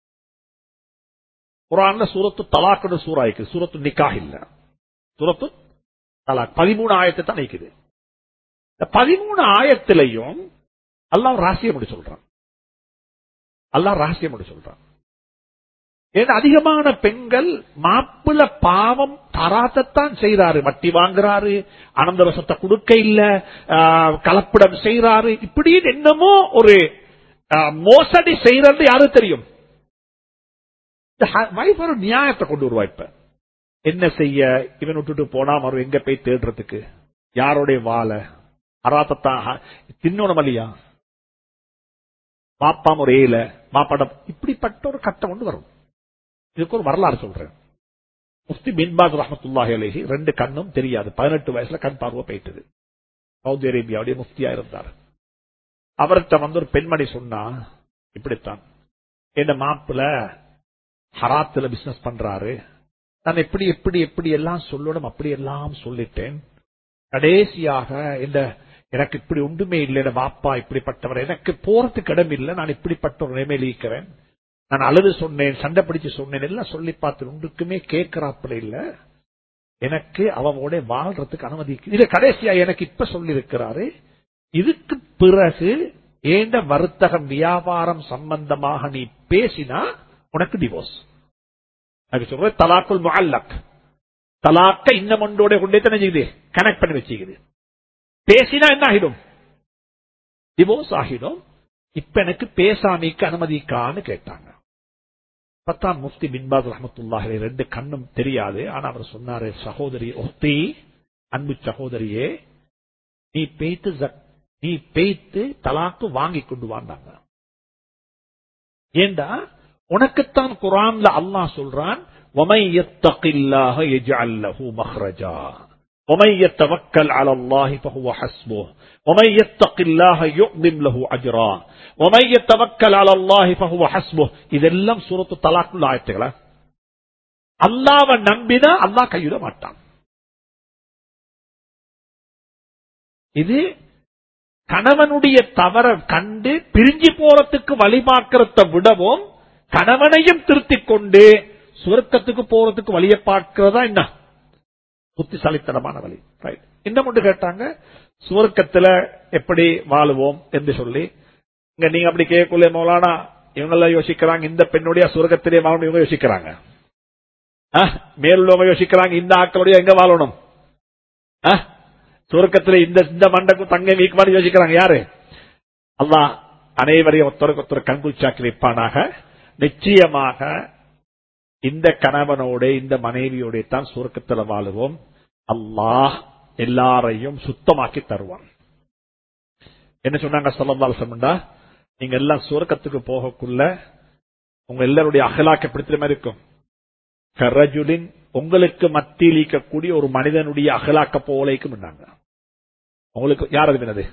குரான்ல சூரத்து தலாக்குன்னு சூறா இருக்குது சூரத்து நிக்காக இல்ல சூரத்து தலாக் பதிமூணு ஆயத்தை தான் நிக்குது இந்த பதிமூணு ஆயத்திலையும் அல்லாஹ் ரகசியம் அப்படி சொல்றான் அல்லாஹ் ரகசியம் அப்படி சொல்றான் ஏன்னா அதிகமான பெண்கள் மாப்பிள பாவம் தராத்தத்தான் செய்யறாரு வட்டி வாங்குறாரு அனந்தரசத்தை கொடுக்க இல்ல கலப்படம் செய்யறாரு இப்படி என்னமோ ஒரு மோசடி செய்யறது யாரு தெரியும் வைஃப் ஒரு நியாயத்தை கொண்டு வருவா இப்ப என்ன செய்ய இவன் விட்டுட்டு போனா மறு எங்க போய் தேடுறதுக்கு யாரோடைய வாழ அராத்தத்தான் தின்னோணும் இல்லையா மாப்பாம் ஒரு ஏல மாப்பாடம் இப்படிப்பட்ட ஒரு கட்டம் கொண்டு வரும் இதுக்கு ஒரு வரலாறு சொல்றேன் முஃப்தி பின்பாஸ் ரஹமத்துல்லாஹி அலேஹி ரெண்டு கண்ணும் தெரியாது பதினெட்டு வயசுல கண் பார்வை போயிட்டது சவுதி அரேபியாவுடைய முஃப்தியா இருந்தார் அவர்கிட்ட வந்து ஒரு பெண்மணி சொன்னா இப்படித்தான் என்ன மாப்பிள்ள ஹராத்துல பிசினஸ் பண்றாரு நான் எப்படி எப்படி எப்படி எல்லாம் சொல்லணும் அப்படி எல்லாம் சொல்லிட்டேன் கடைசியாக இந்த எனக்கு இப்படி ஒன்றுமே இல்லை பாப்பா இப்படிப்பட்டவர் எனக்கு போறதுக்கு இடம் இல்லை நான் இப்படிப்பட்ட ஒரு நிலைமையில் இருக்கிறேன் நான் அழுது சொன்னேன் சண்டை பிடிச்சு சொன்னேன் எல்லாம் சொல்லி பார்த்து ஒன்றுக்குமே கேட்கிறாப்புல இல்ல எனக்கு அவனோட வாழ்றதுக்கு அனுமதி இது கடைசியா எனக்கு இப்ப சொல்லி இருக்கிறாரு இதுக்கு பிறகு ஏண்ட வர்த்தகம் வியாபாரம் சம்பந்தமாக நீ பேசினா உனக்கு டிவோர்ஸ் அதுக்கு சொல்ற தலாக்குல் முஅல்லக் தலாக்க இன்னும் ஒன்றோட கொண்டே தானே செய்யுது கனெக்ட் பண்ணி வச்சுக்குது பேசினா என்ன ஆகிடும் டிவோர்ஸ் ஆகிடும் இப்ப எனக்கு பேசாமிக்கு அனுமதிக்கான்னு கேட்டாங்க பத்தாம் முஃப்தி பின்பாஸ் ரஹமத்துல்லாஹி ரெண்டு கண்ணும் தெரியாது ஆனா அவர் சொன்னாரு சகோதரி ஒத்தி அன்பு சகோதரியே நீ பேய்த்து ஜக்- நீ பேய்த்து தலாக்கு வாங்கி கொண்டு வாண்டாங்க ஏண்டா உனக்குத்தான் குரான்ல அல்லாஹ் சொல்றான் وَمَن يَتَّقِ اللَّهَ يَجْعَل لَّهُ مَخْرَجًا وَمَن يَتَوَكَّلْ عَلَى اللَّهِ فَهُوَ حَسْبُهُ وَمَن يَتَّقِ اللَّهَ يُعْظِمْ لَهُ أَجْرًا وَمَن يَتَوَكَّلْ عَلى اللَّهِ فَهُوَ حَسْبُهُ இதெல்லாம் சூரத்து தலாக்குள்ள ஆயத்துகளா அல்லாஹ்வை நம்பினா அல்லாஹ் கைவிட மாட்டான் இது கணவனுடைய தவற கண்டு பிரிஞ்சு போறதுக்கு வழி பார்க்கறத விடவும் கணவனையும் திருத்திக் கொண்டு சுவர்க்கத்துக்கு போறதுக்கு வழியை பார்க்கிறதா என்ன புத்திசாலித்தனமான வழி ரைட் இன்னும் ஒன்று கேட்டாங்க சுவர்க்கத்துல எப்படி வாழுவோம் என்று சொல்லி இங்க நீங்க அப்படி கேட்கல மௌலானா இவங்க எல்லாம் யோசிக்கிறாங்க இந்த பெண்ணுடைய சுவர்க்கத்திலே வாழணும் இவங்க யோசிக்கிறாங்க அஹ், மேலுள்ளவங்க யோசிக்கிறாங்க இந்த ஆக்களுடைய எங்க வாழணும் அஹ், சுவர்க்கத்துல இந்த இந்த மண்டக்கு தங்க வீக்குமான்னு யோசிக்கிறாங்க யாரு அல்லாஹ் அனைவரையும் ஒருத்தருக்கு ஒருத்தர் கண்குச்சாக்கி வைப்பானாக நிச்சயமாக இந்த கணவனோட இந்த மனைவியோட தான் சுவர்க்கத்துல வாழுவோம் அல்லாஹ் எல்லாரையும் சுத்தமாக்கி தருவான் என்ன சொன்னாங்க சொல்லந்தால் சொன்னா நீங்க எல்லாம் சுவர்க்கத்துக்கு போகக்குள்ள உங்க எல்லாருடைய அகலாக்க பிடித்த மாதிரி இருக்கும் கரஜுலின் உங்களுக்கு மத்தியில் இருக்கக்கூடிய ஒரு மனிதனுடைய அகலாக்க போலைக்கும் உங்களுக்கு யார் அது என்னது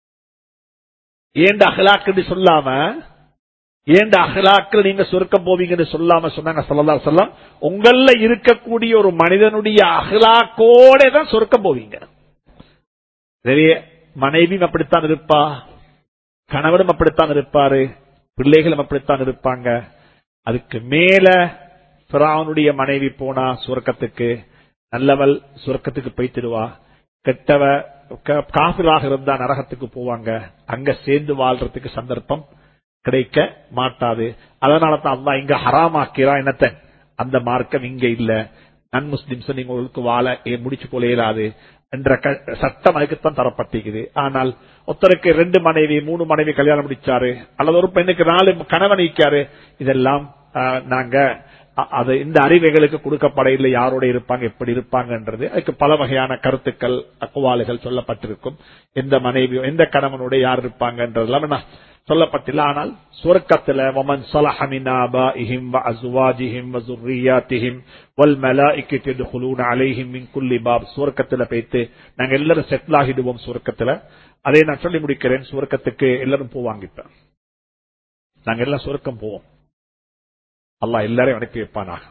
ஏண்ட அகலாக்குன்னு சொல்லாம ஏண்ட அகலாக்கள் நீங்க சுருக்கம் போவீங்கன்னு சொல்லாம சொன்னாங்க சொல்லலா சொல்லம் உங்கள இருக்கக்கூடிய ஒரு மனிதனுடைய அகலாக்கோட தான் சுருக்கம் போவீங்க சரி மனைவியும் அப்படித்தான் இருப்பா கணவனும் அப்படித்தான் இருப்பாரு பிள்ளைகளும் அப்படித்தான் இருப்பாங்க அதுக்கு மேல பிராவனுடைய மனைவி போனா சுரக்கத்துக்கு நல்லவள் சுரக்கத்துக்கு போய்த்திடுவா கெட்டவ க- காபிராக இருந்தா நரகத்துக்கு போவாங்க அங்க சேர்ந்து வாழ்றதுக்கு சந்தர்ப்பம் கிடைக்க மாட்டாது அதனால தான் அல்லாஹ் இங்க ஹராமாக்கிறா என்னத்த அந்த மார்க்கம் இங்க இல்ல நன் முஸ்லிம்ஸ் நீங்க உங்களுக்கு வாழ ஏ- முடிச்சு கொள்ள இயலாது என்ற க- சட்டம் அதுக்குத்தான் தரப்பட்டிருக்குது ஆனால் ஒருத்தருக்கு ரெண்டு மனைவி மூணு மனைவி கல்யாணம் முடிச்சாரு அல்லது ஒரு பெண்ணுக்கு நாலு கணவன் ஈக்காரு இதெல்லாம் ஆஹ், நாங்க அ- அது இந்த அறிவைகளுக்கு கொடுக்கப்பட இல்லை யாரோட இருப்பாங்க எப்படி இருப்பாங்கன்றது அதுக்கு பல வகையான கருத்துக்கள் அக்குவாலுகள் சொல்லப்பட்டிருக்கும் எந்த மனைவியோ எந்த கணவனோட யார் இருப்பாங்கன்றதெல்லாம் என்ன சொல்லப்பட்டில்ல ஆனால் சுவர்க்கத்துல வமன் صلح من آبائهم وأزواجهم وذرياتهم والملائكة يدخلون عليهم من كل باب சுவர்க்கத்துல போயிட்டு நாங்க எல்லாரும் செட்டில் ஆகிடுவோம் சுவர்க்கத்துல அதை நான் சொல்லி முடிக்கிறேன் சுவர்க்கத்துக்கு எல்லாரும் போவாங்க இப்ப நாங்க எல்லாம் சுவர்க்கம் போவோம் அல்லாஹ் எல்லாரையும் அனுப்பி வைப்பானாக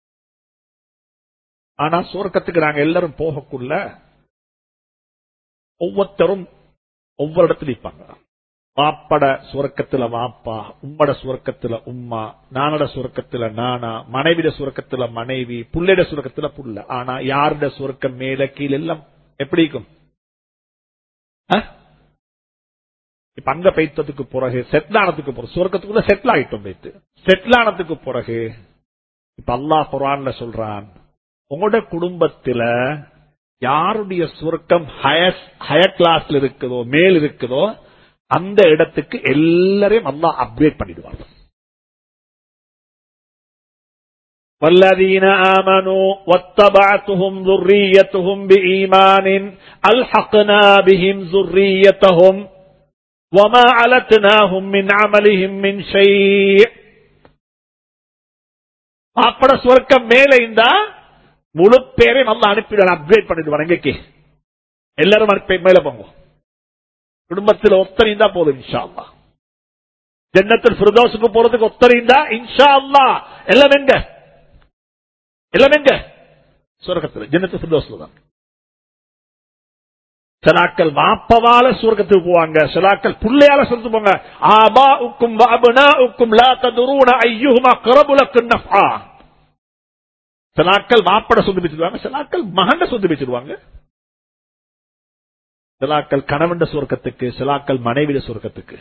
ஆனா சுவர்க்கத்துக்கு நாங்க எல்லாரும் போகக்குள்ள ஒவ்வொருத்தரும் ஒவ்வொரு இடத்துல இருப்பாங்க வாப்பட சுவர்க்கத்துல வாப்பா உம்மட சுவர்க்கத்துல உம்மா நானட சுவர்க்கத்துல நானா மனைவிட சுவர்க்கத்துல மனைவி புள்ளைட சுவர்க்கத்துல புள்ள ஆனா யாருட சுவர்க்கம் மேல கீழ எல்லாம் எப்படி இருக்கும் அஹ்? இப்ப அங்க பெய்த்ததுக்கு பிறகு செட்டில் ஆனதுக்கு பிறகு சுவர்க்கத்துக்குள்ள செட்டில் ஆயிட்டோம் பெய்த்து செட்டில் ஆனதுக்கு பிறகு இப்ப அல்லாஹ் குரான்ல சொல்றான் உங்களோட குடும்பத்துல யாருடைய சுருக்கம் ஹயர் கிளாஸ்ல இருக்குதோ மேல் இருக்குதோ அந்த இடத்துக்கு எல்லாரையும் அல்லாஹ் அப்கிரேட் பண்ணிடுவாங்க والذين آمنوا واتبعتهم ذريتهم بإيمان ألحقنا بهم ذريتهم وما علتناهم من عملهم من شيء அப்பட சுவர்க்கம் மேல இருந்தா முழு பேரையும் நல்லா அனுப்பிடுவாங்க அப்கிரேட் பண்ணிடுவாங்க எங்கக்கு எல்லாரும் அனுப்பி மேல போங்க குடும்பத்தில் ஒத்தனையும் தான் போதும் இன்ஷா அல்லா ஜன்னத்தில் ஃபிரதோஸுக்கு போறதுக்கு ஒத்தனையும் தான் இன்ஷா அல்லா எல்லாம் எங்க எல்லாம் எங்க சுரகத்தில் ஜன்னத்து ஃபிரதோஸ்ல தான் சிலாக்கள் வாப்பவால சுவர்க்கத்துக்கு போவாங்க சிலாக்கள் புள்ளையால சொல்லிட்டு போங்க ஆபா உக்கும் அபுனா உக்கும் லா ததுரூன ஐயுஹுமா கரபுலக்கு நஃபா சிலாக்கள் வாப்பட சொந்து வச்சிருவாங்க சிலாக்கள் மகண்ட சொந்து வச்சிருவாங்க சிலாக்கள் கணவண்ட சுவர்க்கத்துக்கு சிலாக்கள் மனைவிட சுவர்க்கத்துக்கு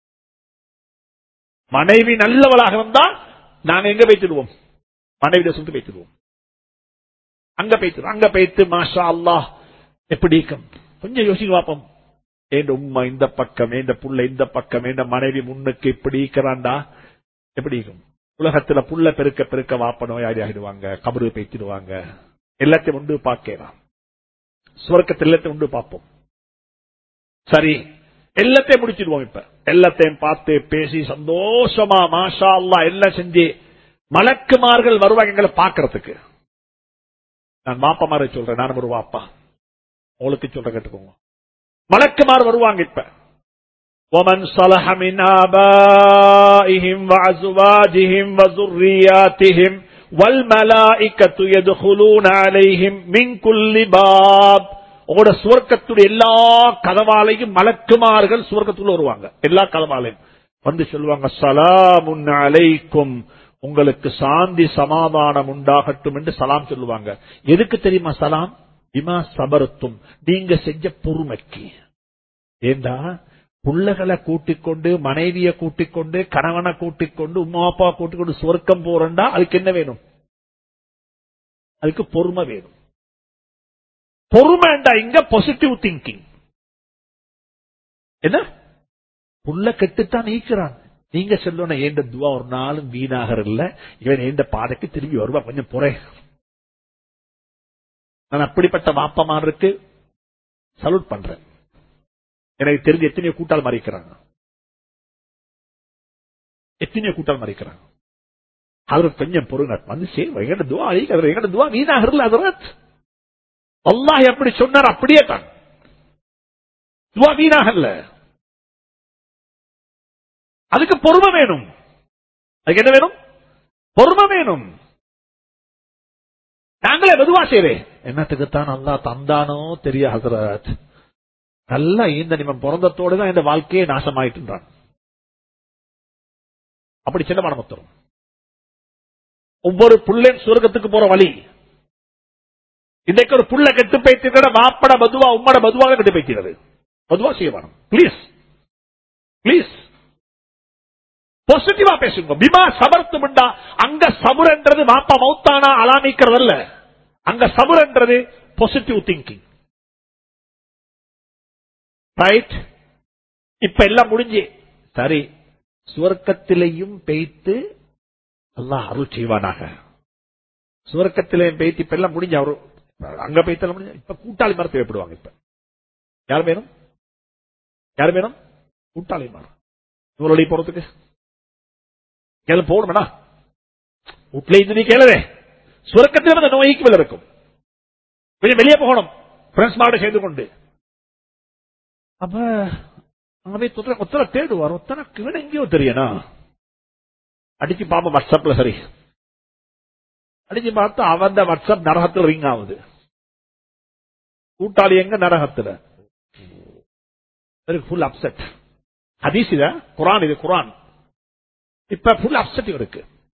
மனைவி நல்லவளாக இருந்தா நாங்க எங்க வைத்திடுவோம் மனைவிட சொந்து வைத்திடுவோம் அங்க போய்த்து அங்க போய்த்து மாஷா அல்லாஹ் எப்படி இருக்கும் கொஞ்சம் யோசிக்க பார்ப்போம் என் உம்மா இந்த பக்கம் என் புள்ள இந்த பக்கம் என் மனைவி முன்னுக்கு இப்படி இருக்கிறான்டா எப்படி இருக்கும் உலகத்துல புள்ள பெருக்க பெருக்க வாப்ப நோயாளி ஆகிடுவாங்க கபரு பேத்திடுவாங்க எல்லாத்தையும் உண்டு பார்க்கலாம் சுவர்க்கத்தில் எல்லாத்தையும் உண்டு பார்ப்போம் சரி எல்லாத்தையும் முடிச்சிடுவோம் இப்ப எல்லாத்தையும் பார்த்து பேசி சந்தோஷமா மாஷா அல்லா எல்லாம் செஞ்சு மலக்குமார்கள் வருவாங்க எங்களை பாக்குறதுக்கு நான் வாப்பா மாதிரி சொல்றேன் நான் ஒரு வாப்பா உங்களுக்கு சொல்ற கேட்டுக்கோங்க மலக்குமார் வருவாங்க இப்ப ومن صلح من آبائهم وأزواجهم وذرياتهم والملائكة يدخلون عليهم من كل باب உங்களோட சுவர்க்கத்துடைய எல்லா கதவாலையும் மலக்குமார்கள் சுவர்க்கத்துக்குள்ள வருவாங்க எல்லா கதவாலையும் வந்து சொல்லுவாங்க சலாமுன் அலைக்கும் உங்களுக்கு சாந்தி சமாதானம் உண்டாகட்டும் என்று சலாம் சொல்லுவாங்க எதுக்கு தெரியுமா சலாம் இமா சபரத்தும் நீங்க செஞ்ச பொறுமைக்கு ஏண்டா புள்ளகளை கூட்டிக் கொண்டு மனைவிய கூட்டிக் கொண்டு கணவனை கூட்டிக் கொண்டு உமா அப்பா கூட்டிக் கொண்டு சொர்க்கம் போறண்டா அதுக்கு என்ன வேணும் அதுக்கு பொறுமை வேணும் பொறுமைண்டா இங்க பாசிட்டிவ் திங்கிங் என்ன புள்ள கெட்டுத்தான் நீக்கிறான் நீங்க சொல்லணும் ஏண்ட துவா ஒரு நாளும் வீணாக இல்ல இவன் ஏண்ட பாதைக்கு திரும்பி வருவா கொஞ்சம் புறை நான் அப்படிப்பட்ட வாப்பமாருக்கு சல்யூட் பண்றேன் எனக்கு தெரிஞ்ச எத்தனையோ கூட்டால் மறைக்கிறாங்க எத்தனையோ கூட்டால் மறைக்கிறாங்க அவர் கொஞ்சம் பொருங்க வந்து சரி எங்கட துவா அழிக்க எங்கட துவா வீணாக அதரத் அல்லாஹ் எப்படி சொன்னார் அப்படியே தான் துவா வீணாக இல்ல அதுக்கு பொறுமை வேணும் அதுக்கு என்ன வேணும் பொறுமை வேணும் நாங்களே மெதுவா செய்றேன் என்னத்துக்குத்தான் நல்லா தந்தானோ தெரிய ஹசரத் நல்லா இந்த நிமம் பிறந்தத்தோடு தான் இந்த வாழ்க்கையை நாசமாயிட்டுன்றான் அப்படி சின்ன மனமத்தரும் ஒவ்வொரு புள்ளேன் சுவர்க்கத்துக்கு போற வழி இன்றைக்கு ஒரு புள்ள கெட்டு பைத்திருக்கிற மாப்பட பதுவா உம்மட பதுவாக கெட்டு பைத்திருக்கிறது பதுவா செய்ய வேணும் பிளீஸ் பிளீஸ் பாசிட்டிவா பேசுங்க பிமா சபர்த்துமுண்டா அங்க சபுரன்றது மாப்பா மௌத்தானா அலாமிக்கிறதல்ல அங்க சபுரன்றது பாசிட்டிவ் திங்கிங் ரைட் இப்ப எல்லாம் முடிஞ்சு சரி சுவர்க்கத்திலையும் பெய்த்து அல்லாஹ் அருள் செய்வானாக சுவர்க்கத்திலையும் பெய்த்து இப்ப எல்லாம் முடிஞ்சு அவரு அங்க பெய்த்தல முடிஞ்சு இப்ப கூட்டாளி மரம் தேவைப்படுவாங்க இப்ப யார் வேணும் யார் வேணும் கூட்டாளி மரம் நூலடி போறதுக்கு கேள்வி போகணும்னா வீட்டுல இருந்து நீ கேளுவே சுரக்கத்தில் அந்த நோய்க்கு மேல இருக்கும் கொஞ்சம் வெளியே போகணும் ஃப்ரெண்ட்ஸ் மாட சேர்ந்து கொண்டு அப்ப அங்க போய் தொத்தனை ஒத்தனை தேடுவார் ஒத்தனை கிவன் எங்கேயோ தெரியனா அடிச்சு பாப்போம் வாட்ஸ்அப்ல சரி அடிச்சு பார்த்தா அவன் வாட்ஸ்அப் நரகத்தில் ரிங் ஆகுது கூட்டாளி எங்க நரகத்துல ஃபுல் அப்செட் ஹதீஸ் இத குரான் இது குரான் இப்ப ஃபுல் அப்செட் இருக்கு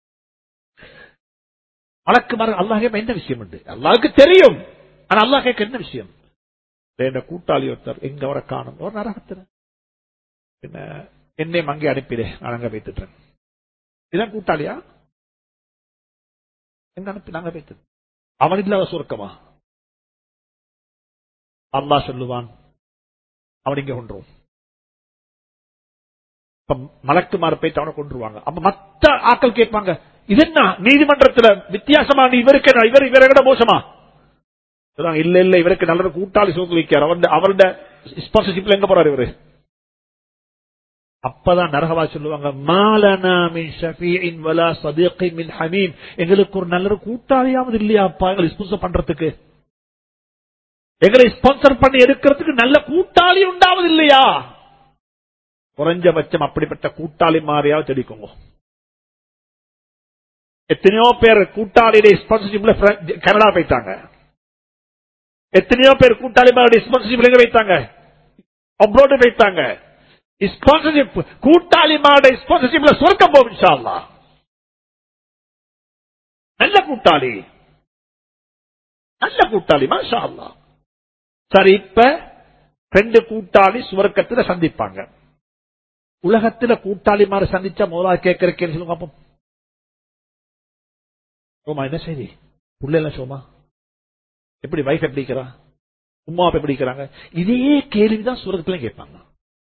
வழக்கு மரம் அல்லாஹ் கேட்ப என்ன விஷயம் உண்டு அல்லாவுக்கு தெரியும் ஆனா அல்லாஹ் கேட்க என்ன விஷயம் என்ன கூட்டாளி ஒருத்தர் எங்க வர காணும் ஒரு நரகத்துல என்ன என்னையும் அங்கே அனுப்பிடு நான் அங்க வைத்துட்டேன் இதான் கூட்டாளியா எங்க அனுப்பி நாங்க வைத்து அவன் இல்லாத சுருக்கமா அல்லாஹ் சொல்லுவான் அவன் இங்க கொண்டுருவோம் மலக்குமார போயிட்டு அவனை கொண்டுருவாங்க அப்ப மத்த ஆக்கள் கேட்பாங்க இது என்ன நீதிமன்றத்துல வித்தியாசமா நீ இவருக்கு என்ன? இவர் இவரை விட மோசமா சொல்றாங்க, இல்ல இல்ல இவருக்கு நல்ல கூட்டாளி சோக்கு வைக்கார் அவருடைய அவருடைய ஸ்பான்சர்ஷிப்ல எங்க போறாரு இவரு அப்பதான் நரகவா சொல்லுவாங்க மாலனா மின் ஷஃபீஇன் வலா சதீகின் மின் ஹமீம் எங்களுக்கு ஒரு நல்ல கூட்டாளியாவது இல்லையாப்பா எங்களை ஸ்பான்சர் பண்றதுக்கு எங்களை ஸ்பான்சர் பண்ணி எடுக்கிறதுக்கு நல்ல கூட்டாளி உண்டாவது இல்லையா குறைஞ்சபட்சம் அப்படிப்பட்ட கூட்டாளி மாதிரியாவது தெடிக்குங்க எத்தனையோ பேர் கூட்டாளியுடைய ஸ்பான்சர்ஷிப்ல கனடா போயிட்டாங்க எத்தனையோ பேர் கூட்டாளிமாரோட ஸ்பான்சர்ஷிப் எங்க வைத்தாங்க அப்ரோடு வைத்தாங்க ஸ்பான்சர்ஷிப் கூட்டாளிமாரோட ஸ்பான்சர்ஷிப்ல சொர்க்கம் போகும் இன்ஷா அல்லாஹ். நல்ல கூட்டாளி நல்ல கூட்டாளி மாஷா அல்லாஹ். சரி இப்ப ரெண்டு கூட்டாளி சுவர்க்கத்துல சந்திப்பாங்க உலகத்துல கூட்டாளி மாதிரி சந்திச்சா முதலாவது கேட்கறக்கேன்னு சொல்லுங்க பாப்போம் சோமா என்ன செய்தி புள்ள எல்லாம் சோமா எப்படி வைஃப் எப்படி இருக்கிறா உமா அப்ப எப்படி இருக்கிறாங்க இதே கேள்விதான் சுரகத்துல கேட்பாங்க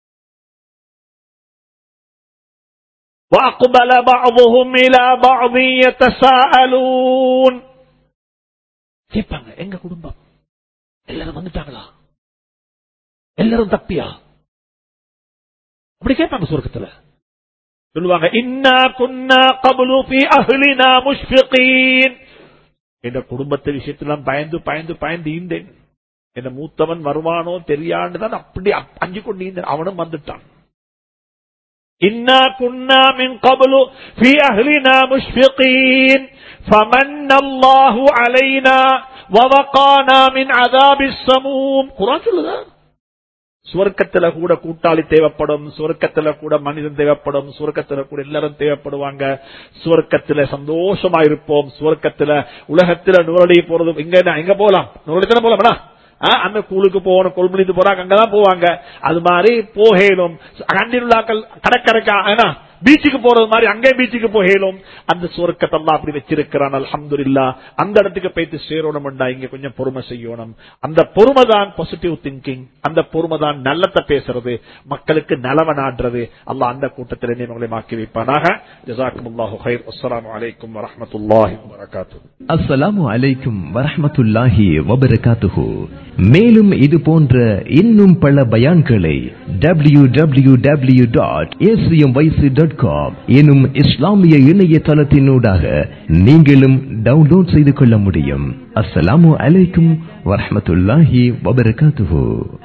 وَأَقْبَلَ بَعْضُهُمْ إِلَى بَعْضٍ يَتَسَاءَلُونَ கேட்பாங்க எங்க குடும்பம் எல்லாரும் வந்துட்டாங்களா எல்லாரும் தப்பியா அப்படி கேட்பாங்க சுரக்கத்துல சொல்லுவாங்க இன்னா குன்னா கபலு ஃபி அஹ்லினா முஷ்ஃபிகீன் என்ற குடும்பத்து விஷயத்தெல்லாம் பயந்து பயந்து பயந்து ஈந்தேன் என்ன மூத்தவன் வருவானோ தெரியாண்டு தான் அப்படி அப்- அஞ்சு கொண்டு ஈந்தேன் அவனும் வந்துட்டான் இன்னா குன்னா மின் கபலு ஃபி அஹ்லினா முஷ்ஃபிகீன் فمن الله علينا ووقانا من عذاب السموم குர்ஆன் சொல்லுதா சுவர்க்கத்துல கூட கூட்டாளி தேவைப்படும் சுவர்க்கத்துல கூட மனிதன் தேவைப்படும் சுவர்க்கத்துல கூட எல்லாரும் தேவைப்படுவாங்க சுவர்க்கத்துல சந்தோஷமா இருப்போம் சுவர்க்கத்துல உலகத்துல நூறடி போறது இங்க என்ன, எங்க போலாம் நூறடி தானே போலாம் அந்த கூலுக்கு போகணும் கொள்முடித்து போறாங்க அங்கதான் போவாங்க அது மாதிரி போகலும் கண்டிலுள்ளாக்கள் கடற்கரைக்கா ஏன்னா பீச்சுக்கு போறது மாதிரி அங்கே பீச்சுக்கு போகலும் அந்த சுவர்க்கத்தை எல்லாம் அப்படி வச்சிருக்கிறான் அல்ஹம்துலில்லாஹ் அந்த இடத்துக்கு போயிட்டு சேரணும்டா இங்க கொஞ்சம் பொறுமை செய்யணும் அந்த பொறுமை தான் பாசிட்டிவ் திங்கிங் அந்த பொறுமை தான் நல்லத்தை பேசுறது மக்களுக்கு நலவ நாடுறது அல்லாஹ் அந்த கூட்டத்தில் உங்களை மாக்கி வைப்பானாக ஜசாக்குமுல்லாஹு ஹைர் அஸ்ஸலாமு அலைக்கும் வரஹ்மத்துல்லாஹி வபரகாத்துஹு
அஸ்ஸலாமு அலைக்கும் வரஹ்மத்துல்லாஹி வபரகாத்துஹு மேலும் இது போன்ற இன்னும் பல பயான்களை W W W dot dot com எனும் இஸ்லாமிய இணையதளத்தினூடாக நீங்களும் டவுன்லோட் செய்து கொள்ள முடியும் அஸ்ஸலாமு அலைக்கும் வரஹ்மத்துல்லாஹி வபரகாத்துஹு